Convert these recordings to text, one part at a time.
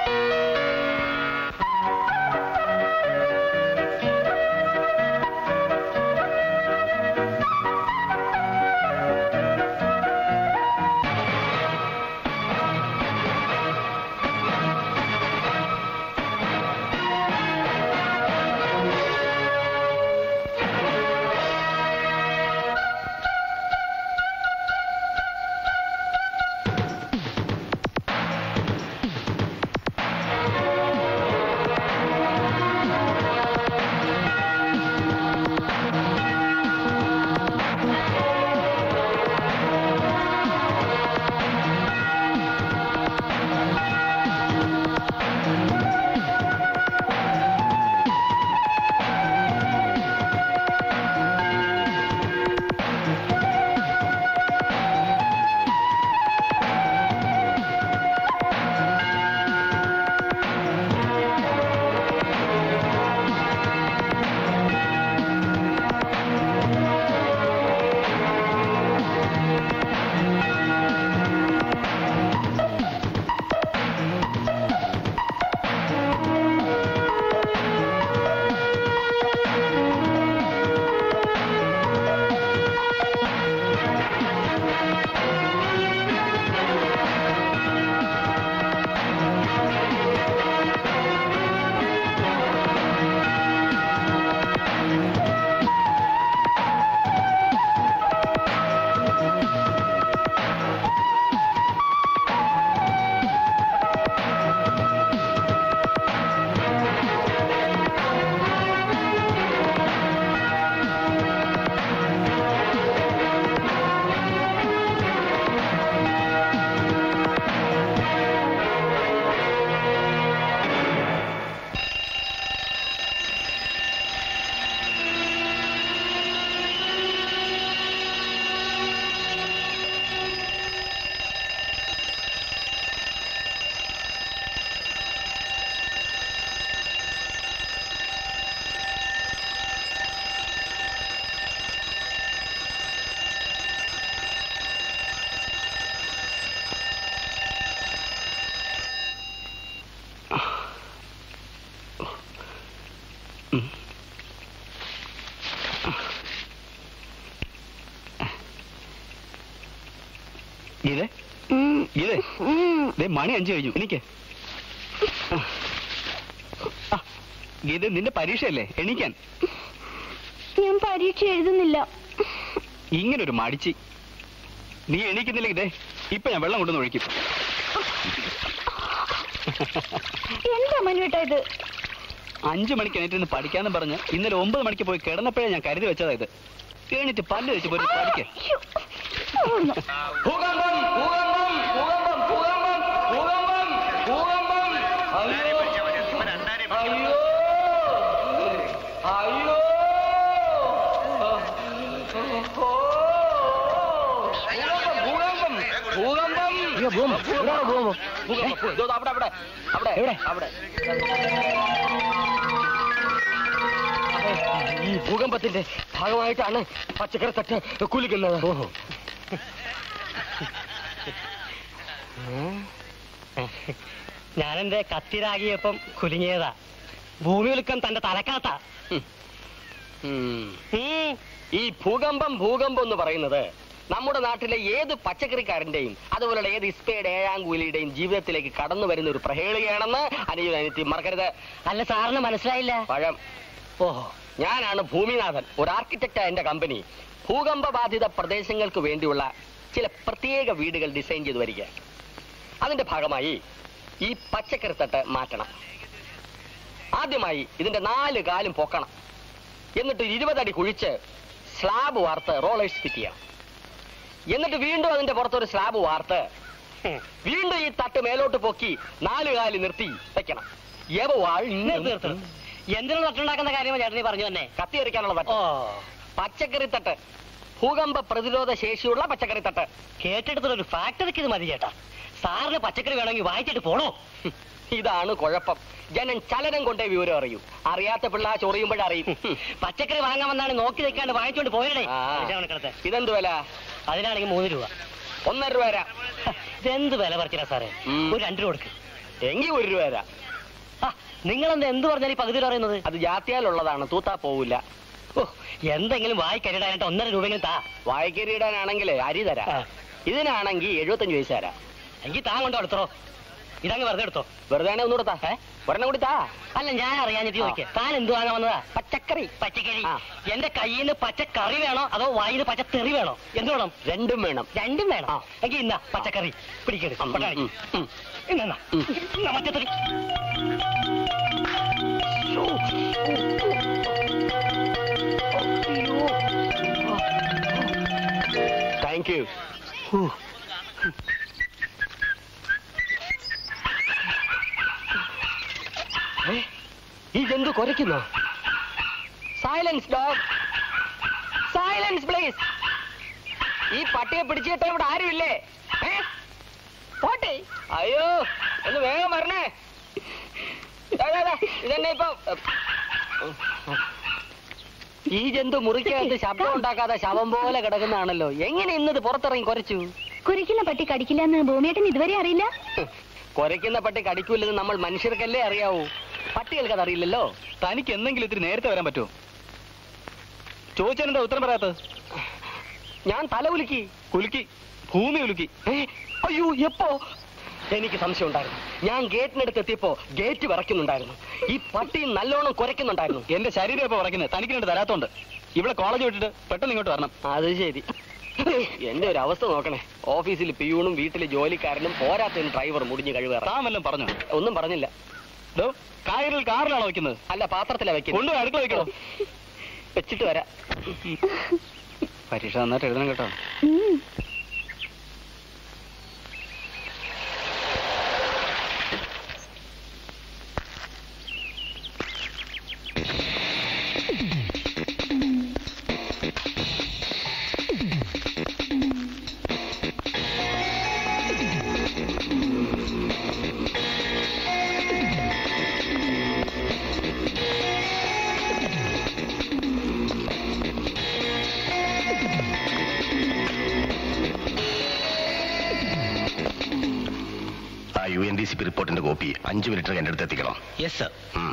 ഗീതേ ഗീതേ ദേ മണി അഞ്ചു കഴിഞ്ഞു എനിക്ക് ഗീത നിന്റെ പരീക്ഷയല്ലേ എണീക്കാൻ ഞാൻ പരീക്ഷ എഴുതുന്നില്ല ഇങ്ങനൊരു മടിച്ചി നീ എണീക്കുന്നില്ല ഇതേ ഇപ്പൊ ഞാൻ വെള്ളം കൊണ്ടുവന്ന് ഒഴിക്കും എന്താ മനുവേട്ടാ ഇത് അഞ്ചു മണിക്ക് എണീറ്റ് പഠിക്കാന്ന് പറഞ്ഞ് ഇന്നലെ ഒമ്പത് മണിക്ക് പോയി കിടന്നപ്പോഴേ ഞാൻ കരുതി വെച്ചതാ ഇത് എണീറ്റ് പല്ല് വെച്ച് പോയി പഠിക്ക ശ്ശോ. ഒന്ന്. ഭൂകമ്പം ഭൂകമ്പം ഭൂകമ്പം ഭൂകമ്പം ഭൂകമ്പം ഭൂകമ്പം അയ്യോ അയ്യോ അയ്യോ ഭൂകമ്പം ഭൂകമ്പം ഭൂകമ്പം ഭൂകമ്പം ഇതോ അവിടെ അവിടെ അവിടെ എവിടെ അവിടെ ഈ ഭൂകമ്പത്തിന്റെ ഭാഗമായിട്ടാണ് പച്ചക്കറി തട്ട് കുലിക്കുന്നത് ഓഹോ ഞാനെന്റെ കത്തിരാകിയപ്പം കുലുങ്ങിയതാ ഭൂമി ഉലുക്കം തന്റെ തലക്കാത്ത ഈ ഭൂകമ്പം ഭൂകമ്പം എന്ന് പറയുന്നത് നമ്മുടെ നാട്ടിലെ ഏത് പച്ചക്കറിക്കാരന്റെയും അതുപോലെ ഏത് ഇസ്പയുടെ ഏഴാം കൂലിയുടെയും ജീവിതത്തിലേക്ക് കടന്നു വരുന്ന ഒരു പ്രഹേളികയാണെന്ന് അനിയൻ അനിയത്തി മറക്കരുത് അല്ല സാറിന് മനസ്സിലായില്ല പഴം ഓഹോ ഞാനാണ് ഭൂമിനാഥൻ ഒരു ആർക്കിടെക്റ്റ് എന്റെ കമ്പനി ഭൂകമ്പ ബാധിത പ്രദേശങ്ങൾക്ക് വേണ്ടിയുള്ള ചില പ്രത്യേക വീടുകൾ ഡിസൈൻ ചെയ്തു വരിക അതിന്റെ ഭാഗമായി ഈ പച്ചക്കറി തട്ട് മാറ്റണം ആദ്യമായി ഇതിന്റെ നാല് കാലും പൊക്കണം എന്നിട്ട് ഒരു ഇരുപതടി കുഴിച്ച് സ്ലാബ് വാർത്ത് റോളേഴ്സ് ഫിറ്റ് ചെയ്യണം എന്നിട്ട് വീണ്ടും അതിന്റെ പുറത്തൊരു സ്ലാബ് വാർത്ത് വീണ്ടും ഈ തട്ട് മേലോട്ട് പൊക്കി നാല് കാല് നിർത്തി വെക്കണം യവവാൾ നിർത്ത് നിർത്ത്. എന്തിനു നട്ടുണ്ടാക്കുന്ന കാര്യമാണ് ചേട്ടനീ പറഞ്ഞു തന്നെ കത്തി എറിക്കാനുള്ള തട്ട് ഓ പച്ചക്കറി തട്ട് ഭൂകമ്പ പ്രതിരോധ ശേഷിയുള്ള പച്ചക്കറി തട്ട് കേട്ടെടുത്തുള്ള ഒരു ഫാക്ടറിക്ക് ഇത് മതി ചേട്ടാ സാറിന് പച്ചക്കറി വേണമെങ്കിൽ വായിച്ചിട്ട് പോണോ ഇതാണ് കുഴപ്പം ജനൻ ചലനം കൊണ്ടേ വിവരം അറിയൂ അറിയാത്ത പിള്ള ചൊറിയുമ്പോഴറിയും പച്ചക്കറി വാങ്ങാൻ വന്നാണ് നോക്കി നിൽക്കാണ്ട് വാങ്ങിച്ചോണ്ട് പോയടേ ആ. കണക്കത്തെ ഇതെന്ത് വില അതിനാണെങ്കിൽ മൂന്ന് രൂപ ഒന്നര രൂപ തരാം ഇതെന്ത് വില പറിച്ചില്ല സാറേ ഉം. ഒരു രണ്ട് രൂപ കൊടുക്ക് എങ്കിൽ ഒരു രൂപ തരാം നിങ്ങളെന്താ എന്ത് പറഞ്ഞാൽ ഈ പകുതി പറയുന്നത് അത് ജാത്തിയാലുള്ളതാണ് തൂത്താ പോവില്ല ഓ എന്തെങ്കിലും വായി കരുടാനായിട്ട് ഒന്നര രൂപയെങ്കിലും താ വായിക്കരിയിടാനാണെങ്കിൽ അരി തരാം ആ. ഇതിനാണെങ്കിൽ എഴുപത്തഞ്ച് പൈസ തരാം എങ്കിൽ താൻ കൊണ്ടോ എടുത്തോ ഇതങ്ങ് വെറുതെ എടുത്തോ വെറുതെ ആണെങ്കിൽ ഒന്നുകൂടെ താ ഒരെണ്ണം കൂടി താ അല്ല ഞാൻ അറിയാഞ്ഞിട്ട് ചോദിക്കേ താൻ എന്ത് വാങ്ങാൻ വന്നതാ പച്ചക്കറി പച്ചക്കറി ആ. എന്റെ കയ്യിൽ നിന്ന് പച്ചക്കറി വേണോ അതോ വായിൽ നിന്ന് പച്ചത്തെറി വേണോ എന്ത് വേണം രണ്ടും വേണം രണ്ടും വേണം ആ. എങ്കിൽ ഇന്നാ പച്ചക്കറി പിടിക്കരുത് ഉം, കൊണ്ടാടി. ഉം, ഉം. ഇന്നാ ഉം. ഇന്നാ പച്ചക്കറി താങ്ക് യു ഈ ജന്തു കുരയ്ക്കുന്നോ സൈലൻസ് ഡോഗ് സൈലൻസ് പ്ലീസ് ഈ പട്ടിയെ പിടിച്ചിട്ട് ഇവിടെ ആരുമില്ലേ ഏ? പോട്ടെ അയ്യോ ഒന്ന് വേഗം വരണേ ദാ, ദാ, ദാ, ഇതെന്നെ ഇപ്പൊ ഈ ജന്തു മുറിക്കകത്ത് ശബ്ദം ഉണ്ടാക്കാതെ ശവം പോലെ കിടക്കുന്നതാണല്ലോ എങ്ങനെ ഇന്നത് പുറത്തിറങ്ങി കുറച്ചു കുരിക്കുന്ന പട്ടി കടിക്കില്ല എന്ന് ഭൂമിയേട്ടൻ ഇതുവരെ അറിയില്ല കുരയ്ക്കുന്ന പട്ടി കടിക്കൂലെന്ന് നമ്മൾ മനുഷ്യർക്കല്ലേ അറിയാവൂ പട്ടികൾക്ക് അതറിയില്ലല്ലോ തനിക്ക് എന്തെങ്കിലും ഇത്തിരി നേരത്തെ വരാൻ പറ്റുമോ ചോദിച്ചതിനെന്താ ഉത്തരം പറയാത്തത് ഞാൻ തല ഉലുക്കി കുലുക്കി ഭൂമി ഉലുക്കി ഏ? അയ്യോ എപ്പോ എനിക്ക് സംശയം ഉണ്ടായിരുന്നു ഞാൻ ഗേറ്റിനടുത്ത് എത്തിയപ്പോ ഗേറ്റ് വിറയ്ക്കുന്നുണ്ടായിരുന്നു ഈ പട്ടി നല്ലോണം കുരയ്ക്കുന്നുണ്ടായിരുന്നു എന്റെ ശരീരം ഇപ്പൊ ഉറക്കുന്നത് തനിക്ക് രണ്ട് തരാത്തോണ്ട് ഇവിടെ കോളേജ് വിട്ടിട്ട് പെട്ടെന്ന് ഇങ്ങോട്ട് വരണം അത് ശരി എന്റെ ഒരു അവസ്ഥ നോക്കണേ ഓഫീസിൽ പിയൂണും വീട്ടിലെ ജോലിക്കാരനും പോരാത്തതിന് ഡ്രൈവർ മുടിഞ്ഞ് കഴിവേറ താൻ വല്ലതും പറഞ്ഞു ഒന്നും പറഞ്ഞില്ല ഡോ കായറിൽ കാറിലാണോ വെക്കുന്നത് അല്ല പാത്രത്തിലാ വെക്കുന്നത് കൊണ്ടുപോയി അടുക്കള വെക്കണോ വെച്ചിട്ട് വരാം പരീക്ഷ നന്നായിട്ട് എഴുതണം കേട്ടോ ഉം. ആ U N D C P റിപ്പോർട്ടിന്റെ കോപ്പി അഞ്ചു മിനിറ്റ് എന്റെ അടുത്ത് എത്തിക്കണം യെസ് സർ ഉം.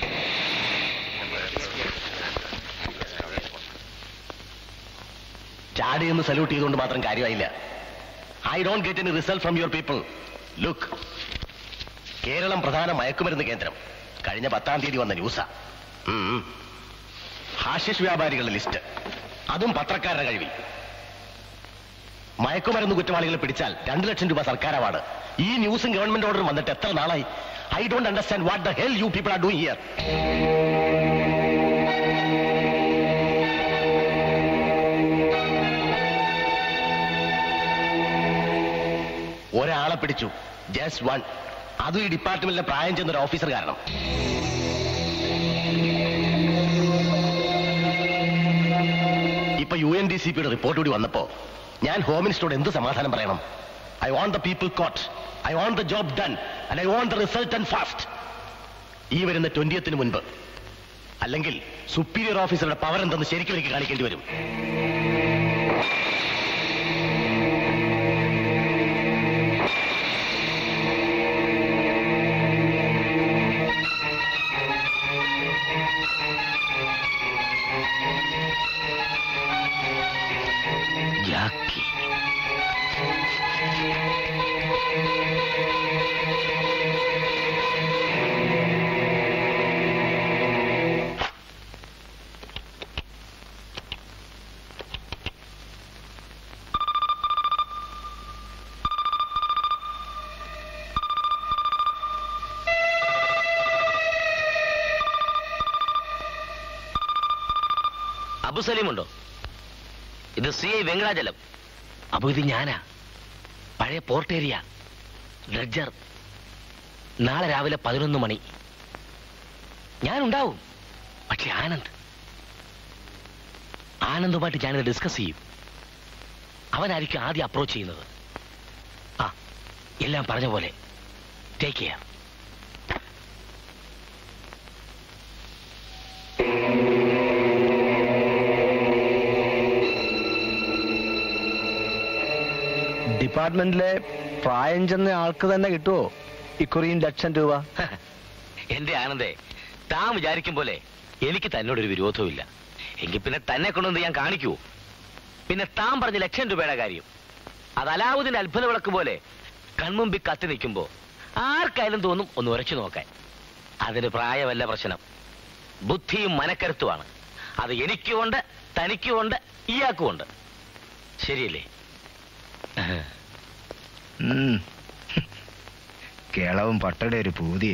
ചാടി എന്ന് സല്യൂട്ട് ചെയ്തുകൊണ്ട് മാത്രം കാര്യമായില്ല I don't get any result from your people look Keralam പ്രധാന മയക്കുമരുന്ന് കേന്ദ്രം കഴിഞ്ഞ പത്താം തീയതി വന്ന ന്യൂസാ ഉം. ഹാഷിഷ് വ്യാപാരികളുടെ ലിസ്റ്റ് അതും പത്രക്കാരുടെ കഴിവിൽ മയക്കുമരുന്ന് കുറ്റവാളികളെ പിടിച്ചാൽ രണ്ടു ലക്ഷം രൂപ സർക്കാർ അവാർഡ് ഈ ന്യൂസും ഗവൺമെന്റ് ഓർഡറും വന്നിട്ട് എത്ര നാളായി I don't understand what the hell you people are doing here ഒരാളെ പിടിച്ചു ജസ്റ്റ് വൺ അതും ഈ ഡിപ്പാർട്ട്മെന്റിലെ പ്രായം ചെന്ന ഒരു ഓഫീസർ കാരണം ഇപ്പൊ യു എൻ ഡി സി പിയുടെ റിപ്പോർട്ട് കൂടി വന്നപ്പോ ഞാൻ ഹോം മിനിസ്റ്ററോട് എന്ത് സമാധാനം പറയണം I want the people caught I want the job done and I want the result and fast ഈ വരുന്ന ട്വന്റിയത്തിന് മുൻപ് അല്ലെങ്കിൽ സുപ്പീരിയർ ഓഫീസറുടെ പവർ എന്തെന്ന് ശരിക്കും എനിക്ക് കാണിക്കേണ്ടി വരും ജാക്കി അബുസലീമുണ്ടോ ഇത് സി ഐ വെങ്കടാചലം അപ്പൊ ഇത് ഞാനാ പഴയ പോർട്ട് ഏരിയ ഡ്രഡ്ജർ നാളെ രാവിലെ പതിനൊന്ന് മണി ഞാനുണ്ടാവും പക്ഷെ ആനന്ദ് ആനന്ദുമായിട്ട് ഞാനിത് ഡിസ്കസ് ചെയ്യും അവനായിരിക്കും ആദ്യം അപ്രോച്ച് ചെയ്യുന്നത് ആ എല്ലാം പറഞ്ഞ പോലെ ടേക്ക് കെയർ ഡിപ്പാർട്ട്മെന്റിലെ പ്രായം ചെന്ന ആൾക്ക് തന്നെ കിട്ടുമോ ഇക്കുറിയും ലക്ഷം രൂപ എന്റെ ആനന്ദേ താൻ വിചാരിക്കും പോലെ എനിക്ക് തന്നോടൊരു വിരോധവുമില്ല എങ്കിൽ പിന്നെ തന്നെ കൊണ്ടുവന്ന് ഞാൻ കാണിക്കൂ പിന്നെ താൻ പറഞ്ഞ ലക്ഷം രൂപയുടെ കാര്യം അത് അലാവുദ്ദീൻ അത്ഭുത വിളക്ക് പോലെ കൺമുമ്പിൽ കത്തി നിൽക്കുമ്പോ ആർക്കായാലും തോന്നും ഒന്ന് ഉരച്ചു നോക്കാൻ അതിന് പ്രായമല്ല പ്രശ്നം ബുദ്ധിയും മനക്കരുത്തുമാണ് അത് എനിക്കുമുണ്ട് തനിക്കുമുണ്ട് ഇയാൾക്കുമുണ്ട് ശരിയല്ലേ ഉം. കേളവും പട്ടയുടെ ഒരു പൂതി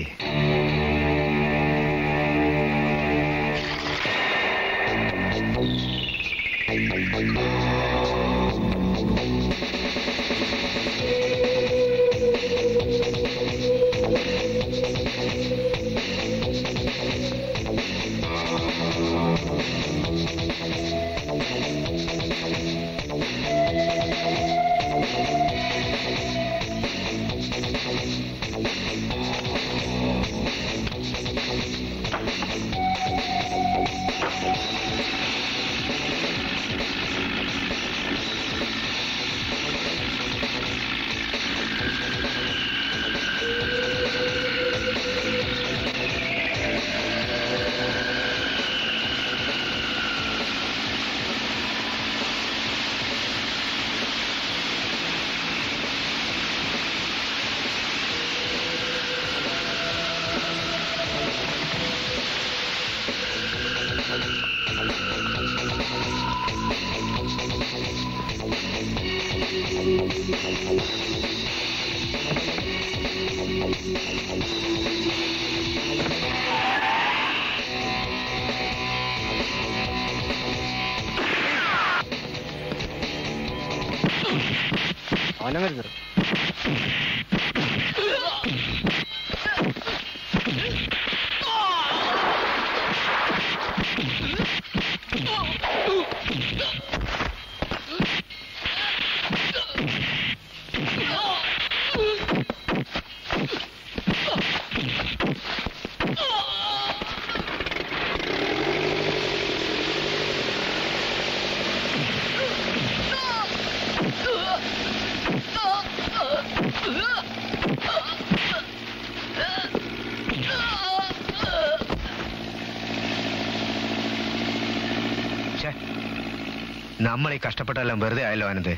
നമ്മൾ ഈ കഷ്ടപ്പെട്ടെല്ലാം വെറുതെ ആയല്ലോ ആനന്ദ്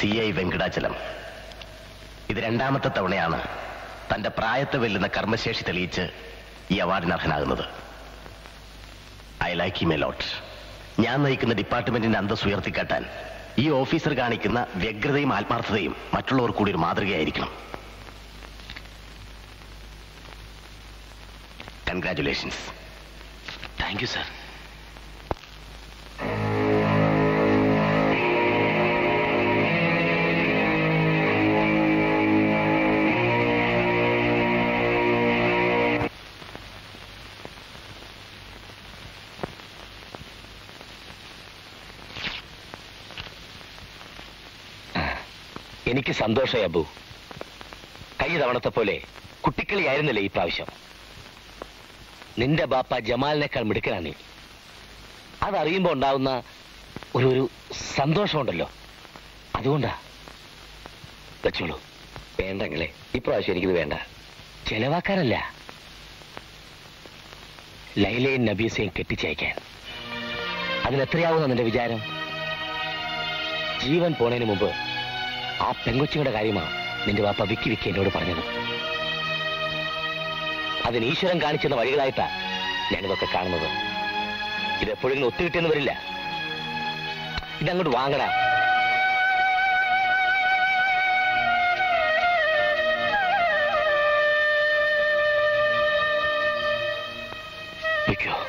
സി ഐ വെങ്കടാചലം ഇത് രണ്ടാമത്തെ തവണയാണ് തന്റെ പ്രായത്തെ വെല്ലുന്ന കർമ്മശേഷി തെളിയിച്ച് ഈ അവാർഡിന് അർഹനാകുന്നത് I like him a lot ഞാൻ നയിക്കുന്ന ഡിപ്പാർട്ട്മെന്റിന്റെ അന്തസ് ഉയർത്തിക്കാട്ടാൻ ഈ ഓഫീസർ കാണിക്കുന്ന വ്യഗ്രതയും ആത്മാർത്ഥതയും മറ്റുള്ളവർ കൂടി ഒരു മാതൃകയായിരിക്കണം കൺഗ്രാറ്റുലേഷൻസ് താങ്ക് യു സാർ എനിക്ക് സന്തോഷമായി അബു കഴിഞ്ഞ തവണത്തെ പോലെ കുട്ടിക്കളിയായിരുന്നില്ലേ ഈ പ്രാവശ്യം നിന്റെ ബാപ്പ ജമാലിനേക്കാൾ മിടുക്കനാ നീ അതറിയുമ്പോ ഉണ്ടാവുന്ന ഒരു ഒരു സന്തോഷമുണ്ടല്ലോ അതുകൊണ്ടാ വെച്ചോളൂ വേണ്ടങ്ങളെ ഇപ്രാവശ്യം എനിക്കിത് വേണ്ട ചെലവാക്കാനല്ല ലൈലയും നബീസയും കെട്ടിച്ചയക്കാൻ അതിനെത്രയാവുന്ന നിന്റെ വിചാരം ജീവൻ പോണതിന് മുമ്പ് ആ പെങ്കൊച്ചുങ്ങളുടെ കാര്യമാ നിന്റെ വാപ്പ വിക്കി വിക്കി എന്നോട് പറഞ്ഞത് അതിന് ഈശ്വരൻ കാണിച്ചെന്ന വഴികളായിട്ടാ ഞാനിതൊക്കെ കാണുന്നത് ഇത് എപ്പോഴെങ്കിലും ഒത്തുകിട്ടിയെന്ന് വരില്ല ഇതങ്ങോട്ട് വാങ്ങടാ വെക്കോ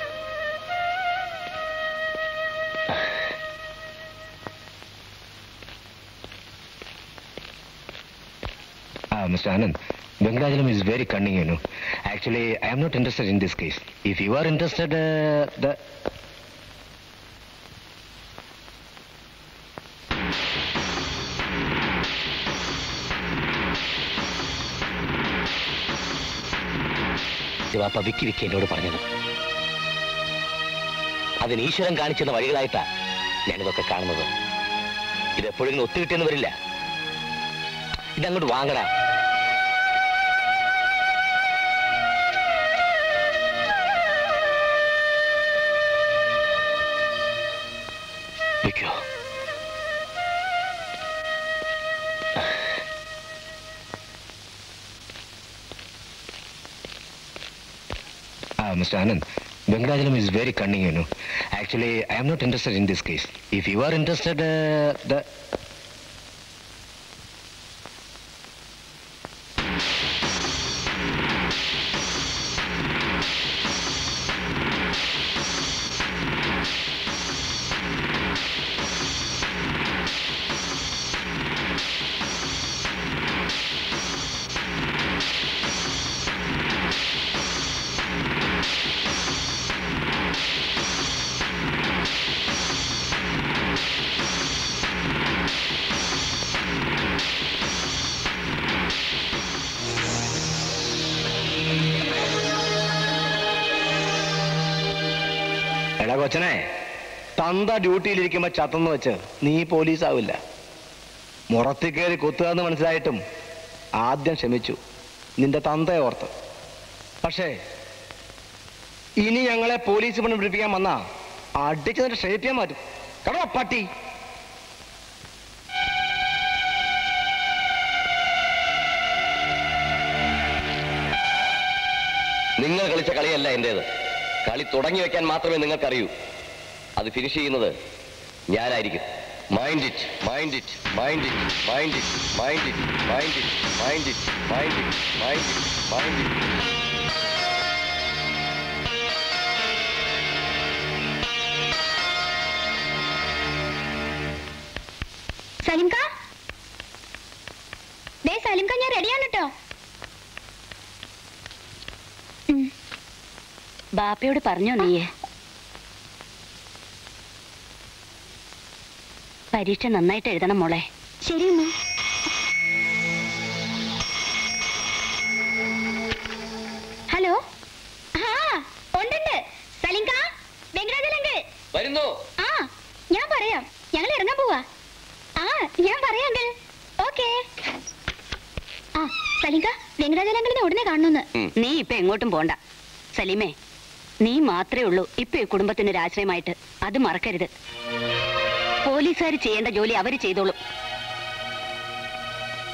Ah, Mr. Anand, Vengajalam is very cunning, you know. Actually, I am not interested in this case. If you are interested, uh, the... നിന്റെ വാപ്പ വിക്കി വിക്കി എന്നോട് പറഞ്ഞത് അതിന് ഈശ്വരൻ കാണിച്ചെന്ന വഴികളായിട്ടാ ഞാനിതൊക്കെ കാണുന്നത് ഇത് എപ്പോഴെങ്കിലും ഒത്തുകിട്ടിയെന്ന് വരില്ല ഇതങ്ങോട്ട് വാങ്ങടാ വെക്കോ Ah, Mr. Anand, Vengajalam is very cunning, you know. Actually, I am not interested in this case. If you are interested, uh, the... എടാ കൊച്ചനെ തന്ത ഡ്യൂട്ടിയിലിരിക്കുമ്പോ ചത്തെന്ന് വെച്ച് നീ പോലീസ് ആവില്ല മുറത്തിൽ കയറി കൊത്തുക എന്ന് മനസ്സിലായിട്ടും ആദ്യം ക്ഷമിച്ചു നിന്റെ തന്തയെ ഓർത്ത് പക്ഷേ ഇനി ഞങ്ങളെ പോലീസ് പണി പിടിപ്പിക്കാൻ വന്നാ അടിച്ച് നിന്റെ ഷേപ്പ് ചെയ്യാൻ മാറ്റും കടോ പട്ടി നിങ്ങൾ കളിച്ച കളിയല്ല എന്റേത് കളി തുടങ്ങി വെക്കാൻ മാത്രമേ നിങ്ങൾക്കറിയൂ അത് ഫിനിഷ് ചെയ്യുന്നത് ഞാനായിരിക്കും mind it mind it mind it mind it mind it mind it mind it mind it mind it mind it സലിംക ദേ സലിംക ഞാൻ റെഡിയാണ് കേട്ടോ ബാപ്പയോട് പറഞ്ഞോ നീയെ പരീക്ഷ നന്നായിട്ട് എഴുതണം മോളെ ശരി ഹലോ ആ ഉണ്ടുണ്ട് സലിംക വെങ്കടാചലങ്ക് വരുന്നു ആ ഞാൻ പറയാം ഞങ്ങൾ ഇറങ്ങാൻ പോവാ ആ ഞാൻ പറയാം അങ്കിൾ ഓക്കേ ആ സലിംക വെങ്കടാചലങ്കളിനെ ഉടനെ കാണുന്നു നീ ഇപ്പൊ എങ്ങോട്ടും പോണ്ട സലീമേ നീ മാത്രമേ ഉള്ളൂ ഇപ്പൊ ഈ കുടുംബത്തിന് ഒരു ആശ്രയമായിട്ട് അത് മറക്കരുത് പോലീസുകാർ ചെയ്യേണ്ട ജോലി അവര് ചെയ്തോളും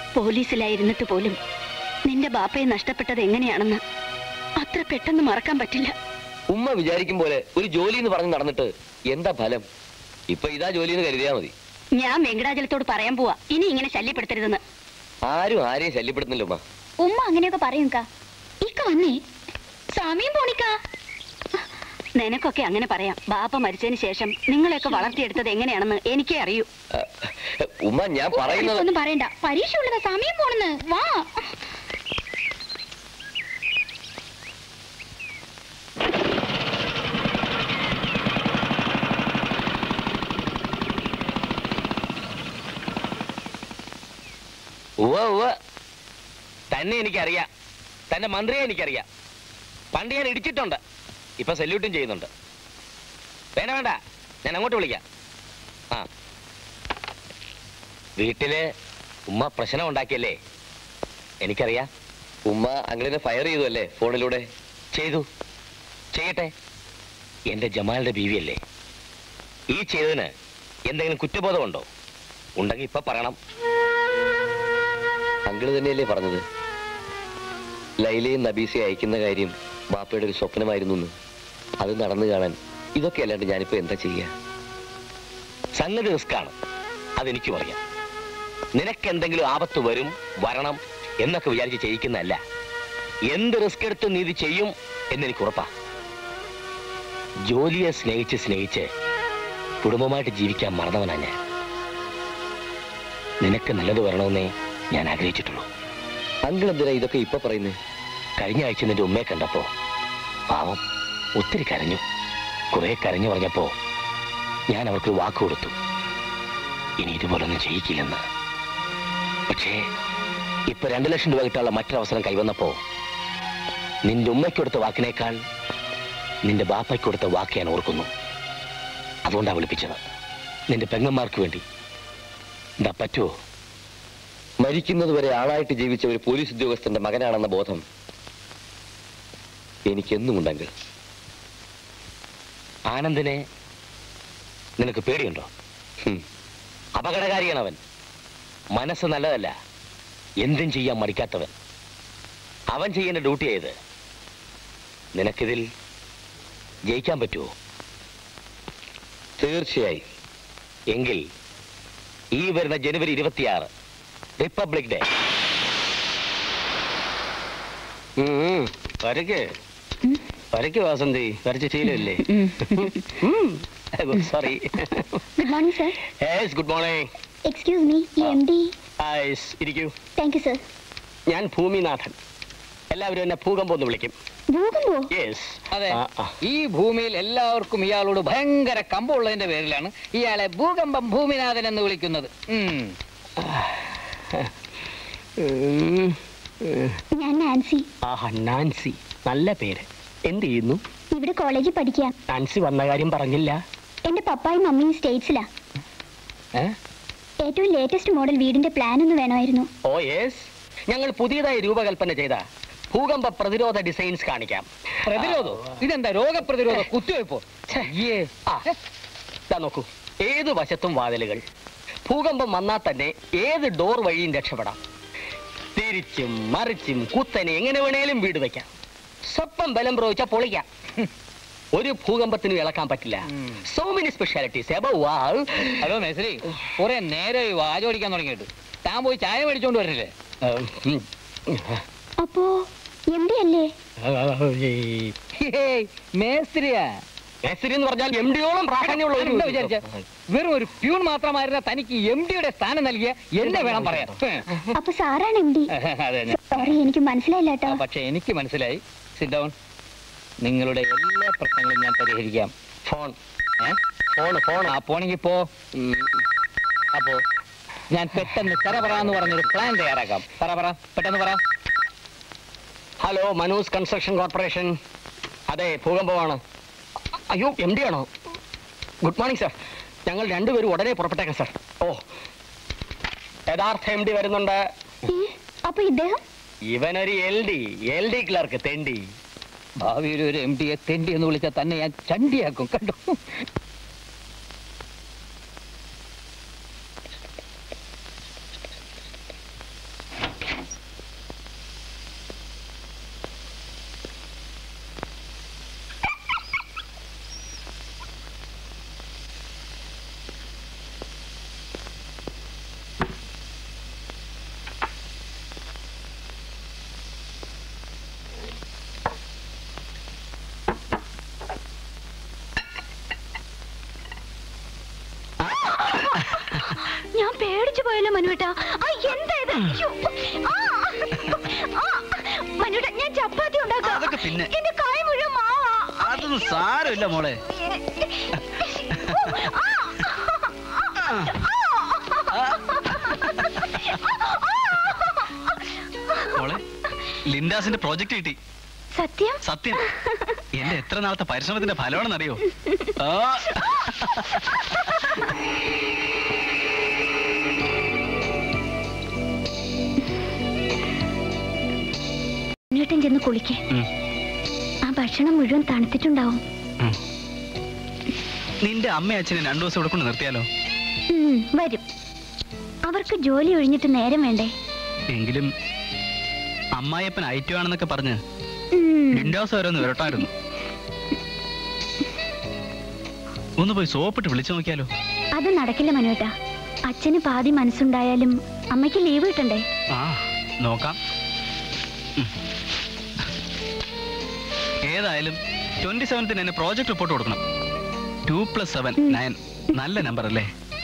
പോലീസിലായിരുന്നിട്ട് പോലും നിന്റെ ബാപ്പയെ നഷ്ടപ്പെട്ടത് എങ്ങനെയാണെന്ന് അത്ര പെട്ടെന്ന് മറക്കാൻ പറ്റില്ല ഉമ്മ വിചാരിക്കും പോലെ ഒരു ജോലി എന്ന് പറഞ്ഞ് നടന്നിട്ട് എന്താ ഫലം ഇപ്പൊ ഇതാ ജോലി എന്ന് കരുതിയാ മതി ഞാൻ വെങ്കടാചലത്തോട് പറയാൻ പോവാ ഇനി ഇങ്ങനെ ശല്യപ്പെടുത്തരുതെന്ന് ആരും ആരെയും ശല്യപ്പെടുന്നില്ല ഉമ്മ ഉമ്മ അങ്ങനെയൊക്കെ പറയും ഇക്ക വന്നേ സമയം പോണിക്ക നിനക്കൊക്കെ അങ്ങനെ പറയാം ബാപ്പ മരിച്ചതിന് ശേഷം നിങ്ങളെയൊക്കെ വളർത്തിയെടുത്തത് എങ്ങനെയാണെന്ന് എനിക്കേ അറിയൂ അഹ്, ഉമ്മ ഞാൻ പറയുന്നത് ഒന്നും പറയണ്ട പരീക്ഷ ഉള്ളത് സമയം പോണെന്ന് വാ ഉവ്വ ഉവ്വ തന്നെ എനിക്കറിയാം തന്റെ മന്ത്രിയെ എനിക്കറിയാം പണ്ട് ഞാൻ ഇടിച്ചിട്ടുണ്ട് ഇപ്പൊ സല്യൂട്ടും ചെയ്യുന്നുണ്ട് വേണ്ട വേണ്ട ഞാൻ അങ്ങോട്ട് വിളിക്കാം ആ വീട്ടില് ഉമ്മ പ്രശ്നം ഉണ്ടാക്കിയല്ലേ എനിക്കറിയാം ഉമ്മ അങ്ങനെ ഫയർ ചെയ്തു അല്ലേ ഫോണിലൂടെ ചെയ്തു ചെയ്യട്ടെ എന്റെ ജമാലിന്റെ ബീവിയല്ലേ ഈ ചെയ്തതിന് എന്തെങ്കിലും കുറ്റബോധമുണ്ടോ ഉണ്ടെങ്കിൽ ഇപ്പൊ പറയണം അങ്കിള് തന്നെയല്ലേ പറഞ്ഞത് ലൈലയും നബീസയെ അയക്കുന്ന കാര്യം ബാപ്പയുടെ ഒരു സ്വപ്നമായിരുന്നു എന്ന് അത് നടന്നു കാണാൻ ഇതൊക്കെ അല്ലാണ്ട് ഞാനിപ്പോ എന്താ ചെയ്യാ സംഗതി റിസ്ക്കാണ് അതെനിക്കും അറിയാം നിനക്ക് എന്തെങ്കിലും ആപത്ത് വരും വരണം എന്നൊക്കെ വിചാരിച്ച് ചെയ്യിക്കുന്നതല്ല എന്ത് റിസ്ക് എടുത്ത് നീ ഇത് ചെയ്യും എന്നെനിക്ക് ഉറപ്പാ ജോലിയെ സ്നേഹിച്ച് സ്നേഹിച്ച് കുടുംബമായിട്ട് ജീവിക്കാൻ മറന്നവനാ ഞാൻ നിനക്ക് നല്ലത് വരണമെന്നേ ഞാൻ ആഗ്രഹിച്ചിട്ടുള്ളൂ അങ്കിൾ എന്തിനാ ഇതൊക്കെ ഇപ്പൊ പറയുന്നേ കഴിഞ്ഞ ആഴ്ച നിന്റെ ഉമ്മയെ കണ്ടപ്പോ പാവം ഒത്തിരി കരഞ്ഞു കുറെ കരഞ്ഞു പറഞ്ഞപ്പോ ഞാൻ അവർക്ക് വാക്ക് കൊടുത്തു ഇനി ഇതുപോലൊന്നും ചെയ്യിക്കില്ലെന്ന് പക്ഷേ ഇപ്പൊ രണ്ടു ലക്ഷം രൂപ കിട്ടാനുള്ള മറ്റൊരവസരം കൈവന്നപ്പോ നിന്റെ ഉമ്മയ്ക്ക് കൊടുത്ത വാക്കിനേക്കാൾ നിന്റെ ബാപ്പയ്ക്ക് കൊടുത്ത വാക്ക് ഞാൻ ഓർക്കുന്നു അതുകൊണ്ടാ വിളിപ്പിച്ചത് നിന്റെ പെങ്ങന്മാർക്ക് വേണ്ടി എന്താ പറ്റുമോ മരിക്കുന്നത് വരെ ആളായിട്ട് ജീവിച്ച ഒരു പോലീസ് ഉദ്യോഗസ്ഥന്റെ മകനാണെന്ന ബോധം എനിക്കെന്നും ഉണ്ടെങ്കിൽ ആനന്ദിനെ നിനക്ക് പേടിയുണ്ടോ ഹും. അപകടകാരിയാണ് അവൻ മനസ്സ് നല്ലതല്ല എന്തും ചെയ്യാൻ മടിക്കാത്തവൻ അവൻ ചെയ്യേണ്ട ഡ്യൂട്ടി ഏത് നിനക്കിതിൽ ജയിക്കാൻ പറ്റുമോ തീർച്ചയായും എങ്കിൽ ഈ വരുന്ന ജനുവരി ഇരുപത്തിയാറ് റിപ്പബ്ലിക് ഡേ വരയ്ക്ക് വരയ്ക്ക് വാസന്തി വരച്ച ശീലമില്ലേ sorry good morning sir yes good morning excuse me ഈ എം ഡി ഹായ്സ് ഇരിക്കൂ താങ്ക് യു സർ ഞാൻ ഭൂമിനാഥൻ എല്ലാവരും എന്നെ ഭൂകമ്പം എന്ന് വിളിക്കും ഭൂകമ്പോ യെസ് അതെ ഈ ഭൂമിയിൽ എല്ലാവർക്കും ഇയാളോട് ഭയങ്കര കമ്പമുള്ളതിന്റെ പേരിലാണ് ഇയാളെ ഭൂകമ്പം ഭൂമിനാഥൻ എന്ന് വിളിക്കുന്നത് ഉം. ഞാൻ നാൻസി ആഹാ നാൻസി നല്ല പേര് എന്ത് ചെയ്യുന്നു ഇവിടെ കോളേജിൽ പഠിക്കാം നാൻസി വന്ന കാര്യം പറഞ്ഞില്ല എന്റെ പപ്പായും മമ്മിയും സ്റ്റേറ്റ്സിലാ ഏ? ഏറ്റവും ലേറ്റസ്റ്റ് മോഡൽ വീടിന്റെ പ്ലാൻ ഒന്ന് വേണമായിരുന്നു ഓ യെസ് ഞങ്ങൾ പുതിയതായി രൂപകൽപ്പന ചെയ്ത ഭൂകമ്പ പ്രതിരോധ ഡിസൈൻസ് കാണിക്കാം പ്രതിരോധോ ഇതെന്താ രോഗപ്രതിരോധ കുത്തിവയ്പ്പോ ഛേ, ആ, ദാ നോക്കൂ ഏത് വശത്തും വാതിലുകൾ ഭൂകമ്പം വന്നാൽ തന്നെ ഏത് ഡോർ വഴിയും രക്ഷപ്പെടാം തിരിച്ചും മറിച്ചും കുത്തനെ എങ്ങനെ വേണേലും വീട് വെക്കാം സ്വപ്പം ബലം പ്രയോഗിച്ചാൽ പൊളിക്കാം ഒരു ഭൂകമ്പത്തിനും ഇളക്കാൻ പറ്റില്ല സോ മെനി സ്പെഷ്യാലിറ്റീസ് ഹലോ മേശ്രി കുറെ നേരെ വാചോടിക്കാൻ തുടങ്ങിയിട്ട് താൻ പോയി ചായ മേടിച്ചോണ്ട് വരില്ലേ അപ്പോ എം ഡി അല്ലേ ഹേയ്, മേസ്ത്രിയാ മേസ്തിരി എന്ന് പറഞ്ഞാൽ എം ഡിയോളം പ്രാധാന്യമുള്ള ഒരു എന്താ വിചാരിച്ച വെറും ഒരു പ്യൂൺ മാത്രമായിരുന്ന തനിക്ക് എം ഡിയുടെ സ്ഥാനം നൽകിയ എന്നെ വേണം പറയാൻ അപ്പൊ സാറാണ് എം ഡി അതെ സോറി എനിക്ക് മനസ്സിലായില്ല കേട്ടോ പക്ഷെ എനിക്ക് മനസ്സിലായി സിറ്റ് ഡൗൺ നിങ്ങളുടെ എല്ലാ പ്രശ്നങ്ങളും ഞാൻ പരിഹരിക്കാം ഫോൺ ഏ? ഫോൺ ഫോൺ ആ പോണെങ്കിൽ പോ അപ്പോ ഞാൻ പെട്ടെന്ന് പറ പറ എന്ന് പറഞ്ഞൊരു പ്ലാൻ തയ്യാറാക്കാം പറ പറ പെട്ടെന്ന് പറ ഹലോ മനൂസ് കൺസ്ട്രക്ഷൻ കോർപ്പറേഷൻ അതെ ഭൂകമ്പമാണ് അ- അയ്യോ എം ഡി ആണോ ഗുഡ് മോർണിംഗ് സാർ ഞങ്ങൾ രണ്ടുപേരും ഉടനെ പുറപ്പെട്ടേക്കാം സാർ ഓ യഥാർത്ഥ എം ഡി വരുന്നുണ്ട് ഏ, അപ്പൊ ഇദ്ദേഹം ഇവനൊരു L D L D clerk തെണ്ടി ഭാവിയിൽ ഒരു എം ഡിയെ തെണ്ടി എന്ന് വിളിച്ചാൽ തന്നെ ഞാൻ ചണ്ടിയാക്കും കണ്ടു പേടിച്ചു പോയല്ലോ മനുവേട്ടാ ആ എന്താ ഇത് അയ്യോ. ആ, ആ, മനുവേട്ടാ ഞാൻ ചപ്പാത്തി ഉണ്ടാക്കാം അതൊക്കെ പിന്നെ. എന്റെ കൈ മുഴുവൻ മാവാ അതൊന്നും സാരമില്ല മോളെ മോളെ ലിൻഡാസിന്റെ പ്രോജക്റ്റ് കിട്ടി സത്യം സത്യം എന്റെ എത്ര നാളത്തെ പരിശ്രമത്തിന്റെ ഫലമാണെന്നറിയോ ആ മനുവേട്ടൻ ചെന്ന് കുളിക്കേ ഉം. ആ ഭക്ഷണം മുഴുവൻ തണുത്തിട്ടുണ്ടാവും ഉം. നിന്റെ അമ്മ അച്ഛനെ രണ്ടു ദിവസം ഇവിടെ കൊണ്ട് നിർത്തിയാലോ ഉം, വരും അവർക്ക് ജോലി ഒഴിഞ്ഞിട്ട് നേരം വേണ്ടേ എങ്കിലും അമ്മായിയപ്പൻ ഐറ്റുവാണെന്നൊക്കെ പറഞ്ഞ് ഉം. ലിൻഡാസ് വരെ ഒന്ന് വരട്ടായിരുന്നു ഒന്ന് പോയി സോപ്പിട്ട് വിളിച്ചു നോക്കിയാലോ അത് നടക്കില്ല മനുവേട്ട അച്ഛന് പാതി മനസ്സുണ്ടായാലും അമ്മയ്ക്ക് ലീവ് കിട്ടണ്ടേ ആ നോക്കാം ഉം. ഏതായാലും ട്വന്റി സെവൻത്തിന് എന്നെ പ്രോജക്ട് റിപ്പോർട്ട് കൊടുക്കണം ടു പ്ലസ് സെവൻ നയൻ നല്ല നമ്പർ അല്ലേ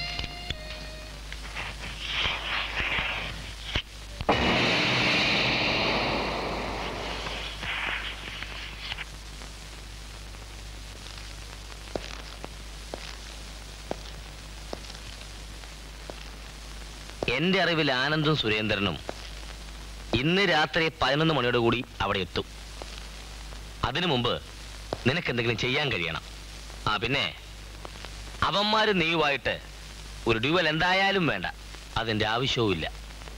എന്റെ അറിവിൽ ആനന്ദും സുരേന്ദ്രനും ഇന്ന് രാത്രി പതിനൊന്ന് മണിയോട് കൂടി അവിടെ എത്തും അതിനു മുമ്പ് നിനക്ക് എന്തെങ്കിലും ചെയ്യാൻ കഴിയണം ആ പിന്നെ അവന്മാര് നീയുമായിട്ട് ഒരു ഡ്യുവൽ എന്തായാലും വേണ്ട അതിന്റെ ആവശ്യവും ഇല്ല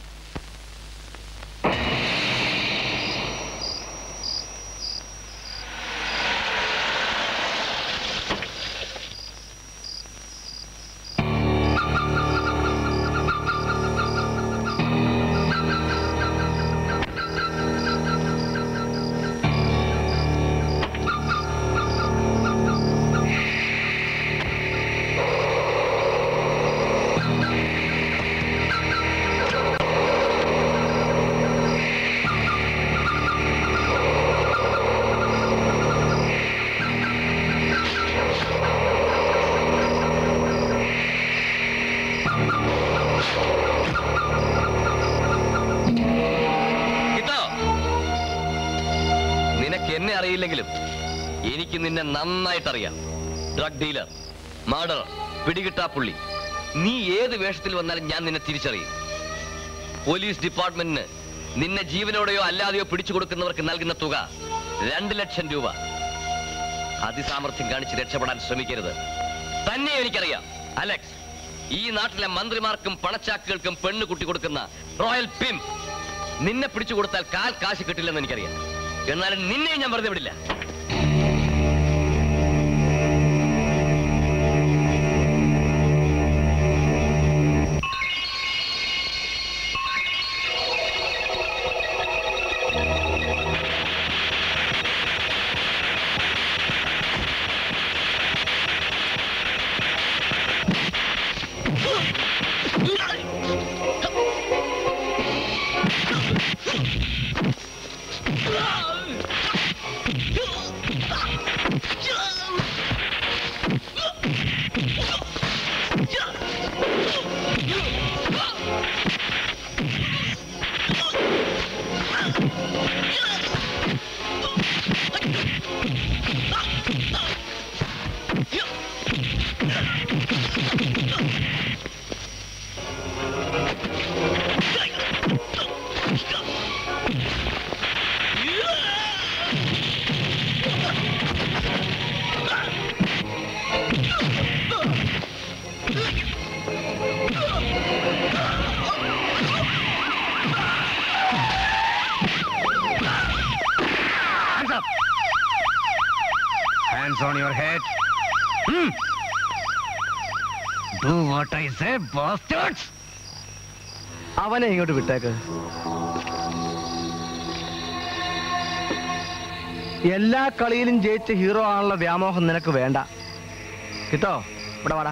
കിട്ടോ നിനക്ക് എന്നെ അറിയില്ലെങ്കിലും എനിക്ക് നിന്നെ നന്നായിട്ട് അറിയാം ഡ്രഗ് ഡീലർ മർഡർ പിടികിട്ടാ പുള്ളി നീ ഏത് വേഷത്തിൽ വന്നാലും ഞാൻ നിന്നെ തിരിച്ചറിയും പോലീസ് ഡിപ്പാർട്ട്മെന്റിന് നിന്നെ ജീവനോടെയോ അല്ലാതെയോ പിടിച്ചു കൊടുക്കുന്നവർക്ക് നൽകുന്ന തുക രണ്ട് ലക്ഷം രൂപ അതിസാമർഥ്യം കാണിച്ച് രക്ഷപ്പെടാൻ ശ്രമിക്കരുത് തന്നെ എനിക്കറിയാം അലക്സ് ഈ നാട്ടിലെ മന്ത്രിമാർക്കും പണച്ചാക്കുകൾക്കും പെണ്ണ് കുട്ടി കൊടുക്കുന്ന റോയൽ പിം നിന്നെ പിടിച്ചു കൊടുത്താൽ കാൽ കാശ് കിട്ടില്ലെന്ന് എനിക്കറിയാം എന്നാലും നിന്നെ ഞാൻ വെറുതെ വിടില്ല Hands on your head. Hmm. Do what I say, bastards. അവനെ ഇങ്ങോട്ട് വിട്ടേക്ക് എല്ലാ കളിയിലും ജയിച്ച ഹീറോ ആണുള്ള വ്യാമോഹം നിനക്ക് വേണ്ട കിട്ടോ ഇവിടെ വാടാ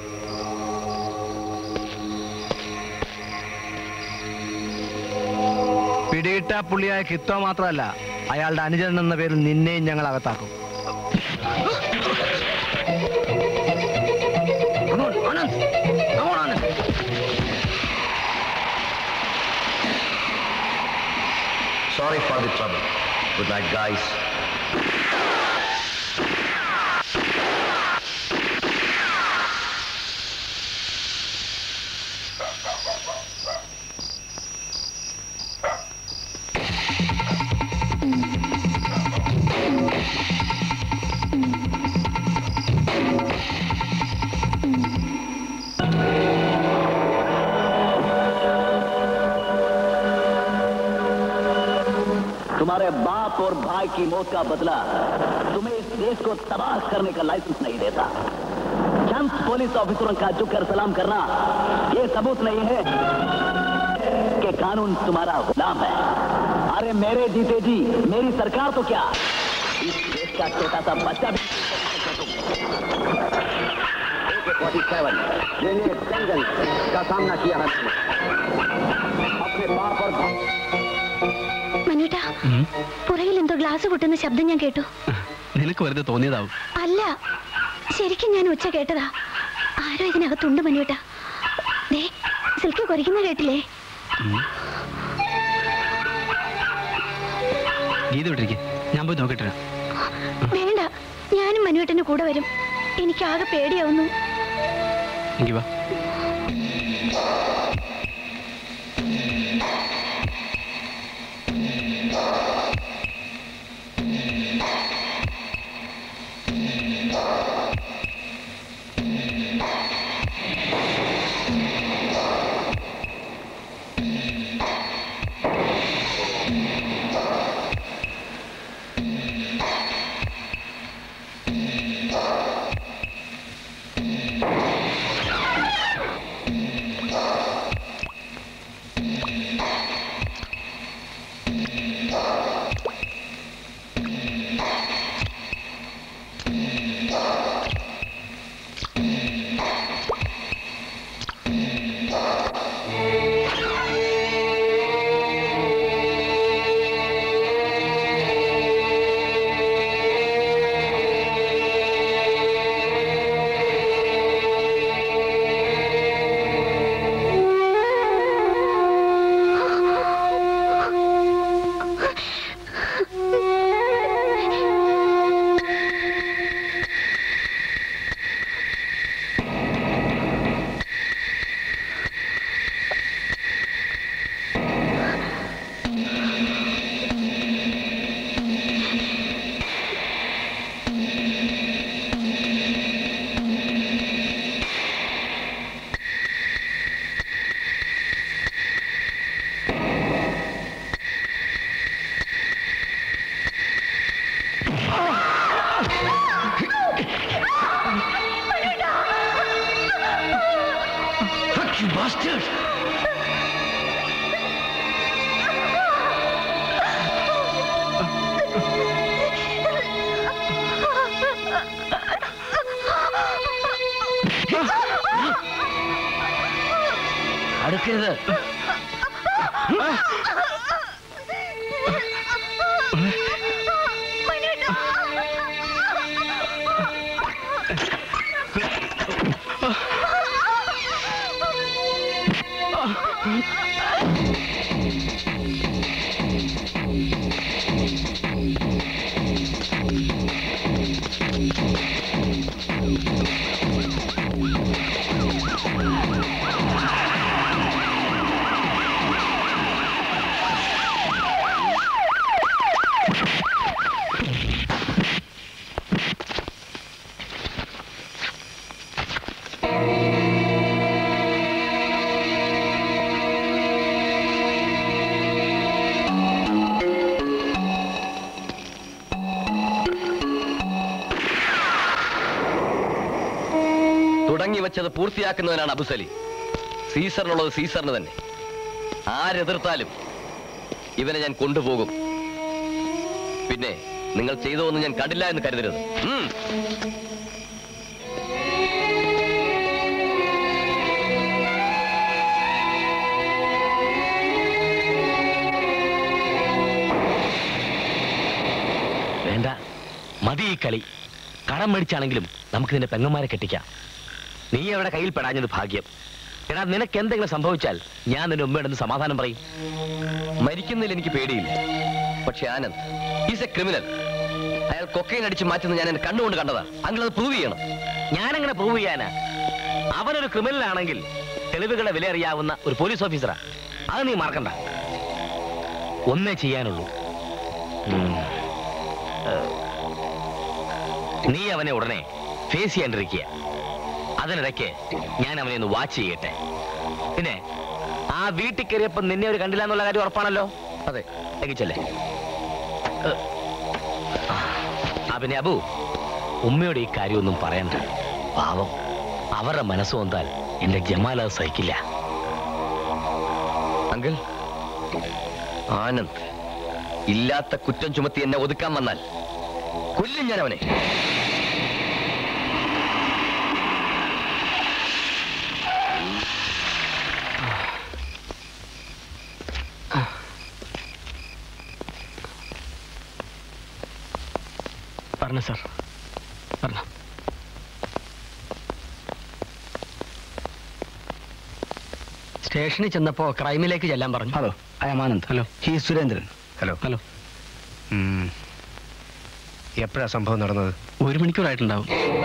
പിടിയിട്ട പുള്ളിയായ കിത്തോ മാത്രമല്ല അയാളുടെ അനുജൻ എന്ന പേരിൽ നിന്നെയും ഞങ്ങൾ അകത്താക്കും Come on, Anand. Come on, Anand. Sorry for the trouble. Good night, guys. तुम्हारे बाप और भाई की मौत का बदला तुम्हें इस देश को तबाह करने का लाइसेंस नहीं देता चंद पुलिस ऑफिसरों का झुककर सलाम करना ये सबूत नहीं है कि कानून तुम्हारा गुलाम है अरे मेरे जीते जी मेरी सरकार तो क्या इस देश का छोटा सा बच्चा भी फोर्टी सेवन जिन्हें जंगल का सामना किया है अपने बाप और भाई മനുവേട്ടാ പുറകിൽ എന്തോ ഗ്ലാസ് പൊട്ടുന്ന ശബ്ദം ഞാൻ കേട്ടു നിനക്ക് വെറുതെ തോന്നിയതാവും അല്ല ശരിക്കും ഞാൻ ഉച്ച കേട്ടതാ ആരോ ഇതിനകത്തുണ്ട് മനുവേട്ടാ ദേ സിൽക്ക് കുരയ്ക്കുന്ന കേട്ടില്ലേ ഗീത വിട്ടിരിക്കെ ഞാൻ പോയി നോക്കിട്ട് വരാം. വേണ്ട ഞാനും മനുവേട്ടന്റെ കൂടെ വരും എനിക്ക് ആകെ പേടിയാവുന്നു എങ്കി വാ Fuck you bastard! അടുക്കരുത് തുടങ്ങി വെച്ചത് പൂർത്തിയാക്കുന്നവനാണ് അബുസലി സീസറിനുള്ളത് സീസറിന് തന്നെ ആരെതിർത്താലും ഇവനെ ഞാൻ കൊണ്ടുപോകും പിന്നെ നിങ്ങൾ ചെയ്തതൊന്നും ഞാൻ കണ്ടില്ല എന്ന് കരുതരുത് ഉം. വേണ്ട മതി ഈ കളി കടം മേടിച്ചാണെങ്കിലും നമുക്ക് നിന്റെ പെങ്ങന്മാരെ കെട്ടിക്കാം നീ അവിടെ കയ്യിൽ പെടാഞ്ഞത് ഭാഗ്യം എടാ നിനക്ക് എന്തെങ്കിലും സംഭവിച്ചാൽ ഞാൻ നിന്റെ ഉമ്മയോടൊന്ന് സമാധാനം പറയും മരിക്കുന്നതിൽ എനിക്ക് പേടിയില്ല പക്ഷെ ആനന്ദ് ഈസ് എ ക്രിമിനൽ അയാൾ കൊക്കൈൻ അടിച്ച് മാറ്റുന്നത് ഞാൻ എന്റെ കണ്ണുകൊണ്ട് കണ്ടതാ അങ്കിൾ അത് പ്രൂവ് ചെയ്യണം ഞാനെങ്ങനെ പ്രൂവ് ചെയ്യാനാ അവനൊരു ക്രിമിനൽ ആണെങ്കിൽ തെളിവുകളെ വില അറിയാവുന്ന ഒരു പോലീസ് ഓഫീസറാ അത് നീ മറക്കണ്ട ഒന്നേ ചെയ്യാനുള്ളൂ ഉം. ഏഹ്, നീ അവനെ ഉടനെ ഫേസ് ചെയ്യാണ്ടിരിക്കുക അതിനിടയ്ക്ക് ഞാൻ അവനെ ഒന്ന് വാച്ച് ചെയ്യട്ടെ പിന്നെ ആ വീട്ടിൽ കയറിയപ്പോ നിന്നെ ഒരു കണ്ടില്ല എന്നുള്ള കാര്യം ഉറപ്പാണല്ലോ അതെ ലഭിച്ചല്ലേ ആ പിന്നെ അബു ഉമ്മയോട് ഈ കാര്യമൊന്നും പറയണ്ട പാവം അവരുടെ മനസ്സ് വന്നാൽ എന്റെ ജമാൽ അത് സഹിക്കില്ല അങ്കിൾ ആനന്ദ് ഇല്ലാത്ത കുറ്റം ചുമത്തി എന്നെ ഒതുക്കാൻ വന്നാൽ കൊല്ലും ഞാൻ അവനെ പറഞ്ഞു സാർ പറഞ്ഞു സ്റ്റേഷനിൽ ചെന്നപ്പോ ക്രൈമിലേക്ക് ചെല്ലാൻ പറഞ്ഞു hello I am Anand hello hi Surendran hello hello എപ്പോഴാ സംഭവം നടന്നത് ഒരു മണിക്കൂറായിട്ടുണ്ടാവും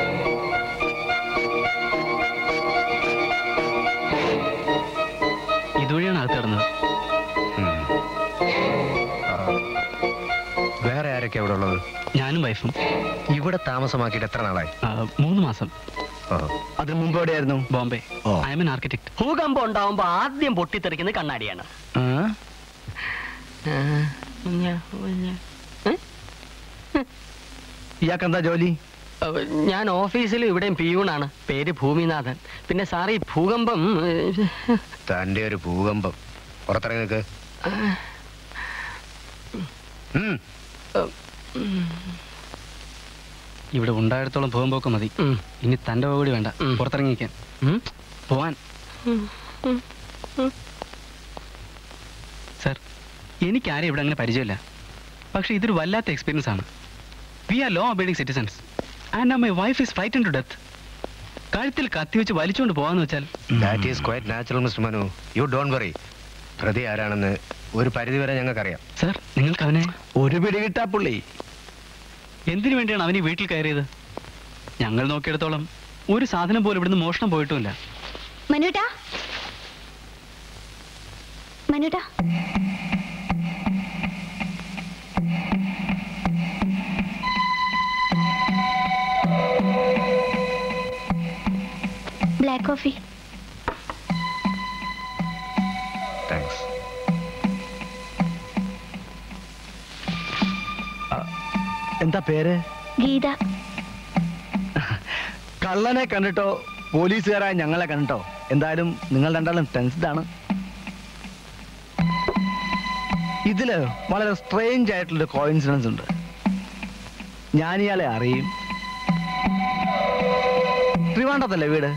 ഇതുവഴിയാണ് അകത്ത് കിടന്നത് ഉം. ആ, വേറെ ആരൊക്കെയാ ഇവിടെ ഉള്ളത് ഞാനും വൈഫും ഇവിടെ താമസമാക്കിയിട്ട് എത്ര നാളായി ആ, മൂന്ന് മാസം ഓഹോ അതിന് മുമ്പ് എവിടെയായിരുന്നു ബോംബെ ഓ. ഐ എം എൻ ആർക്കിടെക്ട് ഭൂകമ്പം ഉണ്ടാവുമ്പോ ആദ്യം പൊട്ടിത്തെറിക്കുന്നത് കണ്ണാടിയാണ് ആ? ഇയാൾക്കെന്താ ജോലി ഏഹ്, ഞാൻ ഓഫീസിലും ഇവിടെയും പിയൂണാണ് പേര് ഭൂമിനാഥൻ പിന്നെ സാർ ഈ ഭൂകമ്പം ഏഹ്, തന്റെ ഒരു ഭൂകമ്പം പുറത്തിറങ്ങി നിൽക്ക് ഉം. ഇവിടെ ഉണ്ടായിടത്തോളം ഭൂകമ്പമൊക്കെ മതി ഉം, ഇനി തന്റെ കൂടി വേണ്ട ഉം. പുറത്തിറങ്ങിക്കാൻ ഉം. പോവാൻ സർ എനിക്കാരും ഇവിടെ അങ്ങനെ പരിചയമില്ല പക്ഷെ ഇതൊരു വല്ലാത്ത എക്സ്പീരിയൻസ് ആണ് we are law abiding citizens and my wife is frighten to death കഴുത്തിൽ കത്തി വെച്ച് വലിച്ചുകൊണ്ട് പോവാന്ന് വെച്ചാൽ that is quite natural mister Manu you don't worry പ്രതി ആരാണെന്ന് ഒരു പരിധി വരെ ഞങ്ങൾക്കറിയാം സർ നിങ്ങൾക്ക് അവനെ ഒരു പിടി കിട്ടാ പുള്ളി എന്തിനു വേണ്ടിയാണ് അവൻ ഈ വീട്ടിൽ കയറിയത് ഞങ്ങൾ നോക്കിയിടത്തോളം ഒരു സാധനം പോലും ഇവിടുന്ന് മോഷണം പോയിട്ടുമില്ല മനുട്ടാ മനുട്ടാ ബ്ലാക്ക് കോഫി താങ്ക്സ് എന്താ പേര് ഗീത കള്ളനെ കണ്ടിട്ടോ പോലീസുകാരായ ഞങ്ങളെ കണ്ടിട്ടോ എന്തായാലും നിങ്ങൾ രണ്ടാളും ടെൻസ്ഡ് ആണ് ഇതില് വളരെ സ്ട്രേഞ്ച് ആയിട്ടുള്ളൊരു കോയിൻസിഡൻസ് ഉണ്ട് ഞാൻ ഇയാളെ അറിയും ട്രിവാണ്ടത്തല്ലേ വീട്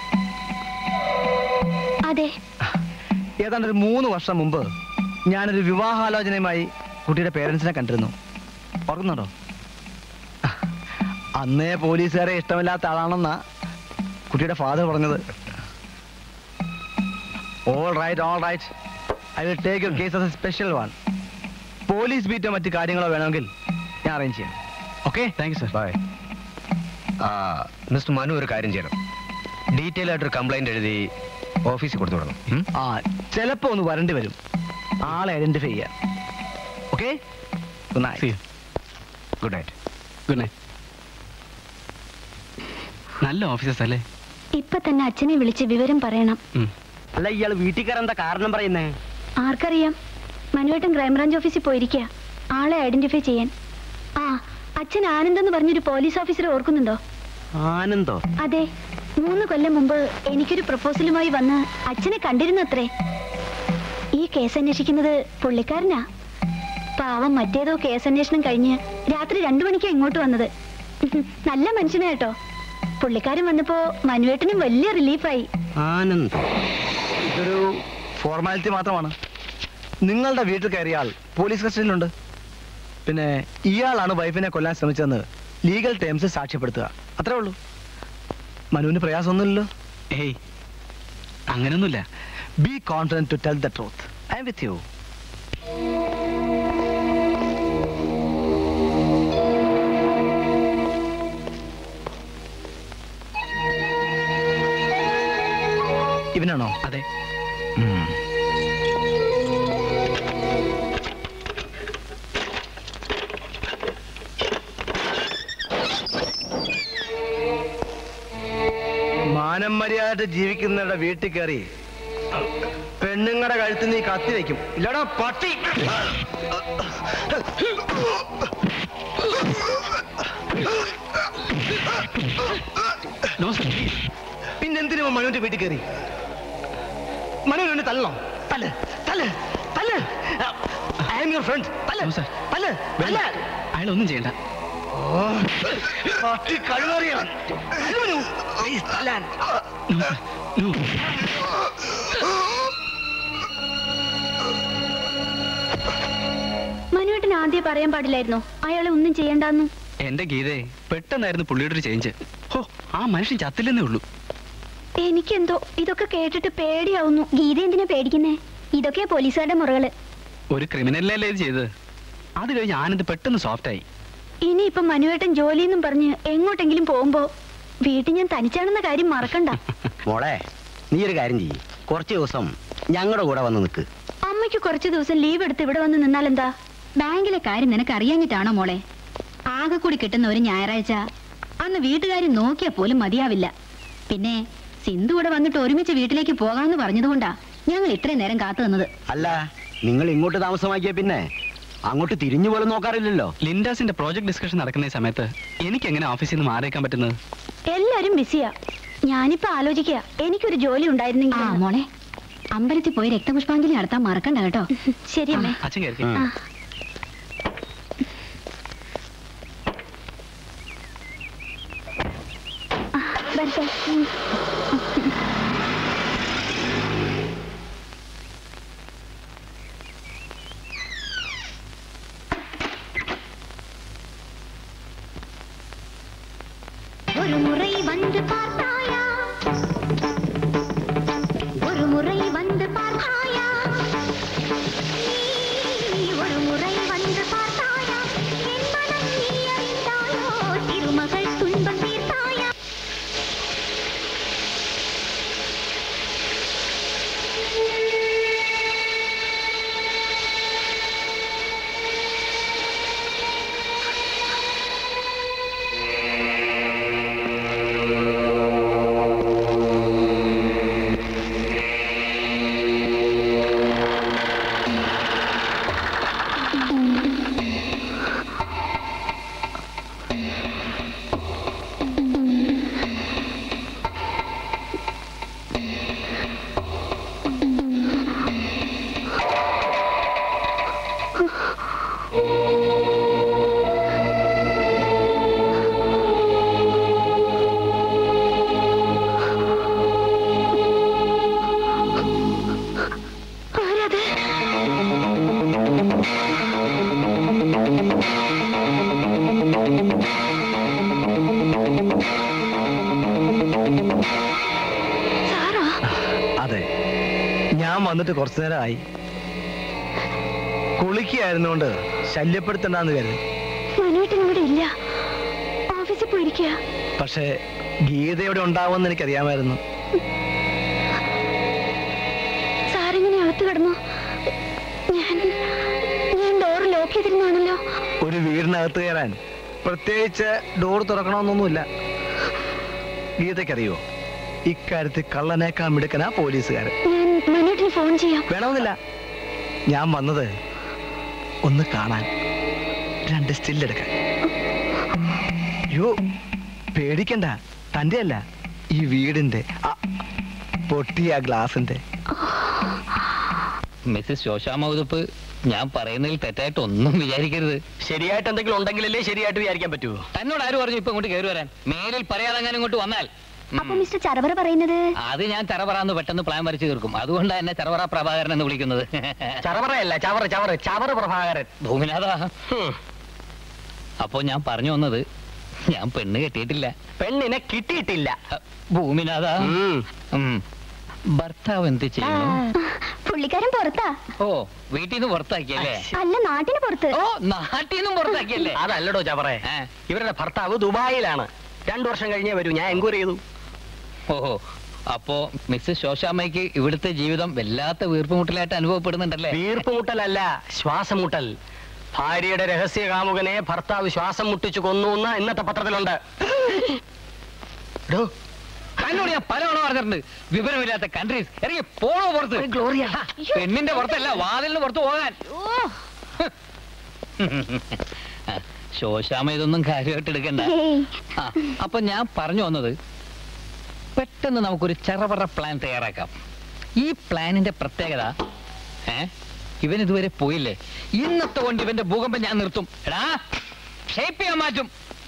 അതെ ഏതാണ്ട് ഒരു മൂന്ന് വർഷം മുമ്പ് ഞാനൊരു വിവാഹാലോചനയുമായി കുട്ടിയുടെ പേരൻസിനെ കണ്ടിരുന്നു ഓർക്കുന്നുണ്ടോ അന്നേ പോലീസുകാരെ ഇഷ്ടമില്ലാത്ത ആളാണെന്നാ കുട്ടിയുടെ ഫാദർ പറഞ്ഞത് all right all right I will take your case a special one police ബീറ്റോ മറ്റു കാര്യങ്ങളോ വേണമെങ്കിൽ ഞാൻ അറേഞ്ച് ചെയ്യാം okay thank you sir bye mister Manu ഒരു കാര്യം ചെയ്യണം ഡീറ്റെയിൽ ആയിട്ടൊരു കംപ്ലൈന്റ് എഴുതി ഓഫീസിൽ കൊടുത്തു വിടണം ഉം? ആ ചിലപ്പോ ഒന്ന് വരേണ്ടി വരും ആളെ ഐഡന്റിഫൈ ചെയ്യാം okay good night good night good night നല്ല ഓഫീസേഴ്സ് അല്ലേ ഇപ്പൊ തന്നെ അച്ഛനെ വിളിച്ച് വിവരം പറയണം ഉം. അല്ല ഇയാൾ വീട്ടിൽ കയറാൻ എന്താ കാരണം പറയുന്നേ ആർക്കറിയാം മനുവേട്ടൻ ക്രൈംബ്രാഞ്ച് ഓഫീസിൽ പോയിരിക്കുക ആളെ ഐഡന്റിഫൈ ചെയ്യാൻ ആ അച്ഛൻ ആനന്ദ് എന്ന് പറഞ്ഞൊരു പോലീസ് ഓഫീസറെ ഓർക്കുന്നുണ്ടോ ആനന്ദോ അതെ മൂന്ന് കൊല്ലം മുമ്പ് എനിക്കൊരു പ്രപ്പോസലുമായി വന്ന് അച്ഛനെ കണ്ടിരുന്നത്രേ ഈ കേസ് അന്വേഷിക്കുന്നത് പുള്ളിക്കാരനാ പാവം മറ്റേതോ കേസ് അന്വേഷണം കഴിഞ്ഞ് രാത്രി രണ്ടു മണിക്കാ ഇങ്ങോട്ട് വന്നത് നല്ല മനുഷ്യനാ കേട്ടോ പുള്ളിക്കാരൻ വന്നപ്പോ മനുവേട്ടനും വലിയ റിലീഫായി ആനന്ദ് ഇതൊരു ഫോർമാലിറ്റി മാത്രമാണ് നിങ്ങളുടെ വീട്ടിൽ കയറിയ ആൾ പോലീസ് കസ്റ്റഡിയിലുണ്ട് പിന്നെ ഇയാളാണ് വൈഫിനെ കൊല്ലാൻ ശ്രമിച്ചതെന്ന് ലീഗൽ ടേംസ് സാക്ഷ്യപ്പെടുത്തുക അത്രേ ഉള്ളൂ മനുവിന് പ്രയാസമൊന്നുമില്ലല്ലോ ഏയ് അങ്ങനൊന്നുമില്ല be confident to tell the truth I am with you ഇവനാണോ അതെ മാനം മര്യാദ ജീവിക്കുന്നവരുടെ വീട്ടിൽ കയറി പെണ്ണുങ്ങളുടെ കഴുത്ത് നീ കത്തി വെക്കും ഇല്ലടാ പട്ടി നോ സർ പിന്നെന്തിനു മനുവിന്റെ വീട്ടിൽ കയറി മനുവിനെ തല്ലണോ തല്ല് തല്ല് തല്ല് ഐ ആം യുവർ ഫ്രണ്ട് തല്ല് No, sir. തല്ല് തല്ല് അയാളൊന്നും ചെയ്യണ്ട ഓ, പട്ടി കഴിവറിയാൻ തല്ലാൻ നോ സർ നോ മനുവേട്ടൻ ആദ്യം പറയാൻ പാടില്ലായിരുന്നോ അയാളെ ഒന്നും ചെയ്യണ്ടെന്നു എന്റെ ഗീതേ പെട്ടെന്നായിരുന്നു പുള്ളിയുടെ ഒരു ചേഞ്ച് ഹോ ആ മനുഷ്യൻ ചത്തില്ലെന്നേ ഉള്ളൂ എനിക്കെന്തോ ഇതൊക്കെ കേട്ടിട്ട് പേടിയാവുന്നു ഗീത എന്തിനാ പേടിക്കുന്നേ ഇതൊക്കെയാ പോലീസുകാരുടെ മുറകള് ഒരു ക്രിമിനലല്ലേ ഇത് ചെയ്തത് അത് കഴിഞ്ഞ് ആനന്ദ് പെട്ടെന്ന് സോഫ്റ്റ് ആയി ഇനിയിപ്പൊ മനുവേട്ടൻ ജോലിയെന്നും പറഞ്ഞ് എങ്ങോട്ടെങ്കിലും പോകുമ്പോ വീട്ടിൽ ഞാൻ തനിച്ചാണെന്ന കാര്യം മറക്കണ്ട മോളെ നീ ഒരു കാര്യം ചെയ്യ് കുറച്ച് ദിവസം ഞങ്ങളുടെ കൂടെ വന്ന് നിൽക്ക് അമ്മയ്ക്ക് കുറച്ച് ദിവസം ലീവ് എടുത്ത് ഇവിടെ വന്ന് നിന്നാൽ എന്താ ബാങ്കിലെ കാര്യം നിനക്ക് അറിയാഞ്ഞിട്ടാണോ മോളെ ആകെ കൂടി കിട്ടുന്ന ഒരു ഞായറാഴ്ച അന്ന് വീട്ടുകാർ നോക്കിയാൽ പോലും മതിയാവില്ല പിന്നെ സിന്ധു ഇവിടെ വന്നിട്ട് ഒരുമിച്ച് വീട്ടിലേക്ക് പോകാമെന്ന് പറഞ്ഞതുകൊണ്ടാ ഞങ്ങൾ ഇത്രയും നേരം കാത്തു നിന്നത് അല്ല നിങ്ങൾ ഇങ്ങോട്ട് താമസമാക്കിയ പിന്നെ അങ്ങോട്ട് തിരിഞ്ഞു പോലും നോക്കാറില്ലല്ലോ ലിൻഡാസിന്റെ പ്രോജക്ട് ഡിസ്കഷൻ നടക്കുന്ന ഈ സമയത്ത് എനിക്ക് എങ്ങനെ ഓഫീസിൽ നിന്ന് മാറിയേക്കാൻ പറ്റുന്നത് എല്ലാരും ബിസിയാ ഞാനിപ്പോ ആലോചിക്കുക എനിക്കൊരു ജോലി ആ ഉണ്ടായിരുന്നെങ്കിൽ മോളെ അമ്പലത്തിൽ പോയി രക്തപുഷ്പാഞ്ജലി നടത്താൻ മറക്കണ്ട കേട്ടോ ശരി അമ്മേ അച്ഛൻ കയറി ആ. ആ, വരട്ടെ ഉം. ஒரு முறை வந்து பார்த்தாயா ஒரு முறை வந்து பார்த்தாயா நீ ஒரு முறை வந்து பார்த்தாயா என் மனம் நீ அறிந்தாயோ திருமகள் துன்பம் தீர்த்தாயா ആരത് സാറാ അതെ ഞാൻ വന്നിട്ട് കുറച്ചു നേരമായി കുളിക്കായിരുന്നോണ്ട് ശല്യപ്പെടുത്തണ്ടെന്ന് കരുതി മനുവേട്ടൻ ഇവിടെ ഇല്ല ഓഫീസിൽ പോയിരിക്കുക പക്ഷേ ഗീത ഇവിടെ ഉണ്ടാവുമെന്ന് എനിക്കറിയാമായിരുന്നു സാറിങ്ങനെ അകത്ത് കിടന്നു ഞാൻ ഞാൻ ഡോർ ലോക്ക് ചെയ്തിരുന്നാണല്ലോ ഒരു വീടിനകത്ത് കയറാൻ പ്രത്യേകിച്ച് ഡോർ തുറക്കണമെന്നൊന്നുമില്ല ഗീതയ്ക്കറിയോ ഇക്കാര്യത്തിൽ കള്ളനേക്കാൻ മിടുക്കനാ പോലീസുകാരൻ ഞാൻ മനുവേട്ടന് ഫോൺ ചെയ്യാം വേണമെന്നില്ല ഞാൻ വന്നത് ഒന്ന് കാണാൻ രണ്ട് സ്റ്റില്ലെടുക്കാൻ യോ പേടിക്കണ്ട തന്റെ അല്ല ഈ വീടിന്റെ ആ പൊട്ടിയ ഗ്ലാസിന്റെ മിസ്സസ് ശോശാമ ഉതുപ്പ് ഞാൻ പറയുന്നതിൽ തെറ്റായിട്ട് ഒന്നും വിചാരിക്കരുത് ശരിയായിട്ട് എന്തെങ്കിലും ഉണ്ടെങ്കിലല്ലേ ശരിയായിട്ട് വിചാരിക്കാൻ പറ്റൂ തന്നോട് ആര് പറഞ്ഞു ഇപ്പൊ ഇങ്ങോട്ട് കയറി വരാൻ മേലിൽ പറയാതെ അങ്ങനെ ഇങ്ങോട്ട് വന്നാൽ ഉം. അപ്പൊ മിസ്റ്റർ ചറവറ പറയുന്നത് അത് ഞാൻ ചറവറാന്ന് പെട്ടെന്ന് പ്ലാൻ വരച്ചു തീർക്കും അതുകൊണ്ടാണ് എന്നെ ചറവറ പ്രഭാകരൻ എന്ന് വിളിക്കുന്നത് ചറവറയല്ല ചവറ് ചവറ് ചവറ് പ്രഭാകരൻ ഭൂമിനാഥ ഹും. അപ്പോ ഞാൻ പറഞ്ഞു വന്നത് ഞാൻ പെണ്ണ് കെട്ടിയിട്ടില്ല പെണ്ണിനെ കിട്ടിയിട്ടില്ല ഭൂമിനാഥ ഉം. ഉം. ഭർത്താവ് എന്ത് ചെയ്യുന്നു പുള്ളിക്കാരൻ പുറത്താ ഓ വീട്ടിൽ നിന്ന് പുറത്താക്കിയല്ലേ അല്ല നാട്ടിന് പുറത്ത് ഓ നാട്ടിൽ നിന്നും പുറത്താക്കിയല്ലേ അതല്ലടോ ചവറേ ഇവരുടെ ഭർത്താവ് ദുബായിലാണ് രണ്ടു വർഷം കഴിഞ്ഞേ വരൂ ഞാൻ എൻക്വയറി ചെയ്തു ഓഹോ അപ്പോ മിസ്സസ് ശോശാമ്മയ്ക്ക് ഇവിടുത്തെ ജീവിതം വല്ലാത്ത വീർപ്പുമുട്ടലായിട്ട് അനുഭവപ്പെടുന്നുണ്ടല്ലേ വീർപ്പുമുട്ടലല്ല ശ്വാസമുട്ടൽ ഭാര്യയുടെ രഹസ്യ കാമുകനെ ഭർത്താവ് ശ്വാസം മുട്ടിച്ചു കൊന്നു എന്ന് ഇന്നത്തെ പത്രത്തിലുണ്ട് തന്നോട് ഞാൻ പലവണ പറഞ്ഞിട്ടുണ്ട് വിവരമില്ലാത്ത കൺട്രീസ് ഇറങ്ങി പോണോ പുറത്ത് ഗ്ലോറിയ പെണ്ണിന്റെ പുറത്തല്ല വാതിലിന് പുറത്ത് പോകാൻ ശോശാമ ഇതൊന്നും കാര്യമായിട്ട് എടുക്കണ്ട ആ, അപ്പൊ ഞാൻ പറഞ്ഞു വന്നത് പെട്ടെന്ന് നമുക്കൊരു ചെറവറ പ്ലാൻ തയ്യാറാക്കാം ഈ പ്ലാനിന്റെ പ്രത്യേകത ഏ ഇവൻ ഇതുവരെ പോയില്ലേ ഇന്നത്തെ കൊണ്ട് ഇവന്റെ ഭൂകമ്പം ഞാൻ നിർത്തും എടാ ഷേപ്പ് ചെയ്യാൻ മാറ്റും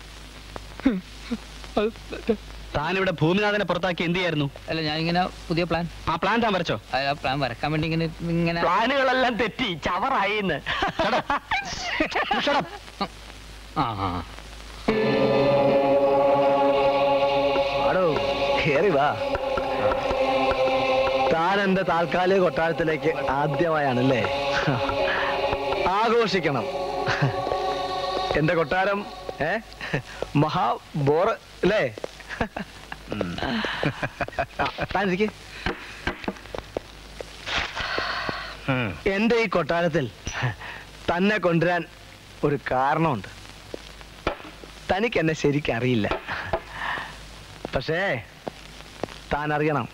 താനിവിടെ ഭൂമിനാഥനെ പുറത്താക്കി എന്ത് ചെയ്യായിരുന്നു അല്ല ഞാൻ ഇങ്ങനെ പുതിയ പ്ലാൻ ആ പ്ലാൻ താൻ വരച്ചോ ആ പ്ലാൻ വരക്കാൻ വേണ്ടി ഇങ്ങനെ ഇങ്ങനെ പ്ലാനുകളെല്ലാം തെറ്റി ചവറായി എന്ന് ആ ആ. ആടോ കേറി വാ താൻ എന്റെ താൽക്കാലിക കൊട്ടാരത്തിലേക്ക് ആദ്യമായാണല്ലേ ആഘോഷിക്കണം എന്റെ കൊട്ടാരം ഏ മഹാ ബോർ അല്ലേ താനിരിക്കെ എന്റെ ഈ കൊട്ടാരത്തിൽ തന്നെ കൊണ്ടുവരാൻ ഒരു കാരണമുണ്ട് തനിക്ക് എന്നെ ശരിക്കും അറിയില്ല പക്ഷേ താൻ അറിയണം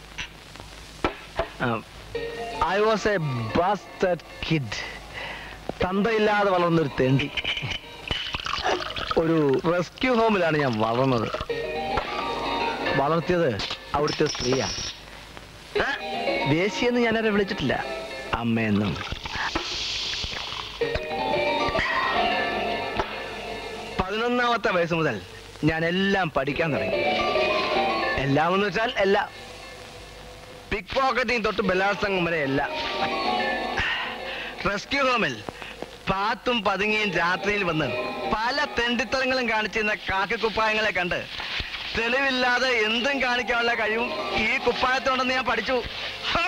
I was a bastard kid തന്തയില്ലാതെ വളർന്നൊരു തെണ്ടി ഒരു റെസ്ക്യൂ ഹോമിലാണ് ഞാൻ വളർന്നത് വളർത്തിയത് അവിടുത്തെ സ്ത്രീയാണ് ആ, വേശ്യയെന്ന് ഞാനവരെ വിളിച്ചിട്ടില്ല അമ്മയെന്നും പതിനൊന്നാമത്തെ വയസ്സ് മുതൽ ഞാൻ എല്ലാം പഠിക്കാൻ തുടങ്ങി എല്ലാം എന്ന് വെച്ചാൽ എല്ലാം പിക് പോക്കറ്റിംഗ് തൊട്ട് ബലാത്സംഗം വരെ എല്ലാം റെസ്ക്യൂ ഹോമിൽ പാത്തും പതുങ്ങിയും രാത്രിയിൽ വന്ന് പല തെണ്ടിത്തരങ്ങളും കാണിച്ചിരുന്ന കാക്കക്കുപ്പായങ്ങളെ കണ്ട് തെളിവില്ലാതെ എന്തും കാണിക്കാനുള്ള കഴിവും ഈ കുപ്പായത്തോണ്ടെന്ന് ഞാൻ പഠിച്ചു ഹാ!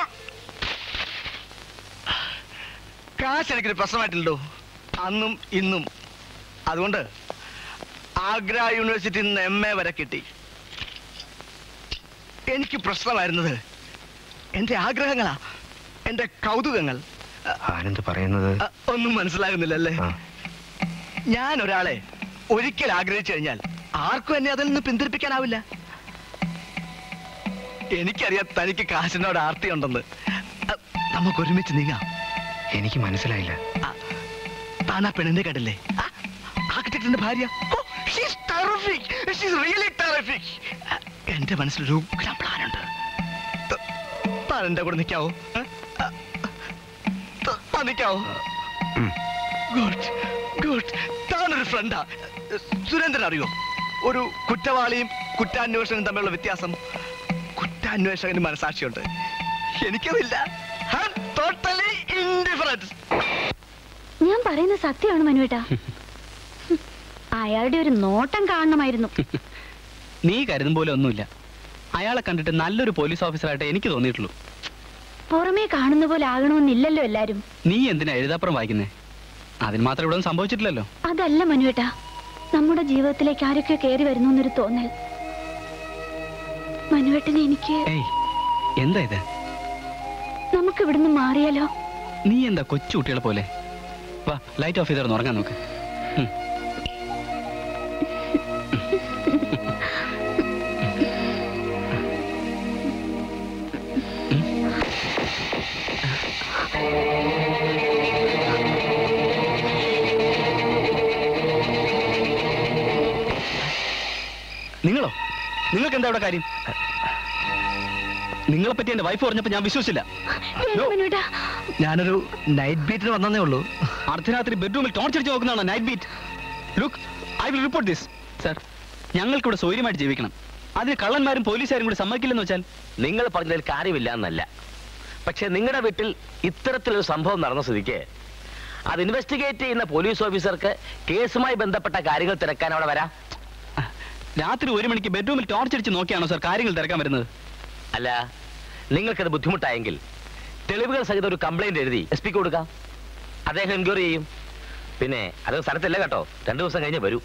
കാശ് എനിക്കൊരു പ്രശ്നമായിട്ടുണ്ടോ അന്നും ഇന്നും അതുകൊണ്ട് ആഗ്ര യൂണിവേഴ്സിറ്റിയിൽ നിന്ന് എം എ വരെ കിട്ടി എനിക്ക് പ്രശ്നമായിരുന്നത് എന്റെ ആഗ്രഹങ്ങളാ എന്റെ കൗതുകങ്ങൾ ആനന്ദ് പറയുന്നത് അ, ഒന്നും മനസ്സിലാകുന്നില്ലല്ലേ ഞാൻ ഒരാളെ ഒരിക്കൽ ആഗ്രഹിച്ചു കഴിഞ്ഞാൽ ആർക്കും എന്നെ അതിൽ നിന്ന് പിന്തിരിപ്പിക്കാനാവില്ല എനിക്കറിയാം തനിക്ക് കാശിനോട് ആർത്തിയുണ്ടെന്ന് അ, നമുക്ക് ഒരുമിച്ച് നീങ്ങാം എനിക്ക് മനസ്സിലായില്ല താൻ ആ പെണ്ണിന്റെ കണ്ടില്ലേ ആർക്കിടെക്ടിന്റെ ഭാര്യ ഓ, she's terrific. She's really terrific. അ, എന്റെ മനസ്സിലൊരു ഉഗ്രം പ്ലാൻ ഉണ്ട് ത- താൻ എന്റെ കൂടെ നിൽക്കാവോ ഏ? അ, ത- താൻ നിൽക്കാവോ ഗുഡ് ഗുഡ് താനൊരു ഫ്രണ്ടാ സുരേന്ദ്രൻ അറിയോ ഒരു കുറ്റവാളിയും കുറ്റാന്വേഷകനും തമ്മിലുള്ള വ്യത്യാസം കുറ്റാന്വേഷകന് മനസാക്ഷിയുണ്ട് എനിക്കതില്ല ടോട്ടലി ഇൻഡിഫറൻസ് ഞാൻ പറയുന്ന സത്യമാണ് മനുവേട്ടാ അയാളുടെ ഒരു നോട്ടം കാണണമായിരുന്നു നീ കരുതും പോലെ ഒന്നുമില്ല അയാളെ കണ്ടിട്ട് നല്ലൊരു പോലീസ് ഓഫീസറായിട്ട് എനിക്ക് തോന്നിയിട്ടുള്ളൂ പുറമേ കാണുന്ന പോലെ ആകണമെന്നില്ലല്ലോ എല്ലാരും നീ എന്തിനാ എഴുതാപ്പുറം വായിക്കുന്നേ അതിന് മാത്രം ഇവിടെ ഒന്നും സംഭവിച്ചിട്ടില്ലല്ലോ അതല്ല മനുവേട്ടാ നമ്മുടെ ജീവിതത്തിലേക്ക് ആരൊക്കെ കയറി വരുന്നു എന്നൊരു തോന്നൽ മനുവേട്ടനെ എനിക്ക് ഏയ് എന്താ ഇത് നമുക്ക് ഇവിടുന്ന് മാറിയാലോ നീ എന്താ കൊച്ചു കുട്ടികളെ പോലെ വാ ലൈറ്റ് ഓഫ് ചെയ്തിരുന്ന് ഉറങ്ങാൻ നോക്ക് ഉം. നിങ്ങളോ നിങ്ങൾക്ക് എന്താ ഇവിടെ കാര്യം നിങ്ങളെ പറ്റി എന്റെ വൈഫ് പറഞ്ഞപ്പോ ഞാൻ വിശ്വസിച്ചില്ല മനുവേട്ടാ ഞാനൊരു നൈറ്റ് ബീറ്റിന് വന്നേ ഉള്ളൂ അർദ്ധരാത്രി ബെഡ്റൂമിൽ ടോർച്ചടിച്ച് നോക്കുന്നതാണ് night beat look I will report this sir ഞങ്ങൾക്കിവിടെ സൗകര്യമായിട്ട് ജീവിക്കണം അതിന് കള്ളന്മാരും പോലീസുകാരും കൂടി സമ്മതിക്കില്ലെന്ന് വെച്ചാൽ നിങ്ങൾ പറഞ്ഞതിൽ കാര്യമില്ല എന്നല്ല പക്ഷെ നിങ്ങളുടെ വീട്ടിൽ ഇത്തരത്തിലൊരു സംഭവം നടന്ന സ്ഥിതിക്ക് അത് ഇൻവെസ്റ്റിഗേറ്റ് ചെയ്യുന്ന പോലീസ് ഓഫീസർക്ക് കേസുമായി ബന്ധപ്പെട്ട കാര്യങ്ങൾ തിരക്കാൻ അവിടെ വരാം രാത്രി ഒരു മണിക്ക് ബെഡ്റൂമിൽ ടോർച്ചടിച്ച് നോക്കിയാണോ സർ കാര്യങ്ങൾ തിരക്കാൻ വരുന്നത് അല്ല നിങ്ങൾക്കത് ബുദ്ധിമുട്ടായെങ്കിൽ തെളിവുകൾ സഹിതം ഒരു കംപ്ലൈന്റ് എഴുതി എസ് പിക്ക് കൊടുക്കാം അദ്ദേഹം എൻക്വയറി ചെയ്യും പിന്നെ അത് സ്ഥലത്തില്ല കേട്ടോ രണ്ടു ദിവസം കഴിഞ്ഞ് വരൂ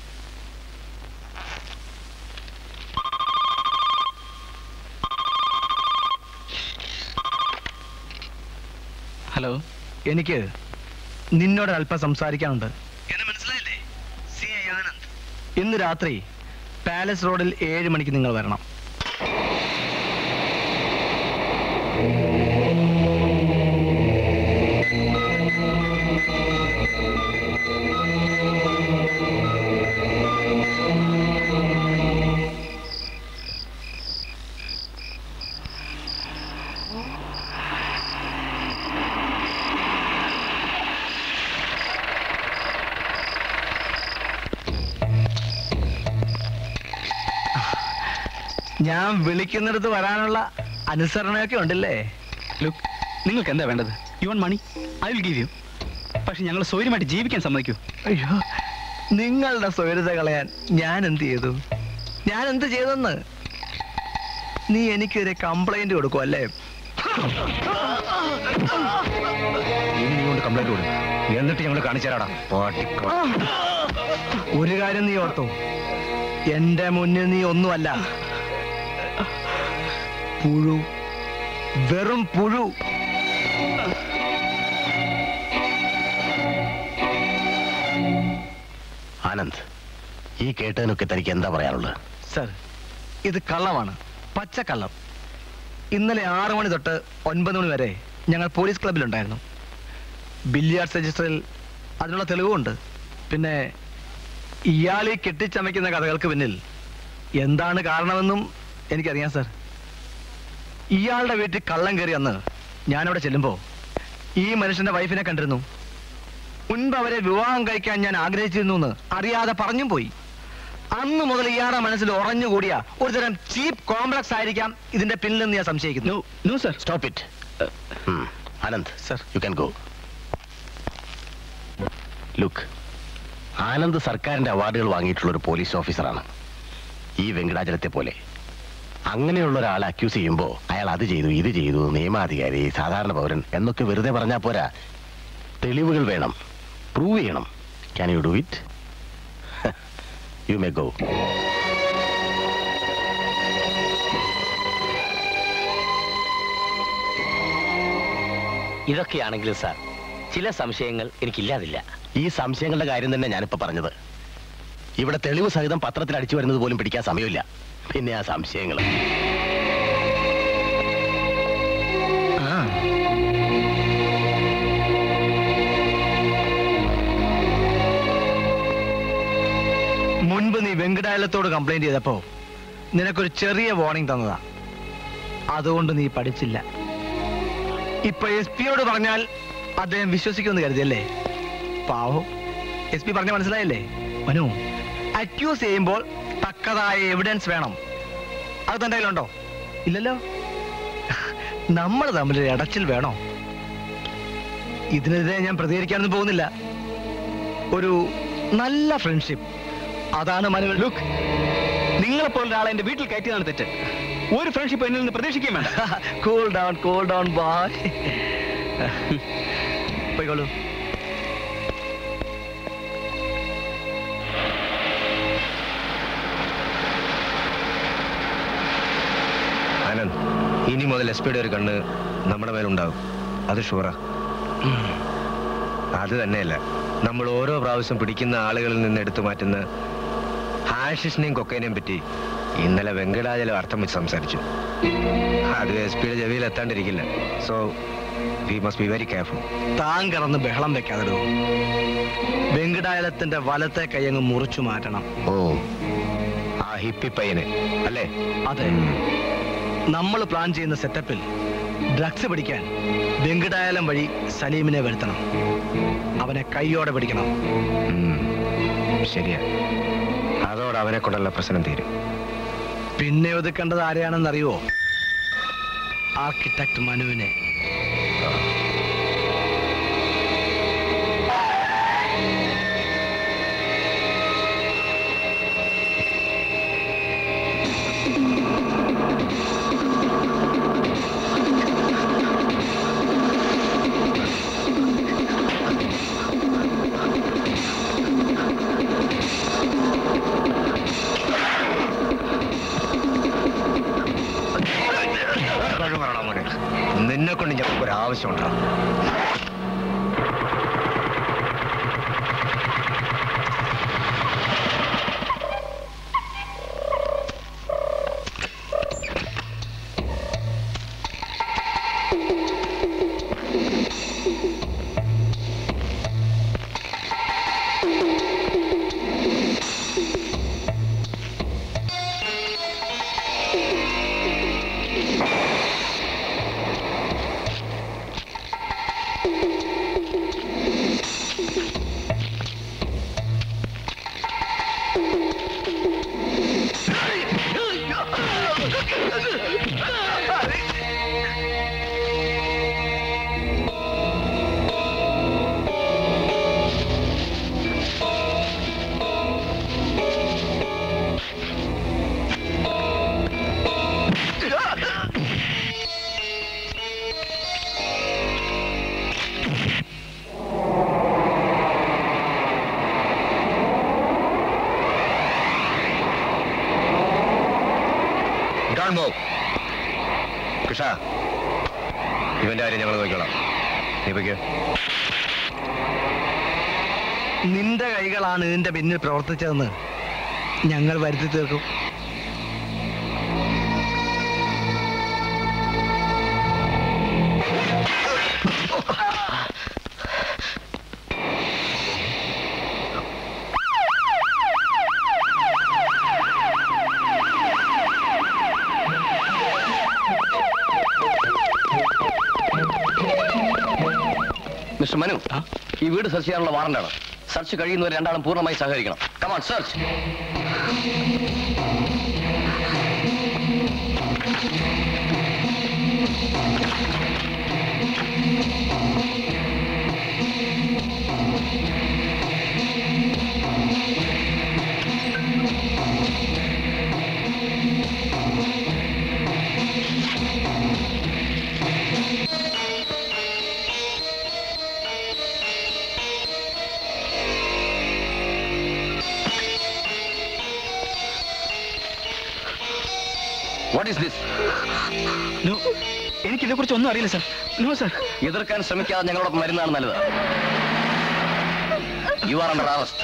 ഹലോ എനിക്ക് നിന്നോട് അല്പം സംസാരിക്കാനുണ്ട് ഇന്ന് രാത്രി പാലസ് റോഡിൽ ഏഴ് മണിക്ക് നിങ്ങൾ വരണം ഞാൻ വിളിക്കുന്നിടത്ത് വരാനുള്ള അനുസരണയൊക്കെ ഉണ്ടല്ലേ ലുക്ക് നിങ്ങൾക്ക് എന്താ വേണ്ടത് you want money I will give you പക്ഷെ ഞങ്ങൾ സ്വൈര്യമായിട്ട് ജീവിക്കാൻ സമ്മതിക്കൂ അയ്യോ നിങ്ങളുടെ സ്വൈരത കളയാൻ ഞാൻ എന്ത് ചെയ്തു ഞാൻ എന്ത് ചെയ്തെന്ന് നീ എനിക്കൊരു കംപ്ലൈന്റ് കൊടുക്കും അല്ലേ ഇനി നീ കൊണ്ട് കംപ്ലൈന്റ് കൊടുക്കും എന്നിട്ട് ഞങ്ങൾ കാണിച്ചു തരാടാ പാട്ടിക്ക ഒരു കാര്യം നീ ഓർത്തു എന്റെ മുന്നിൽ നീ ഒന്നുമല്ല പുഴു വെറും പുഴു ആനന്ദ് ഈ കേട്ടതിനൊക്കെ തനിക്ക് എന്താ പറയാനുള്ളത് സർ ഇത് കള്ളമാണ് പച്ചക്കള്ളം ഇന്നലെ ആറ് മണി തൊട്ട് ഒൻപത് മണി വരെ ഞങ്ങൾ പോലീസ് ക്ലബിലുണ്ടായിരുന്നു ബില്ലിയാർഡ്സ് രജിസ്റ്ററിൽ അതിനുള്ള തെളിവുമുണ്ട് പിന്നെ ഇയാളീ കെട്ടിച്ചമയ്ക്കുന്ന കഥകൾക്ക് പിന്നിൽ എന്താണ് കാരണമെന്നും എനിക്കറിയാം സർ ഇയാളുടെ വീട്ടിൽ കള്ളം കയറി അന്ന് ഞാനവിടെ ചെല്ലുമ്പോൾ ഈ മനുഷ്യന്റെ വൈഫിനെ കണ്ടിരുന്നു മുൻപ് അവരെ വിവാഹം കഴിക്കാൻ ഞാൻ ആഗ്രഹിച്ചിരുന്നു എന്ന് അറിയാതെ പറഞ്ഞും പോയി അന്ന് മുതൽ ഇയാളുടെ മനസ്സിൽ ഉറഞ്ഞുകൂടിയ ഒരുതരം ചീപ്പ് കോംപ്ലക്സ് ആയിരിക്കാം ഇതിന്റെ പിന്നിലെന്ന് ഞാൻ സംശയിക്കുന്നു no sir stop it Anand sir you can go look Anand സർക്കാരിന്റെ അവാർഡുകൾ വാങ്ങിയിട്ടുള്ള ഒരു പോലീസ് ഓഫീസറാണ് ഈ വെങ്കടാചലത്തെ പോലെ അങ്ങനെയുള്ള ഒരാളെ അക്യൂസ് ചെയ്യുമ്പോൾ അയാൾ അത് ചെയ്തു ഇത് ചെയ്തു നിയമാധികാരി സാധാരണ പൗരൻ എന്നൊക്കെ വെറുതെ പറഞ്ഞാൽ പോരാ തെളിവുകൾ വേണം പ്രൂവ് ചെയ്യണം can you do it you may go ഇതൊക്കെയാണെങ്കിലും സാർ ചില സംശയങ്ങൾ എനിക്കില്ലാതില്ല ഈ സംശയങ്ങളുടെ കാര്യം തന്നെ ഞാനിപ്പോ പറഞ്ഞത് ഇവിടെ തെളിവ് സഹിതം പത്രത്തിൽ അടിച്ചു വരുന്നത് പോലും പിടിക്കാൻ സമയമില്ല പിന്നെ ആ സംശയങ്ങൾ മുൻപ് നീ വെങ്കടായലത്തോട് കംപ്ലൈന്റ് ചെയ്തപ്പോ നിനക്കൊരു ചെറിയ വാർണിംഗ് തന്നതാ അതുകൊണ്ട് നീ പഠിച്ചില്ല ഇപ്പൊ എസ് പിയോട് പറഞ്ഞാൽ അദ്ദേഹം വിശ്വസിക്കുമെന്ന് കരുതിയല്ലേ പാവം എസ് പി പറഞ്ഞ മനസ്സിലായല്ലേ മനു അക്യൂസ് ചെയ്യുമ്പോൾ തക്കതായ എവിഡൻസ് വേണം അത് തന്റെ കയ്യിലുണ്ടോ ഇല്ലല്ലോ നമ്മൾ തമ്മിൽ ഒരു ഇടച്ചിൽ വേണോ ഇതിനെതിരെ ഞാൻ പ്രതികരിക്കാനൊന്നും പോകുന്നില്ല ഒരു നല്ല ഫ്രണ്ട്ഷിപ്പ് അതാണ് മനു ലുക്ക് നിങ്ങളെപ്പോലുള്ള ഒരാളെ എന്റെ വീട്ടിൽ കയറ്റിയതാണ് തെറ്റ് ഒരു ഫ്രണ്ട്ഷിപ്പ് എന്നിൽ നിന്ന് പ്രതീക്ഷിക്കാൻ വേണ്ട cool down cool down boy പോയിക്കോളൂ ആനന്ദ് ഇനി മുതൽ എസ് പിയുടെ ഒരു കണ്ണ് നമ്മുടെ മേലുണ്ടാവും അത് ഷുവറാ അത് തന്നെയല്ല നമ്മൾ ഓരോ പ്രാവശ്യം പിടിക്കുന്ന ആളുകളിൽ നിന്ന് എടുത്തു മാറ്റുന്ന ഹാഷിഷിനെയും കൊക്കൈനെയും പറ്റി ഇന്നലെ വെങ്കടാചലം അർത്ഥം വെച്ച് സംസാരിച്ചു അത് എസ് പിയുടെ ചെവിയിൽ എത്താണ്ടിരിക്കില്ല so we must be very careful താൻ കിടന്ന് ബഹളം വെക്കാതെടോ വെങ്കടായലത്തിന്റെ വലത്തെ കൈയങ്ങ് മുറിച്ചു മാറ്റണം ഓ ആ ഹിപ്പി പയ്യന് അല്ലേ അതെ നമ്മൾ പ്ലാൻ ചെയ്യുന്ന സെറ്റപ്പിൽ ഡ്രഗ്സ് പിടിക്കാൻ വെങ്കടായലം വഴി സലീമിനെ വരുത്തണം അവനെ കൈയോടെ പിടിക്കണം ശരിയാ അതോടെ അവനെ കൊണ്ടുള്ള പ്രശ്നം തീരും പിന്നെ ഒതുക്കേണ്ടത് ആരെയാണെന്ന് അറിയുവോ ആർക്കിടെക്ട് മനുവിനെ ഡോണ്ട് മൂവ് കൃഷ ഇവന്റെ കാര്യം ഞങ്ങൾ നോക്കിക്കോളാം നീ പൊയ്ക്കോ നിന്റെ കൈകളാണ് ഇതിന്റെ പിന്നിൽ പ്രവർത്തിച്ചതെന്ന് ഞങ്ങൾ വരുത്തി തീർക്കും മിസ്റ്റർ മനു ഈ വീട് സെർച്ച് ചെയ്യാനുള്ള വാറണ്ടാണ് സെർച്ച് കഴിയുന്നവർ രണ്ടാളും പൂർണ്ണമായി സഹകരിക്കണം come on search what is this എനിക്കിതിനെ കുറിച്ച് ഒന്നും അറിയില്ല സർ നോ സർ എതിർക്കാൻ ശ്രമിക്കാതെ ഞങ്ങളോടൊപ്പം വരുന്നതാണ് നല്ലത് യു ആർ അണ്ടർ അറസ്റ്റ്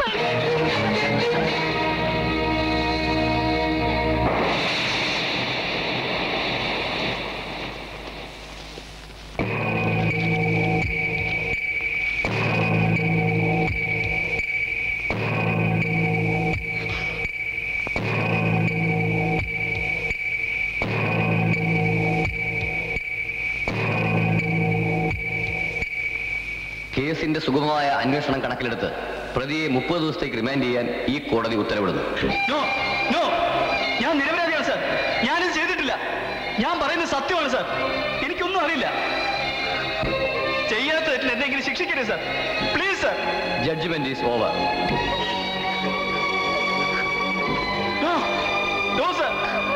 കേസിന്റെ സുഗമമായ അന്വേഷണം കണക്കിലെടുത്ത് പ്രതിയെ മുപ്പത് ദിവസത്തേക്ക് റിമാൻഡ് ചെയ്യാൻ ഈ കോടതി ഉത്തരവിടുന്നു നോ നോ ഞാൻ നിരപരാധിയാണ് സർ ഞാനിത് ചെയ്തിട്ടില്ല ഞാൻ പറയുന്നത് സത്യമാണ് സർ എനിക്കൊന്നും അറിയില്ല ചെയ്യാത്ത തെറ്റിന് എന്തെങ്കിലും ശിക്ഷിക്കരുത് sir please sir judgement is over no no sir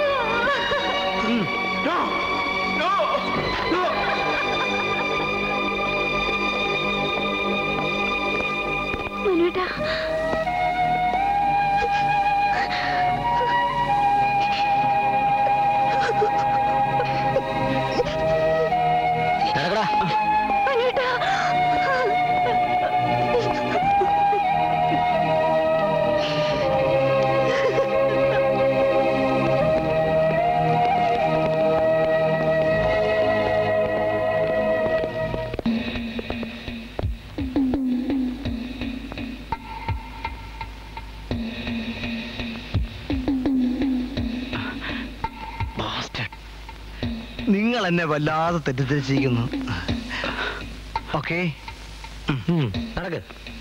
no no no മനുവേട്ടാ നടക്കടാ മനുവേട്ടാ നിങ്ങൾ എന്നെ വല്ലാതെ തെറ്റിദ്ധരിച്ചിരിക്കുന്നു ഓക്കെ നടക്ക്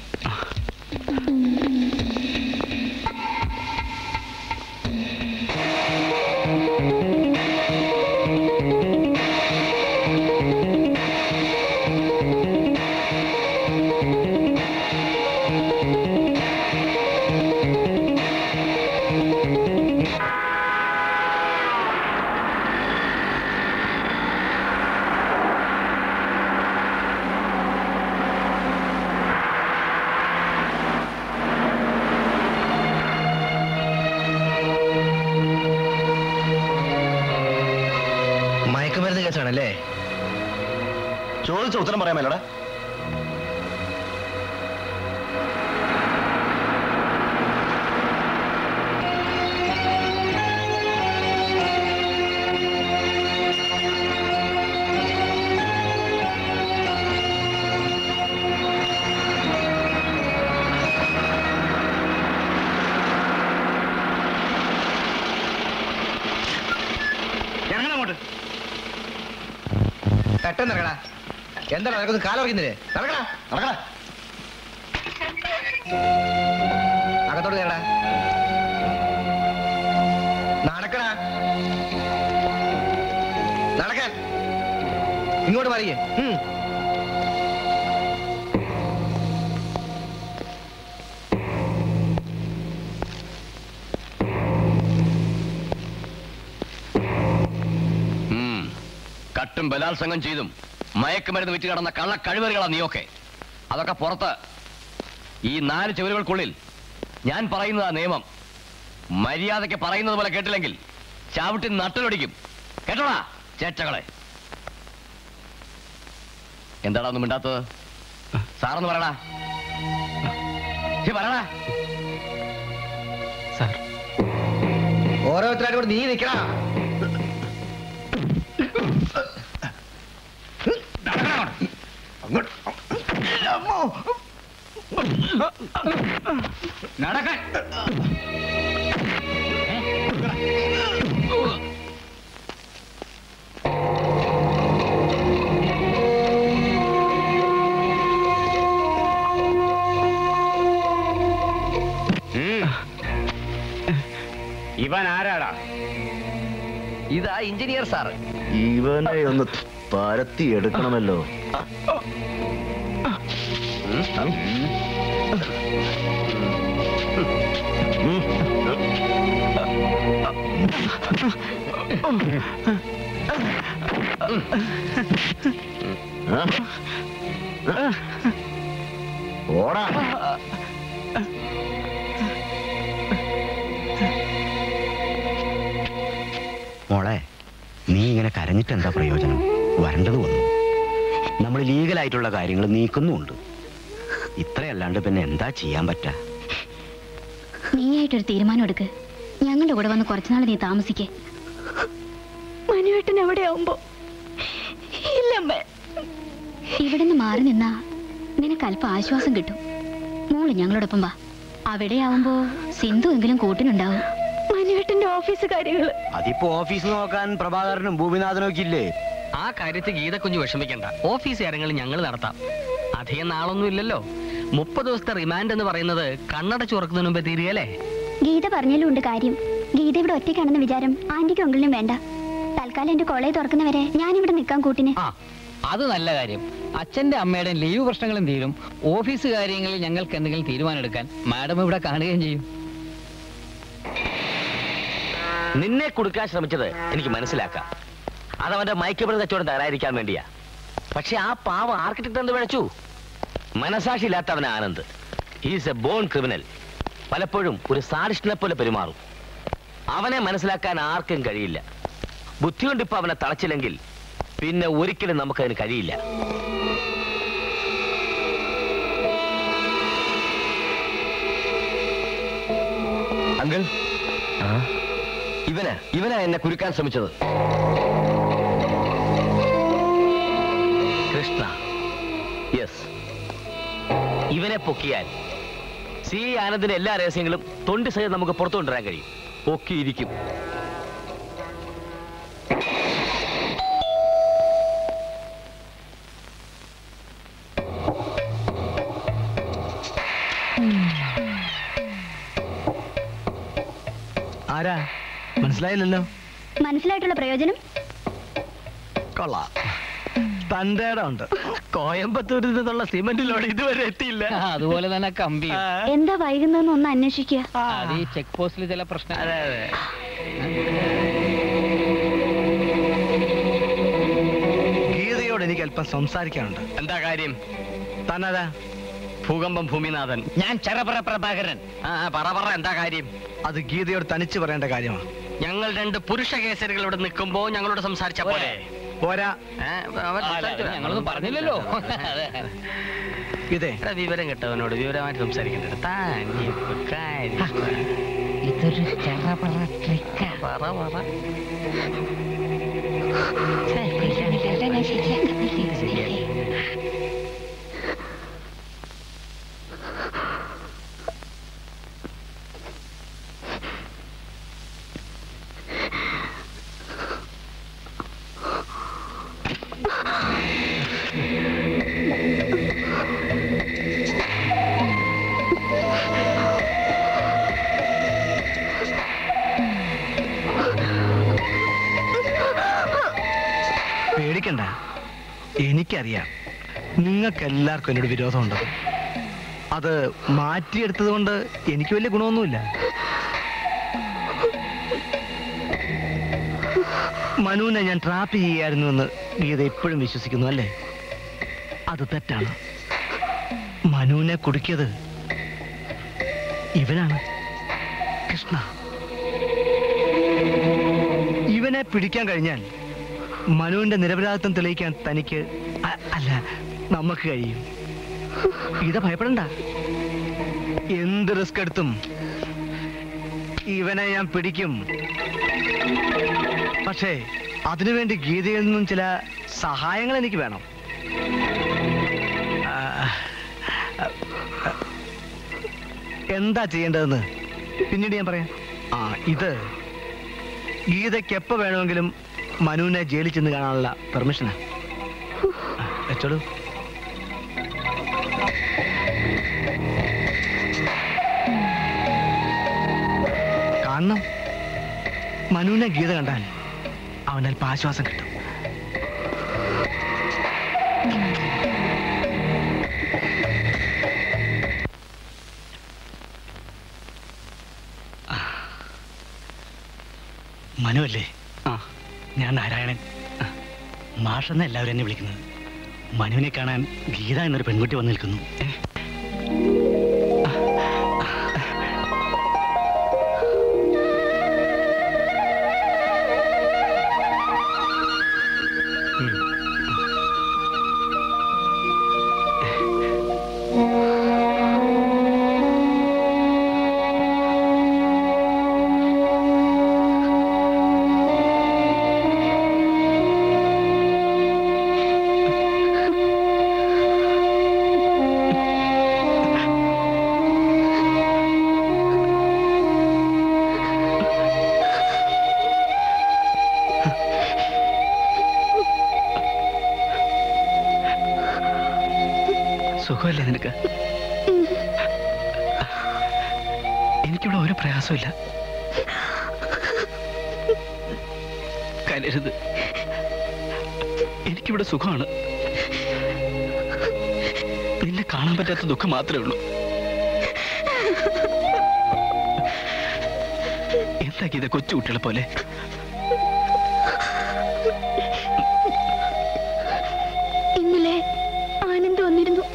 മയക്കുമരുന്ന് കേസാണല്ലേ ചോദിച്ച ഉത്തരം പറയാൻ മേലടാ ഇറങ്ങണം അങ്ങോട്ട് പെട്ടെന്ന് ഇറങ്ങടാ എന്താണ് നടക്കുന്നത് കാലം ഉറക്കുന്നില്ലേ നടക്കടാ നടക്കടാ അകത്തോട്ട് കയറടാ നടക്കടാ നടക്കാൻ ഇങ്ങോട്ട് മറിയേ ഉം. കട്ടും ബലാത്സംഗം ചെയ്തും മയക്കുമരുന്ന് വിറ്റ് കിടന്ന കള്ള കഴിവറുകളാ നീയൊക്കെ അതൊക്കെ പുറത്ത് ഈ നാല് ചുവരുകൾക്കുള്ളിൽ ഞാൻ പറയുന്നതാ നിയമം മര്യാദയ്ക്ക് പറയുന്നത് പോലെ കേട്ടില്ലെങ്കിൽ ചാവിട്ടി നട്ടലൊടിക്കും കേട്ടോടാ ചേറ്റകളെ എന്താടാ ഒന്നും മിണ്ടാത്തത് സാറൊന്ന് പറയടാ ഛെ, പറയടാ ഓരോരുത്തരായിട്ട് ഇവിടെ നീ നിൽക്കണ നടക്കാൻ ഇവൻ ആരാടാ ഇതാ എഞ്ചിനീയർ സാറ് ഇവനെ ഒന്ന് പരത്തി എടുക്കണമല്ലോ ഓടാ മോളെ നീ ഇങ്ങനെ കരഞ്ഞിട്ട് എന്താ പ്രയോജനം വരേണ്ടത് വന്നു നമ്മൾ ലീഗലായിട്ടുള്ള കാര്യങ്ങൾ നീക്കുന്നുമുണ്ട് ഇത്രയല്ലാണ്ട് പിന്നെ എന്താ ചെയ്യാൻ പറ്റാ നീയായിട്ടൊരു തീരുമാനം എടുക്ക് ഞങ്ങളുടെ കൂടെ വന്ന് കുറച്ചുനാൾ നീ താമസിക്കേ മനുവേട്ടൻ എവിടെയാവുമ്പോ ഇല്ലമ്മേ ഇവിടുന്ന് മാറി നിന്നാ നിനക്ക് അല്പം ആശ്വാസം കിട്ടും മോള് ഞങ്ങളോടൊപ്പം വാ അവിടെയാവുമ്പോ സിന്ധു എങ്കിലും കൂട്ടിനുണ്ടാവും മനുവേട്ടന്റെ ഓഫീസ് കാര്യങ്ങള് അതിപ്പോ ഓഫീസ് നോക്കാൻ പ്രഭാകരനും ഭൂമിനാഥനും ഒക്കെ ഇല്ലേ ആ കാര്യത്തിൽ ഗീത കുഞ്ഞ് വിഷമിക്കണ്ട ഓഫീസ് കാര്യങ്ങൾ ഞങ്ങൾ നടത്താം അധികം നാളൊന്നും ഇല്ലല്ലോ മുപ്പത് ദിവസത്തെ റിമാൻഡ് എന്ന് പറയുന്നത് കണ്ണടച്ചു തുറക്കുന്നതിന് മുമ്പേ തീരുകയല്ലേ ഗീത പറഞ്ഞാലും ഉണ്ട് കാര്യം ഗീത ഇവിടെ ഒറ്റയ്ക്കാണെന്ന് വിചാരം ആന്റിക്കും അങ്കിളിനും വേണ്ട തൽക്കാലം എന്റെ കോളേജ് തുറക്കുന്നവരെ ഞാനിവിടെ നിൽക്കാൻ കൂട്ടിന് ആ അത് നല്ല കാര്യം അച്ഛന്റെ അമ്മയുടെയും ലീവ് പ്രശ്നങ്ങളും തീരും ഓഫീസ് കാര്യങ്ങളിൽ ഞങ്ങൾക്ക് എന്തെങ്കിലും തീരുമാനം എടുക്കാൻ മാഡം ഇവിടെ കാണുകയും ചെയ്യും നിന്നെ കൊടുക്കാൻ ശ്രമിച്ചത് എനിക്ക് മനസ്സിലാക്കാം അതവന്റെ മയക്കുമരുന്ന് കച്ചവടം തരാതിരിക്കാൻ വേണ്ടിയാ പക്ഷെ ആ പാവ ആർക്കിടെക്ട് എന്ത് വിളിച്ചു മനസാക്ഷി ഇല്ലാത്തവൻ Anand he's a born criminal പലപ്പോഴും ഒരു സാഡിസ്റ്റിനെ പോലെ പെരുമാറും അവനെ മനസ്സിലാക്കാൻ ആർക്കും കഴിയില്ല ബുദ്ധി കൊണ്ട് ഇപ്പൊ അവനെ തളച്ചില്ലെങ്കിൽ പിന്നെ ഒരിക്കലും നമുക്കതിന് കഴിയില്ല അങ്കിൾ ഇവനാ ഇവനാ എന്നെ കുരുക്കാൻ ശ്രമിച്ചത് കൃഷ്ണ യെസ് ഇവനെ പൊക്കിയാൽ സി ആനന്ദിന്റെ എല്ലാ രഹസ്യങ്ങളും തൊണ്ടി സഹിതം നമുക്ക് പുറത്തു കൊണ്ടുവരാൻ കഴിയും പൊക്കിയിരിക്കും ആരാ മനസ്സിലായില്ലല്ലോ മനസ്സിലായിട്ടുള്ള പ്രയോജനം കൊള്ളാം തൻ്റെ ഉണ്ട് കോയമ്പത്തൂരിൽ നിന്നുള്ള സിമന്റ് ലോഡ് ഇതുവരെ എത്തിയില്ല അതുപോലെ തന്നെ കമ്പി എന്താ വൈകുന്നതെന്ന് ഒന്ന് അന്വേഷിക്കുക അത് ഈ ചെക്ക് പോസ്റ്റിൽ ചില പ്രശ്നം അതെ അതെ ഗീതയോട് എനിക്ക് അല്പം സംസാരിക്കാനുണ്ട് എന്താ കാര്യം തന്നതാ ഭൂകമ്പം ഭൂമിനാഥൻ ഞാൻ ചെറപറ പ്രഭാകരൻ ആ ആ, പറ പറ എന്താ കാര്യം അത് ഗീതയോട് തനിച്ച് പറയേണ്ട കാര്യമാണ് ഞങ്ങൾ രണ്ട് പുരുഷ കേസരികൾ ഇവിടെ നിൽക്കുമ്പോ ഞങ്ങളോട് സംസാരിച്ച പോലെ പോരാ ഏ, അവൻ സംസാരിച്ചു. ഞങ്ങളൊന്നും പറഞ്ഞില്ലല്ലോ അതെ. ഇതേ എടാ, വിവരം കിട്ടവനോട് വിവരമായിട്ട് സംസാരിക്കണ്ട താൻ ഇപ്പൊ കാര്യം ഇതൊരു ചെറപറ ട്രിക്കാ പറ പറ പേടിക്കണ്ട എനിക്കറിയാം നിങ്ങൾക്ക് എല്ലാവർക്കും എന്നോട് വിരോധമുണ്ട് അത് മാറ്റിയെടുത്തത് കൊണ്ട് എനിക്ക് വലിയ ഗുണമൊന്നുമില്ല മനുവിനെ ഞാൻ ട്രാപ്പ് ചെയ്യായിരുന്നു എന്ന് ഗീത എപ്പോഴും വിശ്വസിക്കുന്നു അല്ലേ അത് തെറ്റാണ് മനുവിനെ കുടുക്കിയത് ഇവനാണ് കൃഷ്ണ പിടിക്കാൻ കഴിഞ്ഞാൽ മനുവിന്റെ നിരപരാധിത്വം തെളിയിക്കാൻ തനിക്ക് അ- അല്ല നമുക്ക് കഴിയും ഗീത ഭയപ്പെടണ്ട എന്ത് റിസ്ക് എടുത്തും ഇവനെ ഞാൻ പിടിക്കും പക്ഷേ അതിനുവേണ്ടി ഗീതയിൽ നിന്നും ചില സഹായങ്ങൾ എനിക്ക് വേണം ആ, ആ, എന്താ ചെയ്യേണ്ടതെന്ന് പിന്നീട് ഞാൻ പറയാം ആ ഇത് ഗീതയ്ക്ക് എപ്പോ വേണമെങ്കിലും മനുവിനെ ജയിലിൽ ചെന്ന് കാണാനുള്ള പെർമിഷനാ ആ, വെച്ചോളൂ കാണണം മനുവിനെ ഗീത കണ്ടാൽ അവന് അല്പം ആശ്വാസം കിട്ടും മനുവല്ലേ ആ ഞാൻ നാരായണൻ ആ, മാഷെന്ന എല്ലാവരും എന്നെ വിളിക്കുന്നത് മനുവിനെ കാണാൻ ഗീത എന്നൊരു പെൺകുട്ടി വന്നു നിൽക്കുന്നു ഏ? സുഖമല്ലേ നിനക്ക് എനിക്കിവിടെ ഒരു പ്രയാസമില്ല കരരുത് എനിക്കിവിടെ സുഖമാണ് നിന്നെ കാണാൻ പറ്റാത്ത ദുഃഖം മാത്രമേ ഉള്ളൂ എന്താ ഗീത കൊച്ചു കുട്ടികളെ പോലെ ഇന്നലെ ആനന്ദ് വന്നിരുന്നു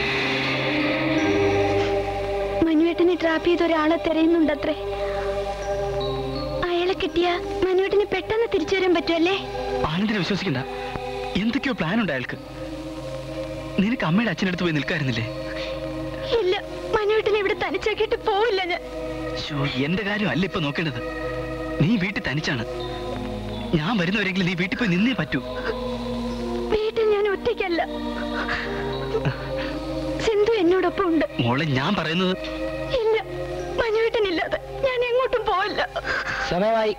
മനുവേട്ടനെ ട്രാപ്പ് ചെയ്ത ഒരാളെ തിരയുന്നുണ്ടത്രേ അയാളെ കിട്ടിയ മനുവേട്ടന് പെട്ടെന്ന് തിരിച്ചു വരാൻ പറ്റുമല്ലേ ആനന്ദിനെ വിശ്വസിക്കണ്ട എന്തൊക്കെയോ പ്ലാൻ ഉണ്ട് അയാൾക്ക് നിനക്ക് അമ്മയുടെ അച്ഛനടുത്ത് പോയി നിൽക്കായിരുന്നില്ലേ ഇല്ല മനുവേട്ടനെ ഇവിടെ തനിച്ചാക്കിയിട്ട് പോവില്ല ഞാൻ ശോ, എന്റെ കാര്യം അല്ല ഇപ്പൊ നോക്കേണ്ടത് നീ വീട്ടിൽ തനിച്ചാണ് ഞാൻ വരുന്നവരെങ്കിലും നീ വീട്ടിൽ പോയി നിന്നേ പറ്റൂ വീട്ടിൽ ഞാൻ ഒറ്റയ്ക്കല്ല സിന്ധു എന്നോടൊപ്പം ഉണ്ട് മോളെ ഞാൻ പറയുന്നത് ഇല്ല മനുവേട്ടനില്ലാതെ ഞാൻ എങ്ങോട്ടും പോവില്ല സമയമായി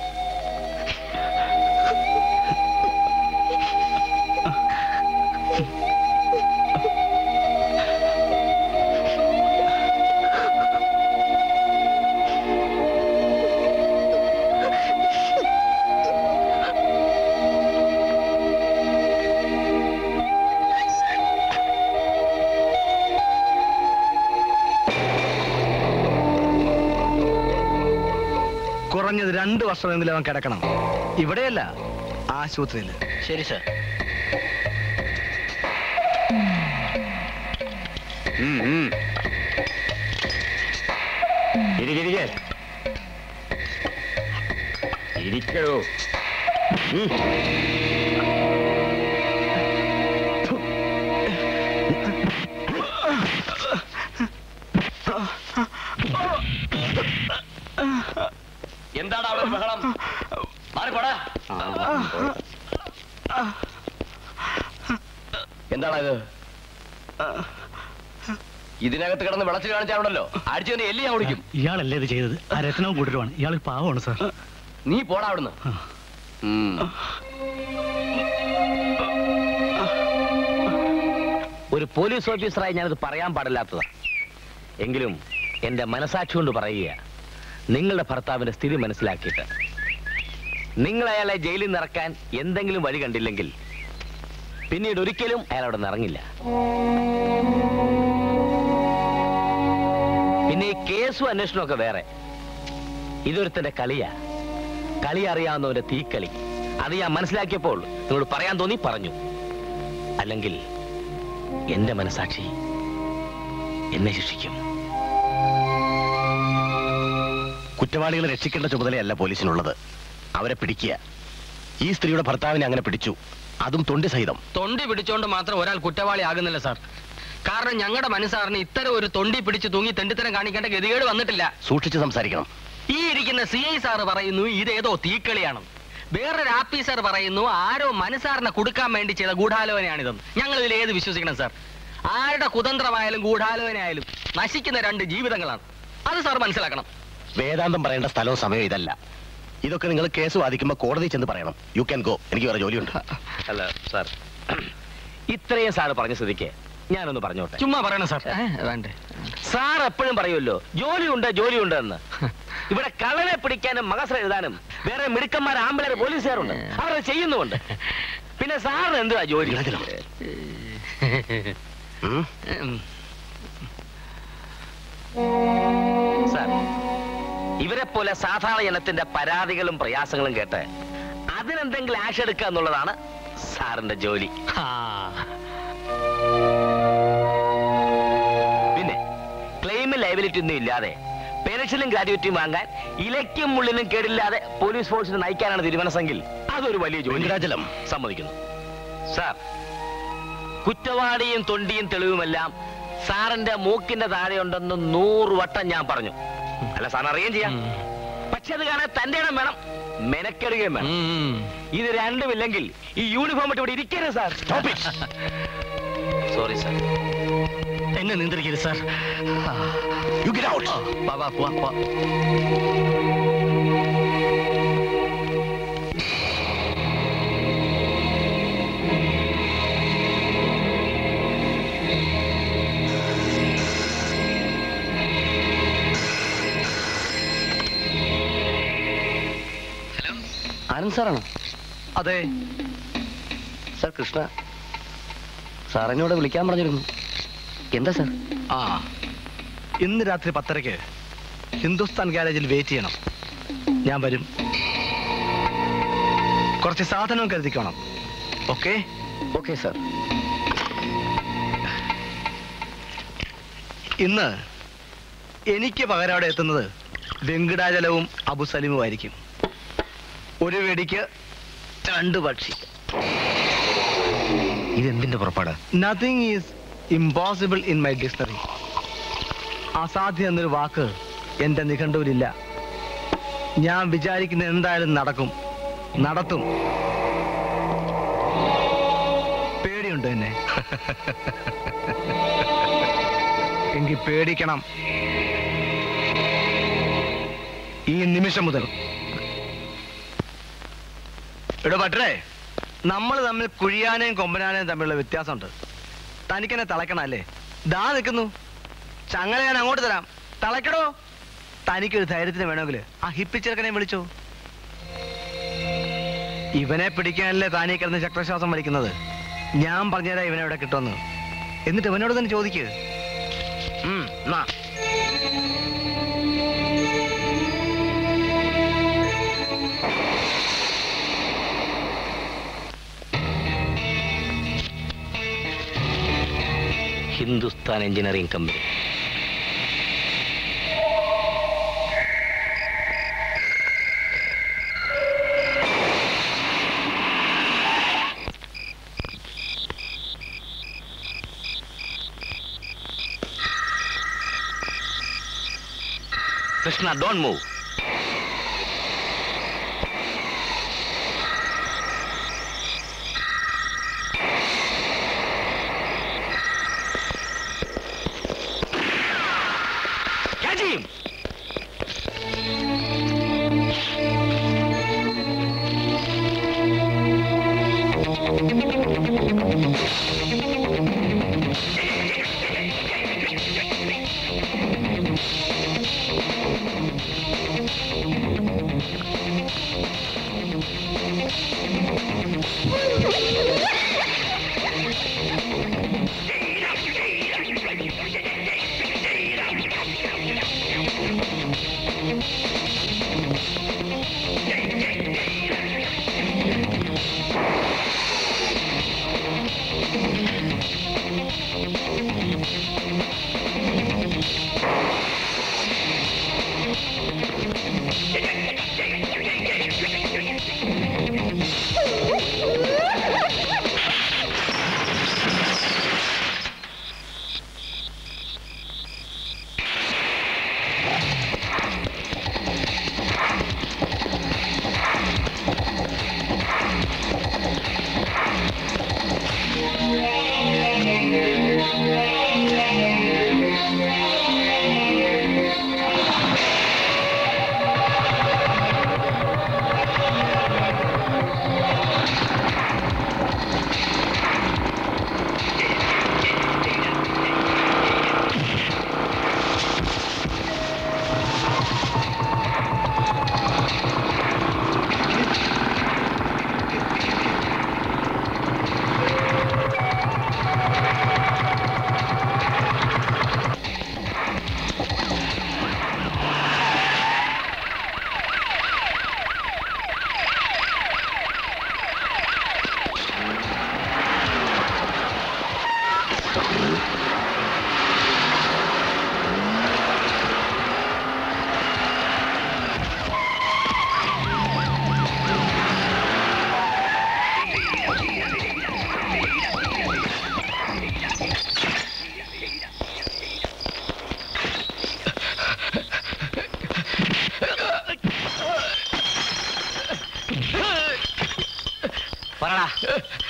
കുറഞ്ഞത് രണ്ട് വർഷമെങ്കിലും അവൻ കിടക്കണം ഇവിടെയല്ല ആശുപത്രിയിൽ ശരി സർ ഇരിക്കൂ എന്താണ് അവിടെ ഒരു ബഹളം മാറിപ്പോടാ എന്താണ് ഇത് ഇതിനകത്ത് കിടന്ന് വിളച്ച് കാണിച്ചാണല്ലോ അടിച്ചു തന്നെ എല്ലി ഞാൻ ഓടിക്കും ഇയാളല്ലേ ഇത് ചെയ്തത് ആ രത്നവും കൂട്ടരുമാണ് ഇയാൾ പാവമാണ് സാർ നീ പോടാ അവിടുന്ന് ഉം. ഒരു പോലീസ് ഓഫീസറായി ഞാനത് പറയാൻ പാടില്ലാത്തതാ എങ്കിലും എന്റെ മനസാക്ഷി കൊണ്ട് പറയുക നിങ്ങളുടെ ഭർത്താവിന്റെ സ്ഥിതി മനസ്സിലാക്കിയിട്ട് നിങ്ങൾ അയാളെ ജയിലിൽ നിന്ന് ഇറക്കാൻ എന്തെങ്കിലും വഴി കണ്ടില്ലെങ്കിൽ പിന്നീട് ഒരിക്കലും അയാൾ അവിടെ നിന്ന് ഇറങ്ങില്ല പിന്നെ ഈ കേസും അന്വേഷണവും ഒക്കെ വേറെ ഇതൊരുത്തന്റെ കളിയാ കളി അറിയാവുന്നവന്റെ തീക്കളി അത് ഞാൻ മനസ്സിലാക്കിയപ്പോൾ നിങ്ങളോട് പറയാൻ തോന്നി പറഞ്ഞു അല്ലെങ്കിൽ എന്റെ മനസാക്ഷി എന്നെ ശിക്ഷിക്കും കുറ്റവാളികളെ രക്ഷിക്കേണ്ട ചുമതലയല്ല പോലീസിനുള്ളത് അവരെ പിടിക്കുക ഈ സ്ത്രീയുടെ ഭർത്താവിനെ അങ്ങനെ പിടിച്ചു അതും തൊണ്ടി സഹിതം തൊണ്ടി പിടിച്ചോണ്ട് മാത്രം ഒരാൾ കുറ്റവാളി ആകുന്നില്ല സാർ കാരണം ഞങ്ങളുടെ മനസ്സാറിന് ഇത്തരം ഒരു തൊണ്ടി പിടിച്ച് തൂങ്ങി തെണ്ടിത്തരം കാണിക്കേണ്ട ഗതികേട് വന്നിട്ടില്ല സൂക്ഷിച്ച് സംസാരിക്കണം ഈ ഇരിക്കുന്ന സി ഐ സാറ് പറയുന്നു ഇതേതോ തീക്കളിയാണ് വേറൊരു ആഫീസർ പറയുന്നു ആരോ മനസ്സാറിനെ കൊടുക്കാൻ വേണ്ടി ചെയ്ത ഗൂഢാലോചനയാണിതെന്ന് ഞങ്ങൾ ഇതിൽ ഏത് വിശ്വസിക്കണം സാർ ആരുടെ കുതന്ത്രമായാലും ഗൂഢാലോചനയായാലും നശിക്കുന്ന രണ്ട് ജീവിതങ്ങളാണ് അത് സാർ മനസ്സിലാക്കണം വേദാന്തം പറയേണ്ട സ്ഥലവും സമയവും ഇതല്ല ഇതൊക്കെ നിങ്ങൾ കേസ് വാദിക്കുമ്പോൾ കോടതി ചെന്ന് പറയണം യു ക്യാൻ ഗോ എനിക്ക് വേറെ ജോലിയുണ്ട് അല്ല സാർ ഇത്രയും സാറ് പറഞ്ഞ സ്ഥിതിക്ക് ഞാനൊന്ന് പറഞ്ഞോട്ടെ ചുമ്മാ പറയണം സാർ വേണ്ടേ സാർ എപ്പോഴും പറയുമല്ലോ ജോലിയുണ്ട് ജോലിയുണ്ട് എന്ന് ഇവിടെ കള്ളനെ പിടിക്കാനും മകസർ എഴുതാനും വേറെ മിടുക്കന്മാർ ആമ്പിളർ പോലീസുകാരുണ്ട് അവരത് ചെയ്യുന്നുമുണ്ട് പിന്നെ സാറിന് എന്തുവാ ജോലി സാർ ഇവരെ പോലെ സാധാരണ ജനത്തിന്റെ പരാതികളും പ്രയാസങ്ങളും കേട്ട് അതിനെന്തെങ്കിലും ആക്ഷൻ എടുക്കുക എന്നുള്ളതാണ് സാറിന്റെ ജോലി പിന്നെ ക്ലെയിമും ലൈബിലിറ്റി ഒന്നും ഇല്ലാതെ പെൻഷനും ഗ്രാജുവേറ്റും വാങ്ങാൻ ഇലയ്ക്കും മുള്ളിനും കേടില്ലാതെ പോലീസ് ഫോഴ്സിനെ നയിക്കാനാണ് തീരുമാനമെങ്കിൽ അതൊരു വലിയ ജോലി രാജലം സമ്മതിക്കുന്നു സാർ കുറ്റവാളിയും തൊണ്ടിയും തെളിവുമെല്ലാം സാറിന്റെ മൂക്കിന്റെ താഴെയുണ്ടെന്ന് നൂറ് വട്ടം ഞാൻ പറഞ്ഞു അല്ല സാറിന് അറിയുകയും ചെയ്യാം പക്ഷെ അത് കാണാൻ തന്റെ ഇടം വേണം മെനക്കെടുകയും വേണം ഇത് രണ്ടുമില്ലെങ്കിൽ ഈ യൂണിഫോം ഇട്ട് ഇവിടെ ഇരിക്കരുത് സാർ സോറി സാർ എന്നെ നിയന്ത്രിക്കരുത് സാർ യു ഗെറ്റ് ഔട്ട് വാ വാ വാ വാ ആനന്ദ് സാറാണോ അതെ സാർ കൃഷ്ണ സാർ എന്നോട് വിളിക്കാൻ പറഞ്ഞിരുന്നു എന്താ സാർ ആ ഇന്ന് രാത്രി പത്തരയ്ക്ക് ഹിന്ദുസ്ഥാൻ ഗാരേജിൽ വെയിറ്റ് ചെയ്യണം ഞാൻ വരും കുറച്ച് സാധനവും കരുതിക്കണം ഓക്കെ ഓക്കെ സാർ ഇന്ന് എനിക്ക് പകരം അവിടെ എത്തുന്നത് വെങ്കിടാചലവും അബുസലിമും ആയിരിക്കും ഒരു വെടിക്ക് രണ്ട് പക്ഷി ഇതെന്തിന്റെ പുറപ്പാട് nothing is impossible in my dictionary അസാധ്യം എന്നൊരു വാക്ക് എന്റെ നിഘണ്ടുവിലില്ല ഞാൻ വിചാരിക്കുന്ന എന്തായാലും നടക്കും നടത്തും പേടിയുണ്ടോ എന്നെ എങ്കിൽ പേടിക്കണം ഈ നിമിഷം മുതൽ എടോ പറ്റേ നമ്മൾ തമ്മിൽ കുഴിയാനയും കൊമ്പനാനയും തമ്മിലുള്ള വ്യത്യാസമുണ്ട് തനിക്കെന്നെ തളയ്ക്കണം അല്ലേ ദാ നിൽക്കുന്നു ചങ്ങല ഞാൻ അങ്ങോട്ട് തരാം തളയ്ക്കടോ തനിക്കൊരു ധൈര്യത്തിന് വേണമെങ്കിൽ ആ ഹിപ്പിച്ചെറുക്കനെ വിളിച്ചോ ഇവനെ പിടിക്കാനല്ലേ താനീ കിടന്ന് ചക്രശ്വാസം വലിക്കുന്നത് ഞാൻ പറഞ്ഞുതരാം ഇവനെ എവിടെ കിട്ടുമെന്ന് എന്നിട്ട് ഇവനോട് തന്നെ ചോദിക്ക് ഉം, നാ. Hindustan engineering company Krishna don't move Catch him!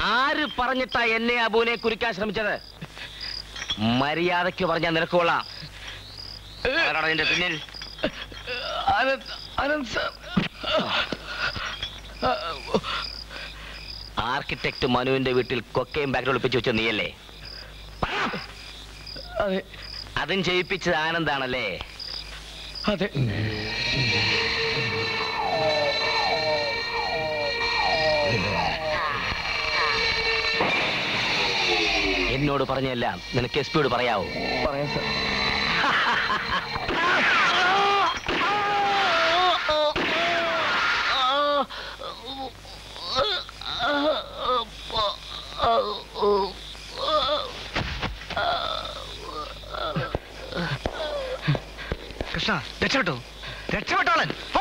ആര് പറഞ്ഞിട്ടാ എന്നെ അബുവിനെ കുറിക്കാൻ ശ്രമിച്ചത് മര്യാദയ്ക്ക് പറഞ്ഞാൽ നിനക്ക് കൊള്ളാം ആരാടാ നിന്റെ പിന്നിൽ അനന്ത് അനന്ത് സാർ ആർക്കിടെക്ട് മനുവിന്റെ വീട്ടിൽ കൊക്കയും ബാഗ് ഒളിപ്പിച്ച് വെച്ച നീയല്ലേ അതെ അതും ചെയ്യിപ്പിച്ചത് ആനന്ദാണല്ലേ അതെ എന്നോട് പറഞ്ഞെല്ലാം നിനക്ക് എസ് പിയോട് പറയാവോ പറയാം സാർ കൃഷ്ണ രക്ഷപ്പെട്ടു രക്ഷപ്പെട്ടോളൻ ഓ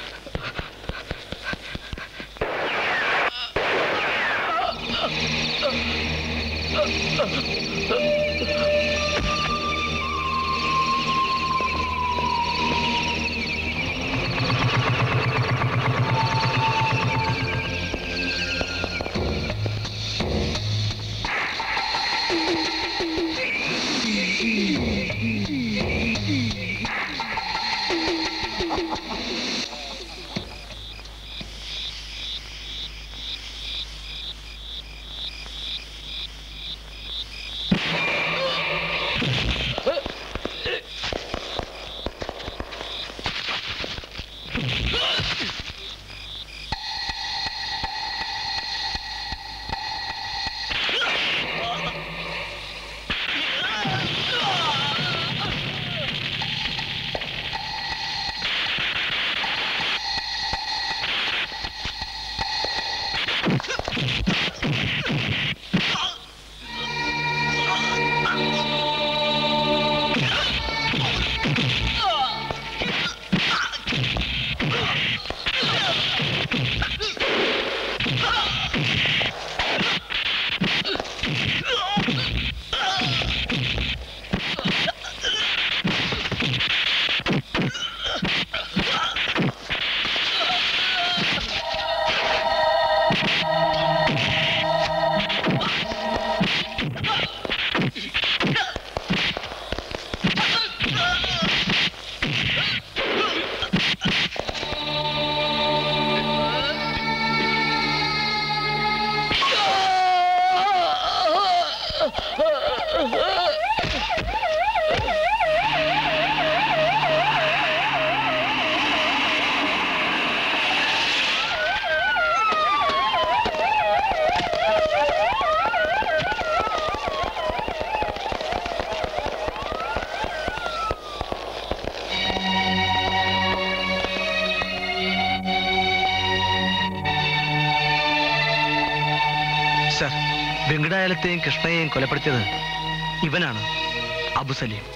സർ വെങ്കടാചലത്തെയും കൃഷ്ണയെയും കൊലപ്പെടുത്തിയത് ഇവനാണ് അബു സലീം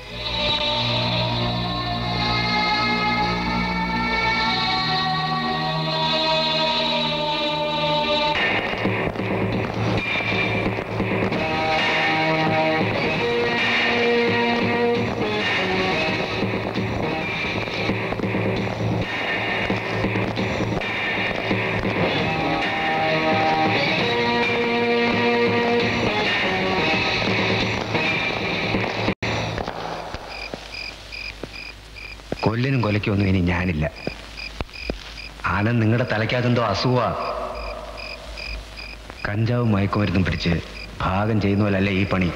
കൊല്ലിനും കൊലയ്ക്കും ഒന്നും ഇനി ഞാനില്ല ആനന്ദ് നിങ്ങളുടെ തലയ്ക്കകത്തെന്തോ അസുഖ കഞ്ചാവും മയക്കുമരുന്നും പിടിച്ച് ഭാഗം ചെയ്യുന്ന പോലല്ല ഈ പണി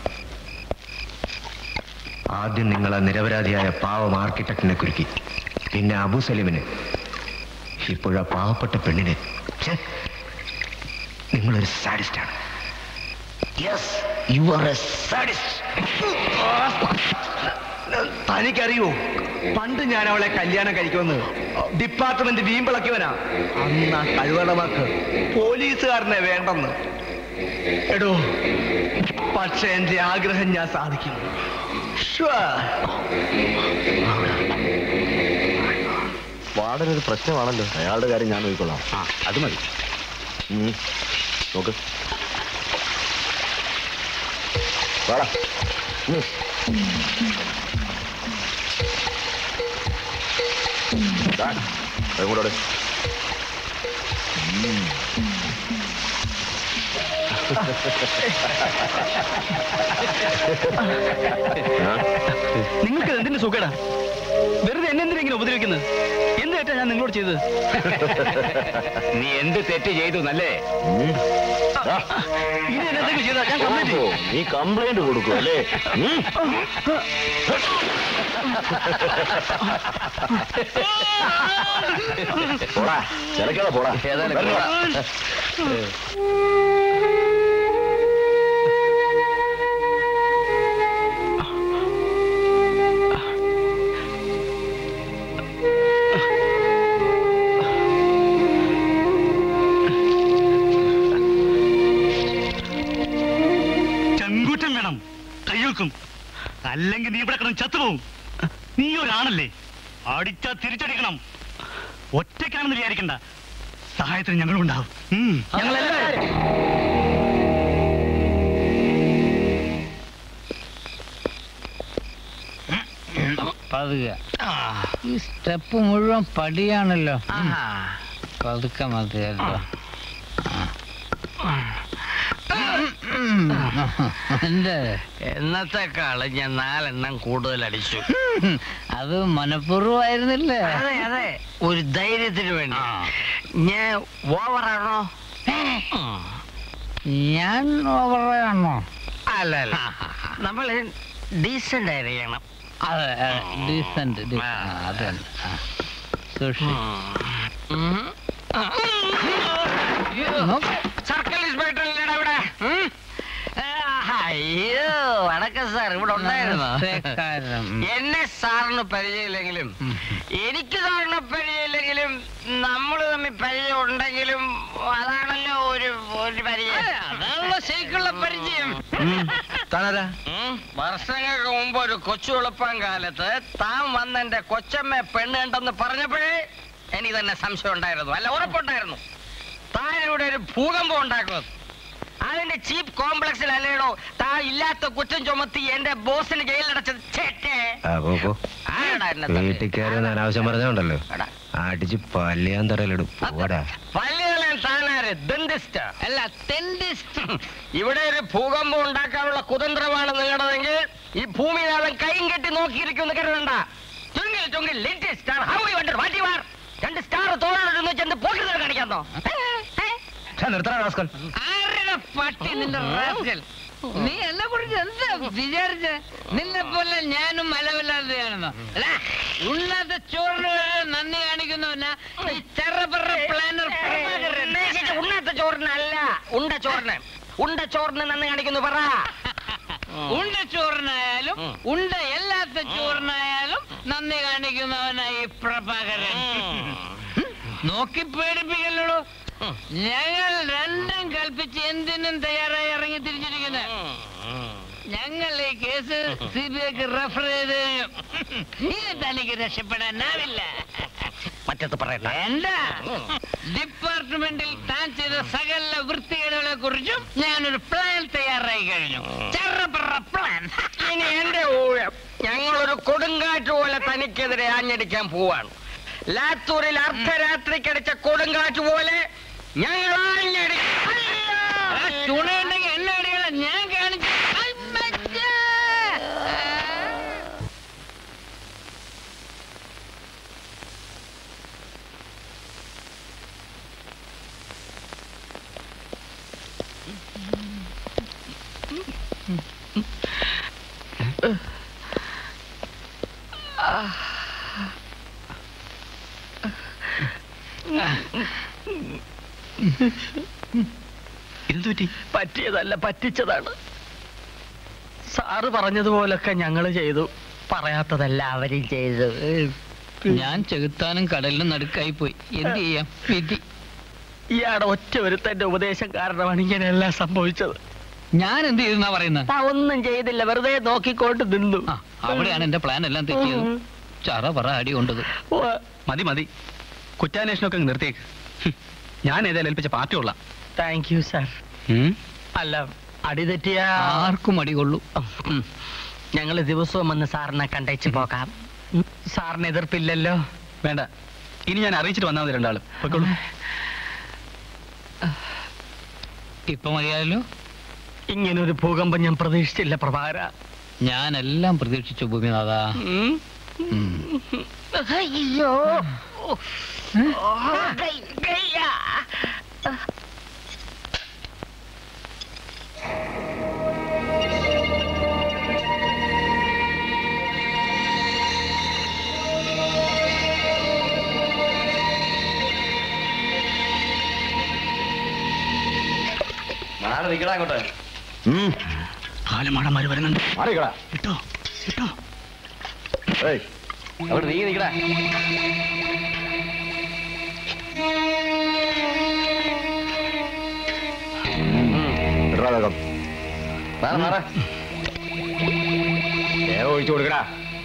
ആദ്യം നിങ്ങൾ ആ നിരപരാധിയായ പാവം ആർക്കിടെക്റ്റിനെ കുരുക്കി പിന്നെ അബു സലീമിന് ഇപ്പോഴാ പാവപ്പെട്ട പെണ്ണിനെ ഛെ, നിങ്ങളൊരു സാഡിസ്റ്റാണ് yes you are a sadist തനിക്കറിയോ പണ്ട് ഞാൻ അവളെ കല്യാണം കഴിക്കുമെന്ന് ഡിപ്പാർട്ട്മെന്റ് വീമ്പിളക്കിയവനാ അന്ന് ആ കഴിവടമാക്ക് പോലീസുകാരനെ വേണ്ടെന്ന് എടോ പക്ഷെ എന്റെ ആഗ്രഹം ഞാൻ സാധിക്കും വാർഡനൊരു പ്രശ്നമാണല്ലോ അയാളുടെ കാര്യം ഞാൻ നോക്കിക്കൊള്ളാം ആ അത് മതി ഉം. നോക്ക് വാടാ ഉം. ദാ, അതും കൂടെ അവിടെ. ഉം. നിങ്ങൾക്ക് എന്തിന്റെ സുഖടാ വെറുതെ എന്നെ എന്തിനാ ഇങ്ങനെ ഉപദ്രവിക്കുന്നത് എന്ത് തെറ്റാ ഞാൻ നിങ്ങളോട് ചെയ്തത് നീ എന്ത് തെറ്റ് ചെയ്തു നല്ലേ ഇത് എന്നെ എന്തെങ്കിലും ചെയ്താ ഞാൻ കംപ്ലൈന്റ് ചെയ്യും നീ കംപ്ലൈന്റ് കൊടുക്കും അല്ലേ ഉം? പോടാ ചിലക്കാതെ പോടാ ഏതായാലും വരണോടാ. ചങ്കൂറ്റം വേണം കയ്യൊക്കും അല്ലെങ്കിൽ നീ ഇവിടെ കിടന്ന് ചത്തുപോകും നീ ഒരാണല്ലേ അടിച്ചാ തിരിച്ചടിക്കണം ഒറ്റയ്ക്കാണെന്ന് വിചാരിക്കണ്ട സഹായത്തിന് ഞങ്ങളും ഉണ്ടാവും ഉം. പതുക ഈ സ്റ്റെപ്പ് മുഴുവൻ പടിയാണല്ലോ ഉം. പതുക്കെ മതി കേട്ടോ എന്താ എന്നത്തെക്കാള് ഞാൻ നാലെണ്ണം കൂടുതൽ അടിച്ചു അത് മനഃപൂർവ്വമായിരുന്നില്ലേ അതെ അതെ ഒരു ധൈര്യത്തിന് വേണ്ടി ഞാൻ ഓവറാണോ ഞാൻ ഓവറാണോ അല്ല അല്ല നമ്മൾ ഡീസന്റ് ആയിരിക്കണം അതെ ഡീസന്റ് അതെ സൂക്ഷി സർക്കിൾ ഇൻസ്പെക്ടർ അല്ലേടാ ഇവിടെ ഉം? ആ, അയ്യോ വണക്കം സാർ ഇവിടെ ഉണ്ടായിരുന്നു നമസ്തേക്കാരം. എന്നെ സാറിന് പരിചയമില്ലെങ്കിലും എനിക്ക് സാറിന് പരിചയമില്ലെങ്കിലും നമ്മൾ തമ്മിൽ പരിചയം ഉണ്ടെങ്കിലും അതാണല്ലോ ഒരു ഒരു പരിചയം അതാണല്ലോ ശരിക്കുള്ള പരിചയം താനാരാ ഉം. വർഷങ്ങൾക്ക് മുമ്പ് ഒരു കൊച്ചു എളുപ്പം കാലത്ത് താൻ വന്ന് എന്റെ കൊച്ചമ്മ പെണ്ണ് കണ്ടെന്ന് പറഞ്ഞപ്പോഴേ എനിക്ക് തന്നെ സംശയം ഉണ്ടായിരുന്നു അല്ല ഉറപ്പുണ്ടായിരുന്നു താൻ ഇവിടെ ഒരു ഭൂകമ്പം ഉണ്ടാക്കുന്നത് അതിന്റെ ചീപ്പ് കോംപ്ലക്സിൽ അല്ലേടോ താൻ ഇല്ലാത്ത കുറ്റം ചുമത്തി എന്റെ ബോസിന് ജയിലിലടച്ചത് ചേട്ടേ ആ, പോ, പോ. ആരാടാ എന്നെ തല്ലിയത്? വീട്ടിൽ കയറി ഒന്ന് അനാവശ്യം പറഞ്ഞോണ്ടല്ലോ എടാ. അടിച്ച് പല്ലിയാൻ തറയിലിടും പോടാ പല്ലുകളെ താനാര് ദന്തിസ്റ്റ് അല്ല തെന്തിസ്റ്റ് ഇവിടെ ഒരു ഭൂകമ്പം ഉണ്ടാക്കാനുള്ള കുതന്ത്രമാണ് നിങ്ങളുടെതെങ്കിൽ ഈ ഭൂമിനാളം കൈയും കെട്ടി നോക്കിയിരിക്കുമെന്ന് കരുതണ്ട ചുങ്കിൽ ചുങ്കിൽ latest star how you wonder what you are രണ്ട് സ്റ്റാർ തോളോട് ചെന്ന് പോക്കുന്നത് കാണിക്കാന്നോ നിർത്തണ റാസ്കൽ ആരുടെ പട്ടി നിന്റെ റാസ്കൽ നീ എന്നെ കുറിച്ച് എന്താ വിചാരിച്ച നിന്നെ പോലെ ഞാനും മലവില്ലാതെയാണെന്നോ അല്ല ഉണ്ണാത്ത ചോറിന് വരെ നന്ദി കാണിക്കുന്നവനാ ഈ ചെറപ്പറ പ്ലാനർ ഉണ്ണാത്ത ചോറിനല്ല ഉണ്ട ചോറിന് ഉണ്ട ചോറിന് നന്ദി കാണിക്കുന്നു പറ ഉണ്ട ചോറിനായാലും ഉണ്ട എല്ലാത്ത ചോറിനായാലും നന്ദി കാണിക്കുന്നവനായി പ്രഭാകരൻ നോക്കി പേടിപ്പിക്കല്ലോ ഞങ്ങൾ രണ്ടും കൽപ്പിച്ച് എന്തിനും തയ്യാറായി ഇറങ്ങി തിരിച്ചിരിക്കുന്നത് ഞങ്ങൾ ഈ കേസ് സി ബി ഐക്ക് റെഫർ ചെയ്ത് കഴിഞ്ഞു ഇനി തനിക്ക് രക്ഷപ്പെടാനാവില്ല മറ്റത്ത് പറയട്ടെ വേണ്ട ഡിപ്പാർട്ട്മെന്റിൽ താൻ ചെയ്ത സകല വൃത്തികേടുകളെ കുറിച്ചും ഞാനൊരു പ്ലാൻ തയ്യാറായി കഴിഞ്ഞു ചെറുപറ പ്ലാൻ ഇനി എന്റെ ഊഴം ഞങ്ങളൊരു കൊടുങ്കാറ്റ് പോലെ തനിക്കെതിരെ ആഞ്ഞടിക്കാൻ പോവാണ് ലാത്തൂരിൽ അർദ്ധരാത്രിക്കടിച്ച കൊടുങ്കാറ്റ് പോലെ ഞങ്ങൾ ആഞ്ഞടി ചൂണയുണ്ടെങ്കിൽ എന്നെ അടികളെ ഞാൻ കാണിച്ചു അമ്മച്ചാ. എന്തു പറ്റി പറ്റിയതല്ല പറ്റിച്ചതാണ് സാറ് പറഞ്ഞതുപോലൊക്കെ ഞങ്ങൾ ചെയ്തു പറയാത്തതല്ല അവരും ചെയ്തു ഞാൻ ചെകുത്താനും കടലിനും നടുക്കായി പോയി എന്ത് ചെയ്യാം വിധി ഇയാടെ ഒറ്റ ഒരുത്തന്റെ ഉപദേശം കാരണമാണ് ഇങ്ങനെയെല്ലാം സംഭവിച്ചത് ഞാൻ എന്ത് ചെയ്തെന്നാ പറയുന്നത് താ ഒന്നും ചെയ്തില്ല വെറുതെ നോക്കിക്കൊണ്ട് നിന്നു ആ, അവിടെയാണ് എന്റെ പ്ലാൻ എല്ലാം തെറ്റിയത് ചറ പറ അടി കൊണ്ടത് മതി മതി കുറ്റാന്വേഷണമൊക്കെ അങ്ങ് നിർത്തിയേക്ക് ഹും. ഞാൻ ഏതായാലും ഏൽപ്പിച്ച പാർട്ടി കൊള്ളാം താങ്ക് യു സാർ അല്ല അടി തെറ്റിയ ആർക്കും അടി കൊള്ളൂ ഞങ്ങൾ ദിവസവും വന്ന് സാറിനെ കണ്ടേച്ച് പോകാം സാറിന് എതിർപ്പില്ലല്ലോ വേണ്ട ഇനി ഞാൻ അറിയിച്ചിട്ട് വന്നാൽ മതി രണ്ടാളും പൊയ്ക്കോളൂ ഇപ്പൊ മതിയായല്ലോ ഇങ്ങനൊരു ഭൂകമ്പം ഞാൻ പ്രതീക്ഷിച്ചില്ല പ്രഭാകര ഞാനെല്ലാം പ്രതീക്ഷിച്ചു ഭൂമിനാഥ അയ്യോ മാറി നിൽക്കടാ അങ്ങോട്ട് കാലമാടന്മാര് വരുന്നുണ്ട് മാറിക്കടാ കിട്ടോ കിട്ടോ ഏയ് അവിടെ നീ നിൽക്കടാ വേഗം മാറ മാറ വേഗം ഒഴിച്ചു കൊടുക്കടാ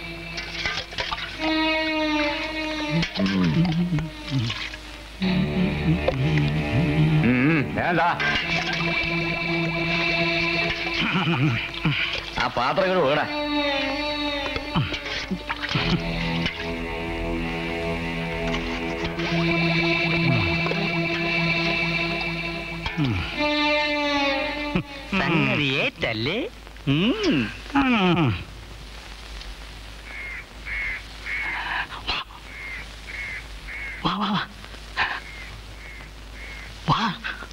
വേണ്ടാ ആ പാത്രം ഇങ്ങോട്ട് വേടാ സംഗതി ഏറ്റല്ലേ വാ വാ വാ വാ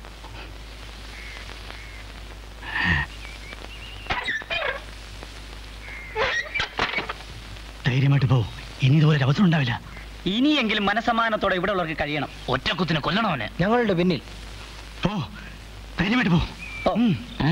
ധൈര്യമായിട്ട് പോ ഇനി ഇതുപോലെ ഒരു അവസരം ഉണ്ടാവില്ല ഇനിയെങ്കിലും മനസമാനത്തോടെ ഇവിടെ ഉള്ളവർക്ക് കഴിയണം ഒറ്റക്കുത്തിനെ കൊല്ലണവനെ ഞങ്ങളുടെ പിന്നിൽ പോ ധൈര്യമായിട്ട് പോ ഉം, ഉം.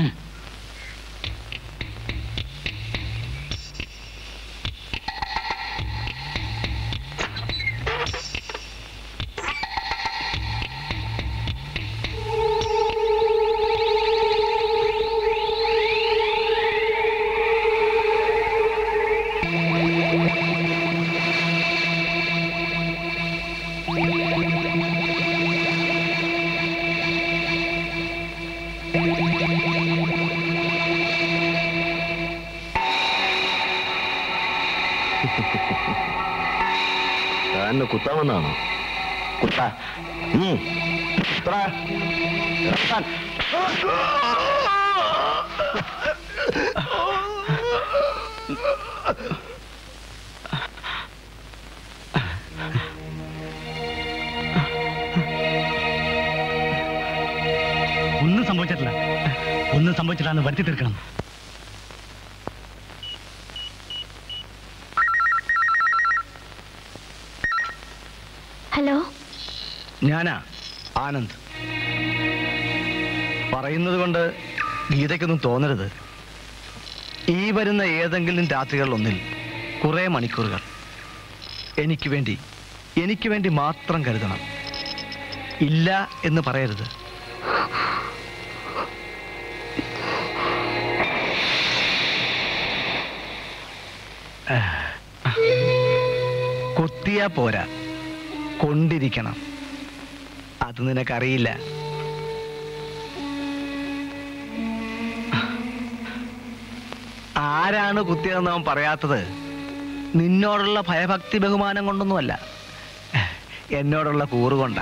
താനെ കുത്താൻ വന്നാണോ കുത്താ ഉം. കുത്തടാ. ഇറക്കാൻ. ഒന്നും സംഭവിച്ചിട്ടില്ല ഒന്നും സംഭവിച്ചിട്ടില്ല എന്ന് വരുത്തി തീർക്കണം ഹലോ ഞാനാ ആനന്ദ് പറയുന്നത് കൊണ്ട് ഗീതയ്ക്കൊന്നും തോന്നരുത് ഈ വരുന്ന ഏതെങ്കിലും രാത്രികളിലൊന്നിൽ കുറെ മണിക്കൂറുകൾ എനിക്ക് വേണ്ടി എനിക്ക് വേണ്ടി മാത്രം കരുതണം ഇല്ല എന്ന് പറയരുത് കൊത്തിയാ പോരാ കൊണ്ടിരിക്കണം അത് നിനക്കറിയില്ല ആരാണ് കുത്തിയതെന്ന് അവൻ പറയാത്തത് നിന്നോടുള്ള ഭയഭക്തി ബഹുമാനം കൊണ്ടൊന്നുമല്ല എന്നോടുള്ള കൂറുകൊണ്ടാ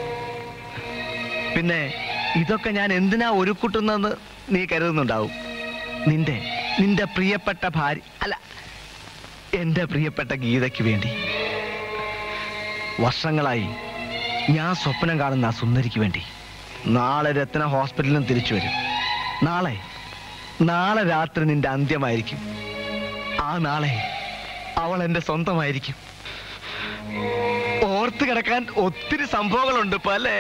പിന്നെ ഇതൊക്കെ ഞാൻ എന്തിനാ ഒരുക്കുട്ടുന്നെന്ന് നീ കരുതുന്നുണ്ടാവും നിന്റെ നിന്റെ പ്രിയപ്പെട്ട ഭാര്യ അല്ല എന്റെ പ്രിയപ്പെട്ട ഗീതയ്ക്ക് വേണ്ടി വർഷങ്ങളായി ഞാൻ സ്വപ്നം കാണുന്ന ആ സുന്ദരിക്ക് വേണ്ടി നാളെ രത്ന ഹോസ്പിറ്റലിലും തിരിച്ചു വരും നാളെ നാളെ രാത്രി നിന്റെ അന്ത്യമായിരിക്കും ആ നാളെ അവൾ എന്റെ സ്വന്തമായിരിക്കും ഓർത്ത് കിടക്കാൻ ഒത്തിരി സംഭവങ്ങളുണ്ട് ഇപ്പൊ അല്ലേ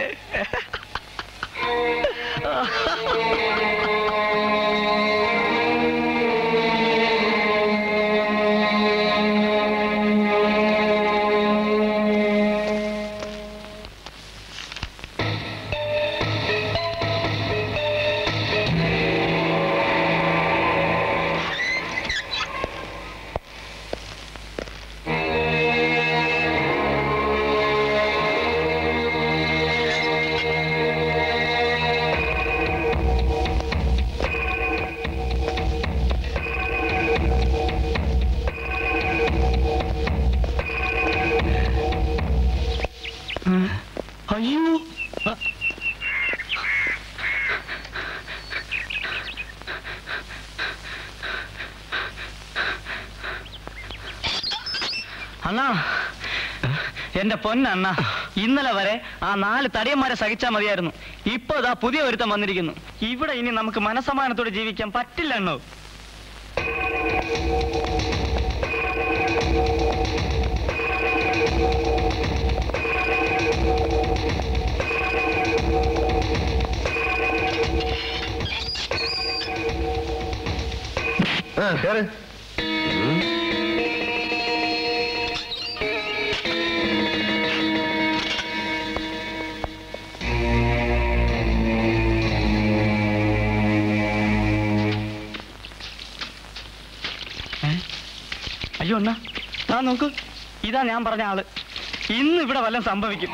അണ്ണാ എന്റെ പൊന്നണ്ണ ഇന്നലെ വരെ ആ നാല് തടിയന്മാരെ സഹിച്ചാൽ മതിയായിരുന്നു ഇപ്പൊ ഇതാ പുതിയ ഒരുത്തം വന്നിരിക്കുന്നു ഇവിടെ ഇനി നമുക്ക് മനസമാനത്തോടെ ജീവിക്കാൻ പറ്റില്ല എണ്ണോ ആ കേറ് അയ്യോ അണ്ണാ താ നോക്കൂ ഇതാ ഞാൻ പറഞ്ഞ ആള് ഇന്ന് ഇവിടെ വല്ലതും സംഭവിക്കും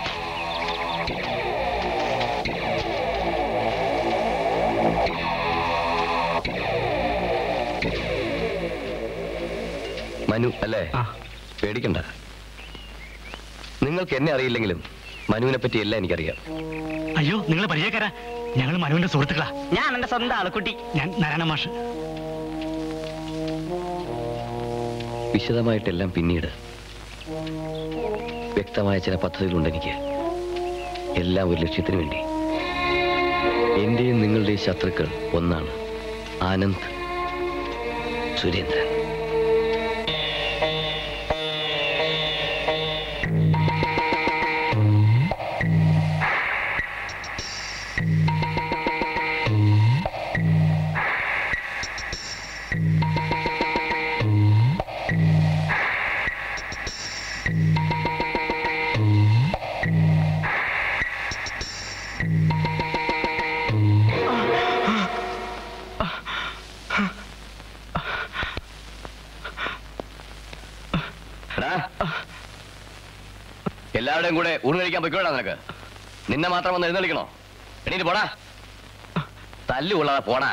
മനു അല്ലേ പേടിക്കണ്ട നിങ്ങൾക്ക് എന്നെ അറിയില്ലെങ്കിലും മനുവിനെ പറ്റി എല്ലാം എനിക്കറിയാം അയ്യോ നിങ്ങൾ പരിചയക്കാരാ ഞങ്ങൾ മനുവിന്റെ സുഹൃത്തുക്കളാ ഞാൻ എന്റെ സ്വന്തം ആള് കുട്ടി ഞാൻ നാരായണ മാഷ് വിശദമായിട്ടെല്ലാം പിന്നീട് വ്യക്തമായ ചില പദ്ധതികളുണ്ട് എനിക്ക് എല്ലാം ഒരു ലക്ഷ്യത്തിന് വേണ്ടി എന്റെയും നിങ്ങളുടെയും ശത്രുക്കൾ ഒന്നാണ് ആനന്ദ് സുരേന്ദ്രൻ എടാ, എല്ലാവരുടെയും കൂടെ ഊണ് കഴിക്കാൻ പൊയ്ക്കോടാ നിനക്ക് നിന്നെ മാത്രം വന്ന് എഴുന്നള്ളിക്കണോ എണീറ്റ് പോടാ തല്ലു കൊള്ളാതെ പോടാ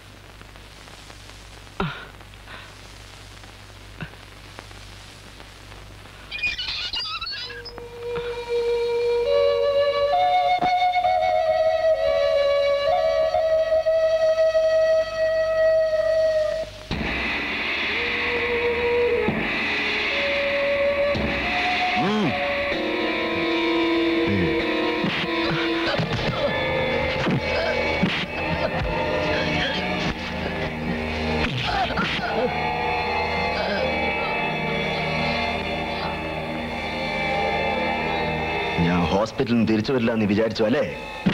ഞാൻ ഹോസ്പിറ്റലിൽ നിന്ന് തിരിച്ചു വരില്ല എന്ന് വിചാരിച്ചു അല്ലേ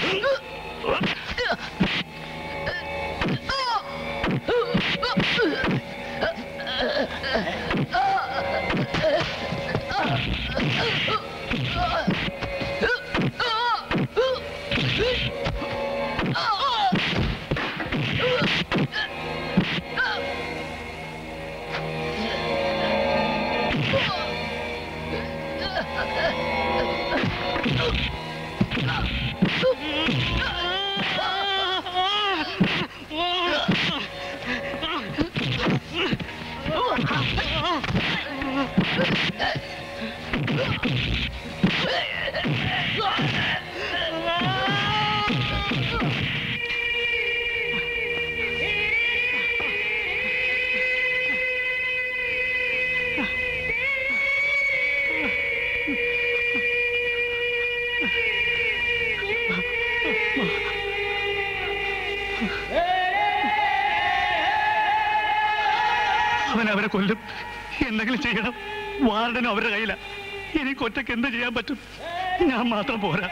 അവൻ അവരെ കൊല്ലും എന്തെങ്കിലും ചെയ്യണം വാർഡനും അവരുടെ കയ്യില എനിക്ക് ഒറ്റയ്ക്ക് എന്ത് ചെയ്യാൻ പറ്റും ഞാൻ മാത്രം പോരാ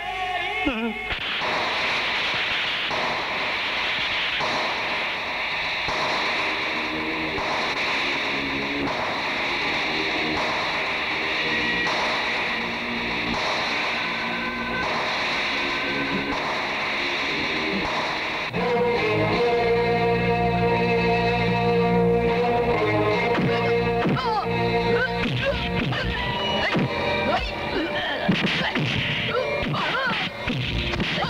Oh!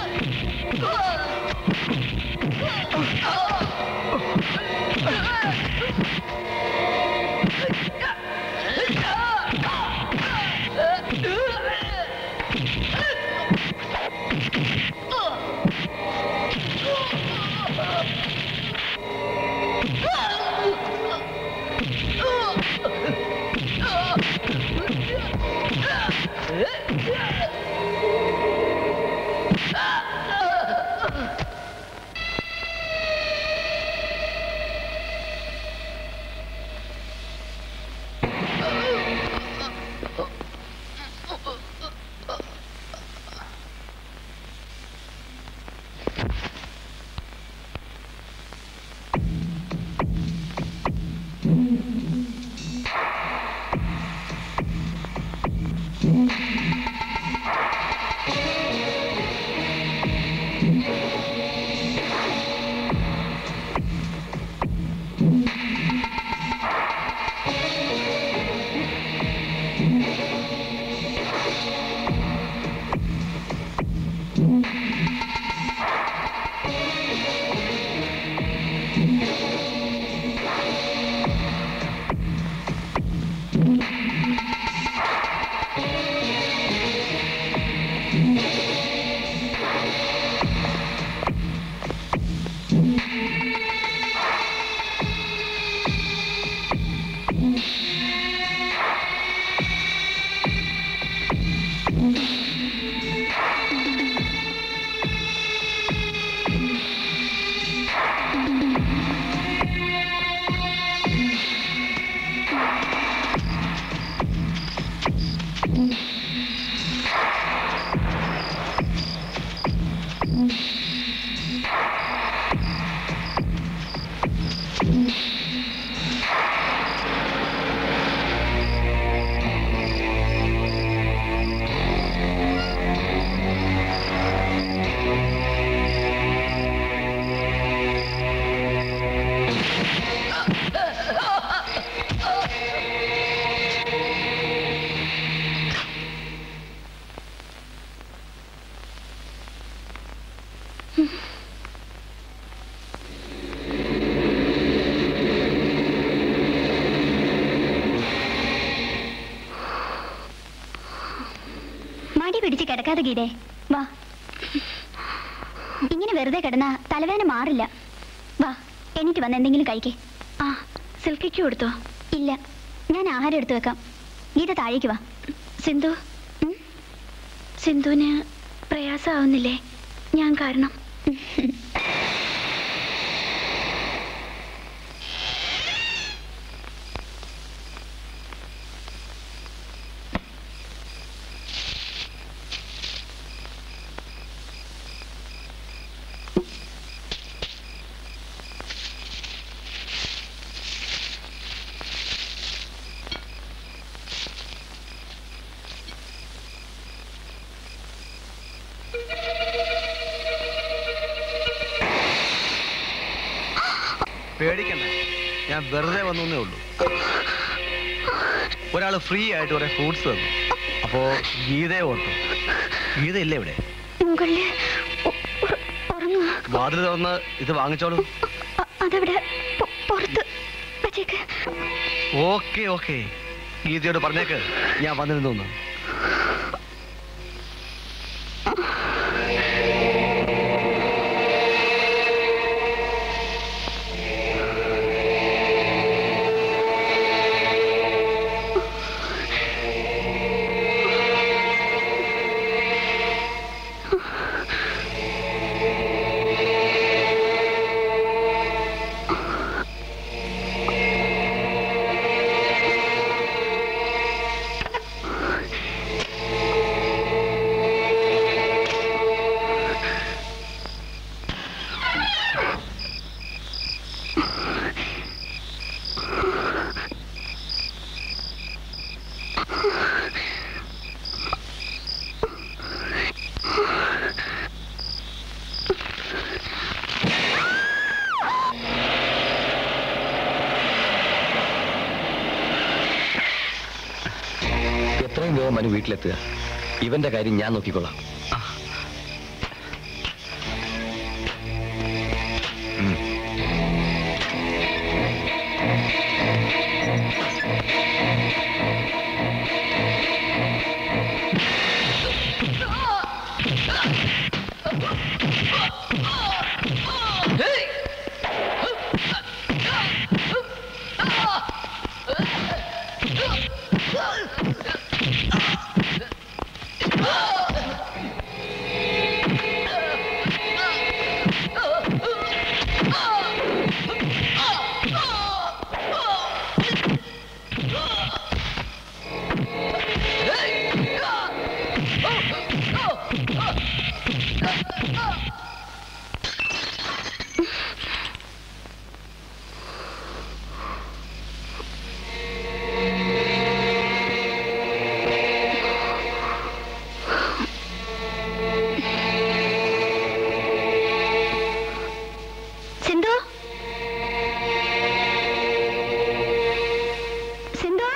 മടി പിടിച്ച് കിടക്കാതെ ഗീതേ വാ ഇങ്ങനെ വെറുതെ കിടന്ന തലവേദന മാറില്ല വാ എണീറ്റ് വന്ന് എന്തെങ്കിലും കഴിക്കേ ആ സിൽക്കിക്ക് കൊടുത്തോ ഇല്ല ഞാൻ ആഹാരം എടുത്തു വെക്കാം ഗീത താഴേക്ക് വാ സിന്ധു ഉം? സിന്ധുവിന് പ്രയാസമാവുന്നില്ലേ ഞാൻ കാരണം പേടിക്കണ്ട ഞാൻ വെറുതെ വന്നേ ഉള്ളൂ ഒരാൾ ഫ്രീ ആയിട്ട് കുറെ ഫ്രൂട്ട്സ് തന്നു അപ്പോ ഗീതയെ ഓർത്തു ഗീത ഇല്ലേ ഇവിടെ മുകളില് ഉറങ്ങുക വാതിൽ തുറന്ന് ഇത് വാങ്ങിച്ചോളൂ അതവിടെ പൊ- പുറത്ത് വെച്ചേക്ക് ഓക്കെ ഓക്കെ ഗീതയോട് പറഞ്ഞേക്ക് ഞാൻ വന്നിരുന്നു എന്ന്. എത്രയും വേഗം മനു വീട്ടിലെത്തുക ഇവന്റെ കാര്യം ഞാൻ നോക്കിക്കൊള്ളാം സിന്ധു സിന്ധു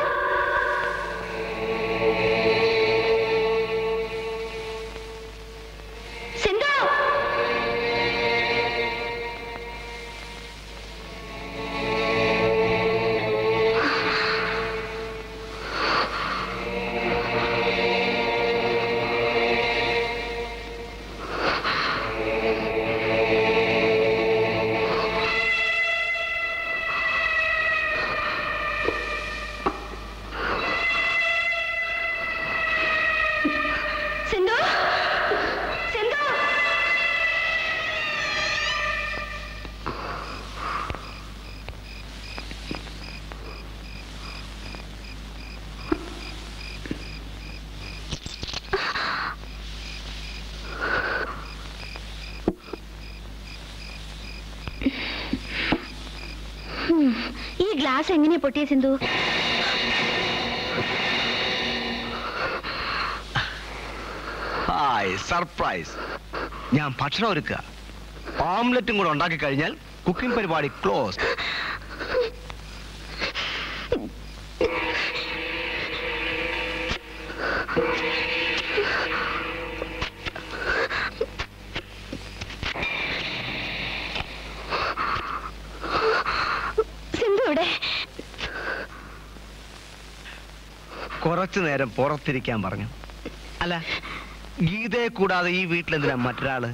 സിന്ധു സിന്ധു സിന്ധു ഉം, ഈ ഗ്ലാസ് എങ്ങനെയാ പൊട്ടിയ സിന്ധു ഹായ് സർപ്രൈസ് ഞാൻ ഭക്ഷണം ഒരുക്കുക ഓംലെറ്റും കൂടെ ഉണ്ടാക്കി കഴിഞ്ഞാൽ കുക്കിംഗ് പരിപാടി ക്ലോസ് സിന്ധു ഇവിടെ കുറച്ചു നേരം പുറത്തിരിക്കാൻ പറഞ്ഞു അല്ല ഗീതയെ കൂടാതെ ഈ വീട്ടിലെന്തിനാ മറ്റൊരാള്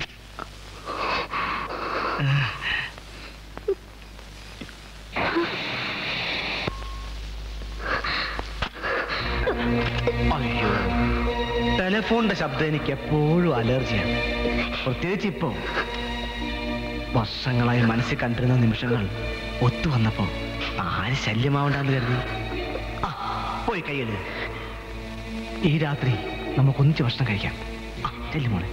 അയ്യോ ടെലിഫോണിന്റെ ശബ്ദം എനിക്ക് എപ്പോഴും അലർജിയാണ് പ്രത്യേകിച്ച് ഇപ്പോ വർഷങ്ങളായി മനസ്സിൽ കണ്ടിരുന്ന നിമിഷങ്ങൾ ഒത്തു വന്നപ്പോ ആര് ശല്യമാവണ്ടെന്ന് കരുതി ആ, പോയി കൈയ്യല് ഈ രാത്രി നമുക്ക് ഒന്നിച്ച് ഭക്ഷണം കഴിക്കാം ആ, ചെല്ലു മോളെ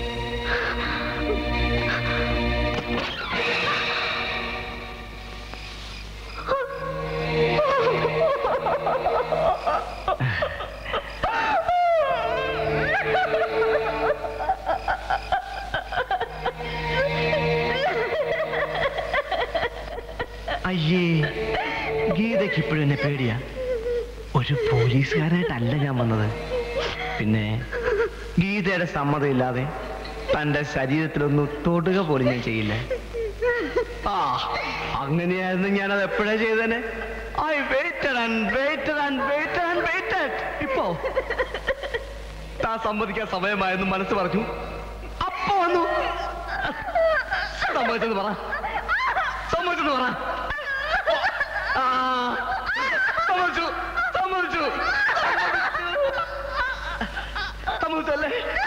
അയ്യേ ഗീതയ്ക്ക് ഇപ്പോഴും എന്നെ പേടിയാ ഒരു പോലീസുകാരായിട്ടല്ല ഞാൻ വന്നത് പിന്നെ ഗീതയുടെ സമ്മതമില്ലാതെ തന്റെ ശരീരത്തിലൊന്ന് തൊടുക പോലും ഞാൻ ചെയ്യില്ല ആ അങ്ങനെയായിരുന്നു ഞാനത് എപ്പോഴാ ചെയ്തേനെ I waited and waited and waited and waited ഇപ്പോ താൻ സമ്മതിക്കാൻ സമയമായെന്ന് മനസ്സ് പറഞ്ഞു അപ്പൊ വന്നു സമ്മതിച്ചെന്ന് പറ സമ്മതിച്ചെന്ന് പറ ആ, സമ്മതിച്ചു സമ്മതിച്ചു സമ്മതിച്ചല്ലേ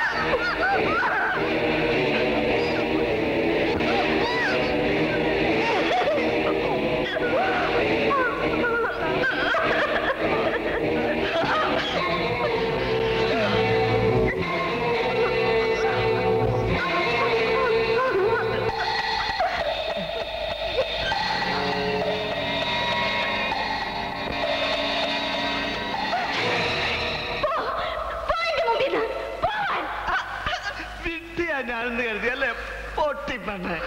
വിദ്യ ഞാനെന്ന് കരുതി അല്ലേ പൊട്ടിപ്പെണ്ണേ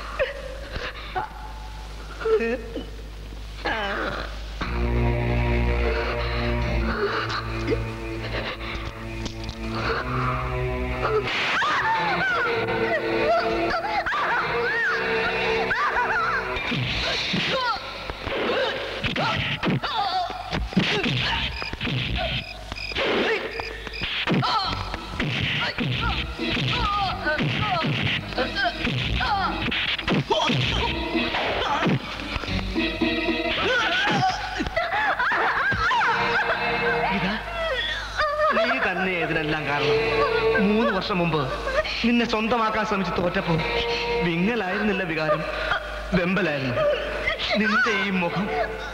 നീ തന്നെ ഇതിനെല്ലാം കാരണം മൂന്ന് വർഷം മുമ്പ് നിന്നെ സ്വന്തമാക്കാൻ ശ്രമിച്ച് തോറ്റപ്പോ വിങ്ങലായിരുന്നില്ല വികാരം വെമ്പലായിരുന്നു നിന്റെ ഈ മുഖം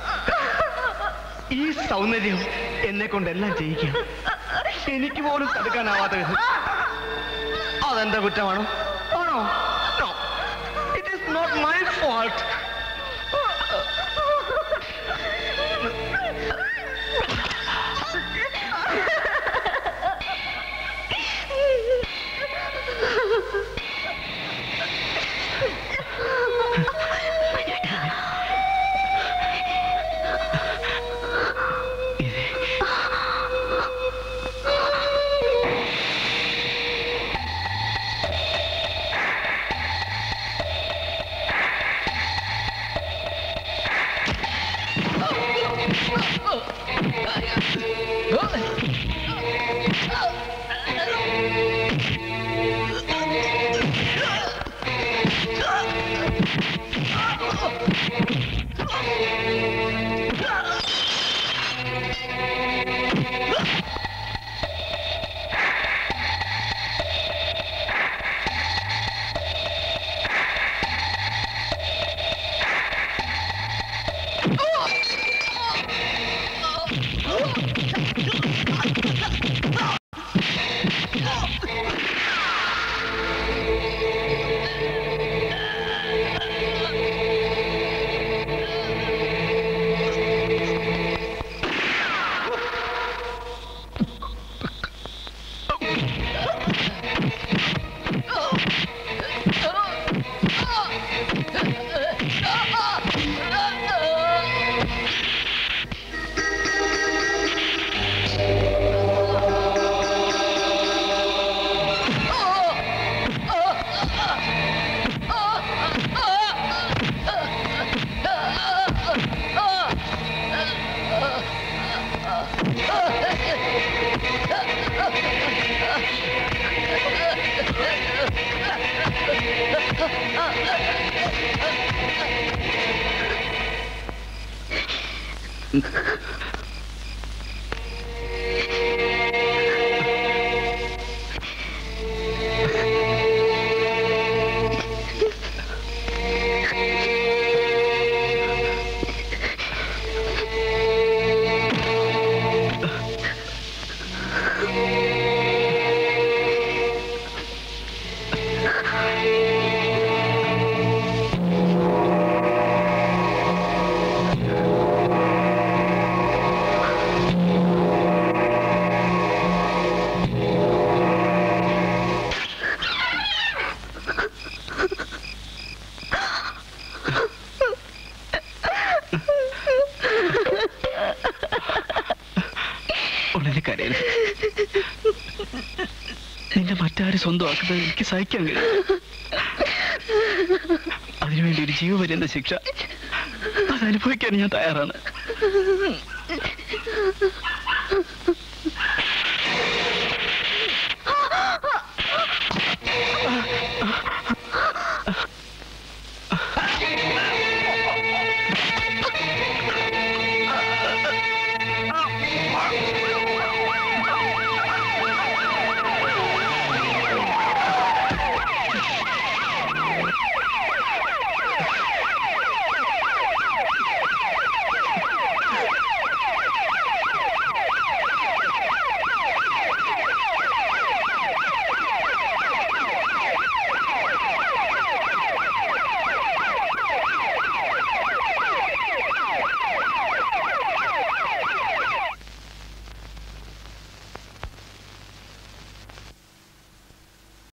ഈ സൗന്ദര്യം എന്നെ കൊണ്ടെല്ലാം ചെയ്യിക്കാം എനിക്ക് പോലും തടുക്കാനാവാത്ത വിധം അതെന്റെ കുറ്റമാണോ ആണോ it is not my fault ഉടനെ കരയരുത് നിന്നെ മറ്റാരും സ്വന്തമാക്കുന്നത് എനിക്ക് സഹിക്കാൻ കഴിയും അതിനുവേണ്ടി ഒരു ജീവപര്യന്ത ശിക്ഷ അത് അനുഭവിക്കാൻ ഞാൻ തയ്യാറാണ്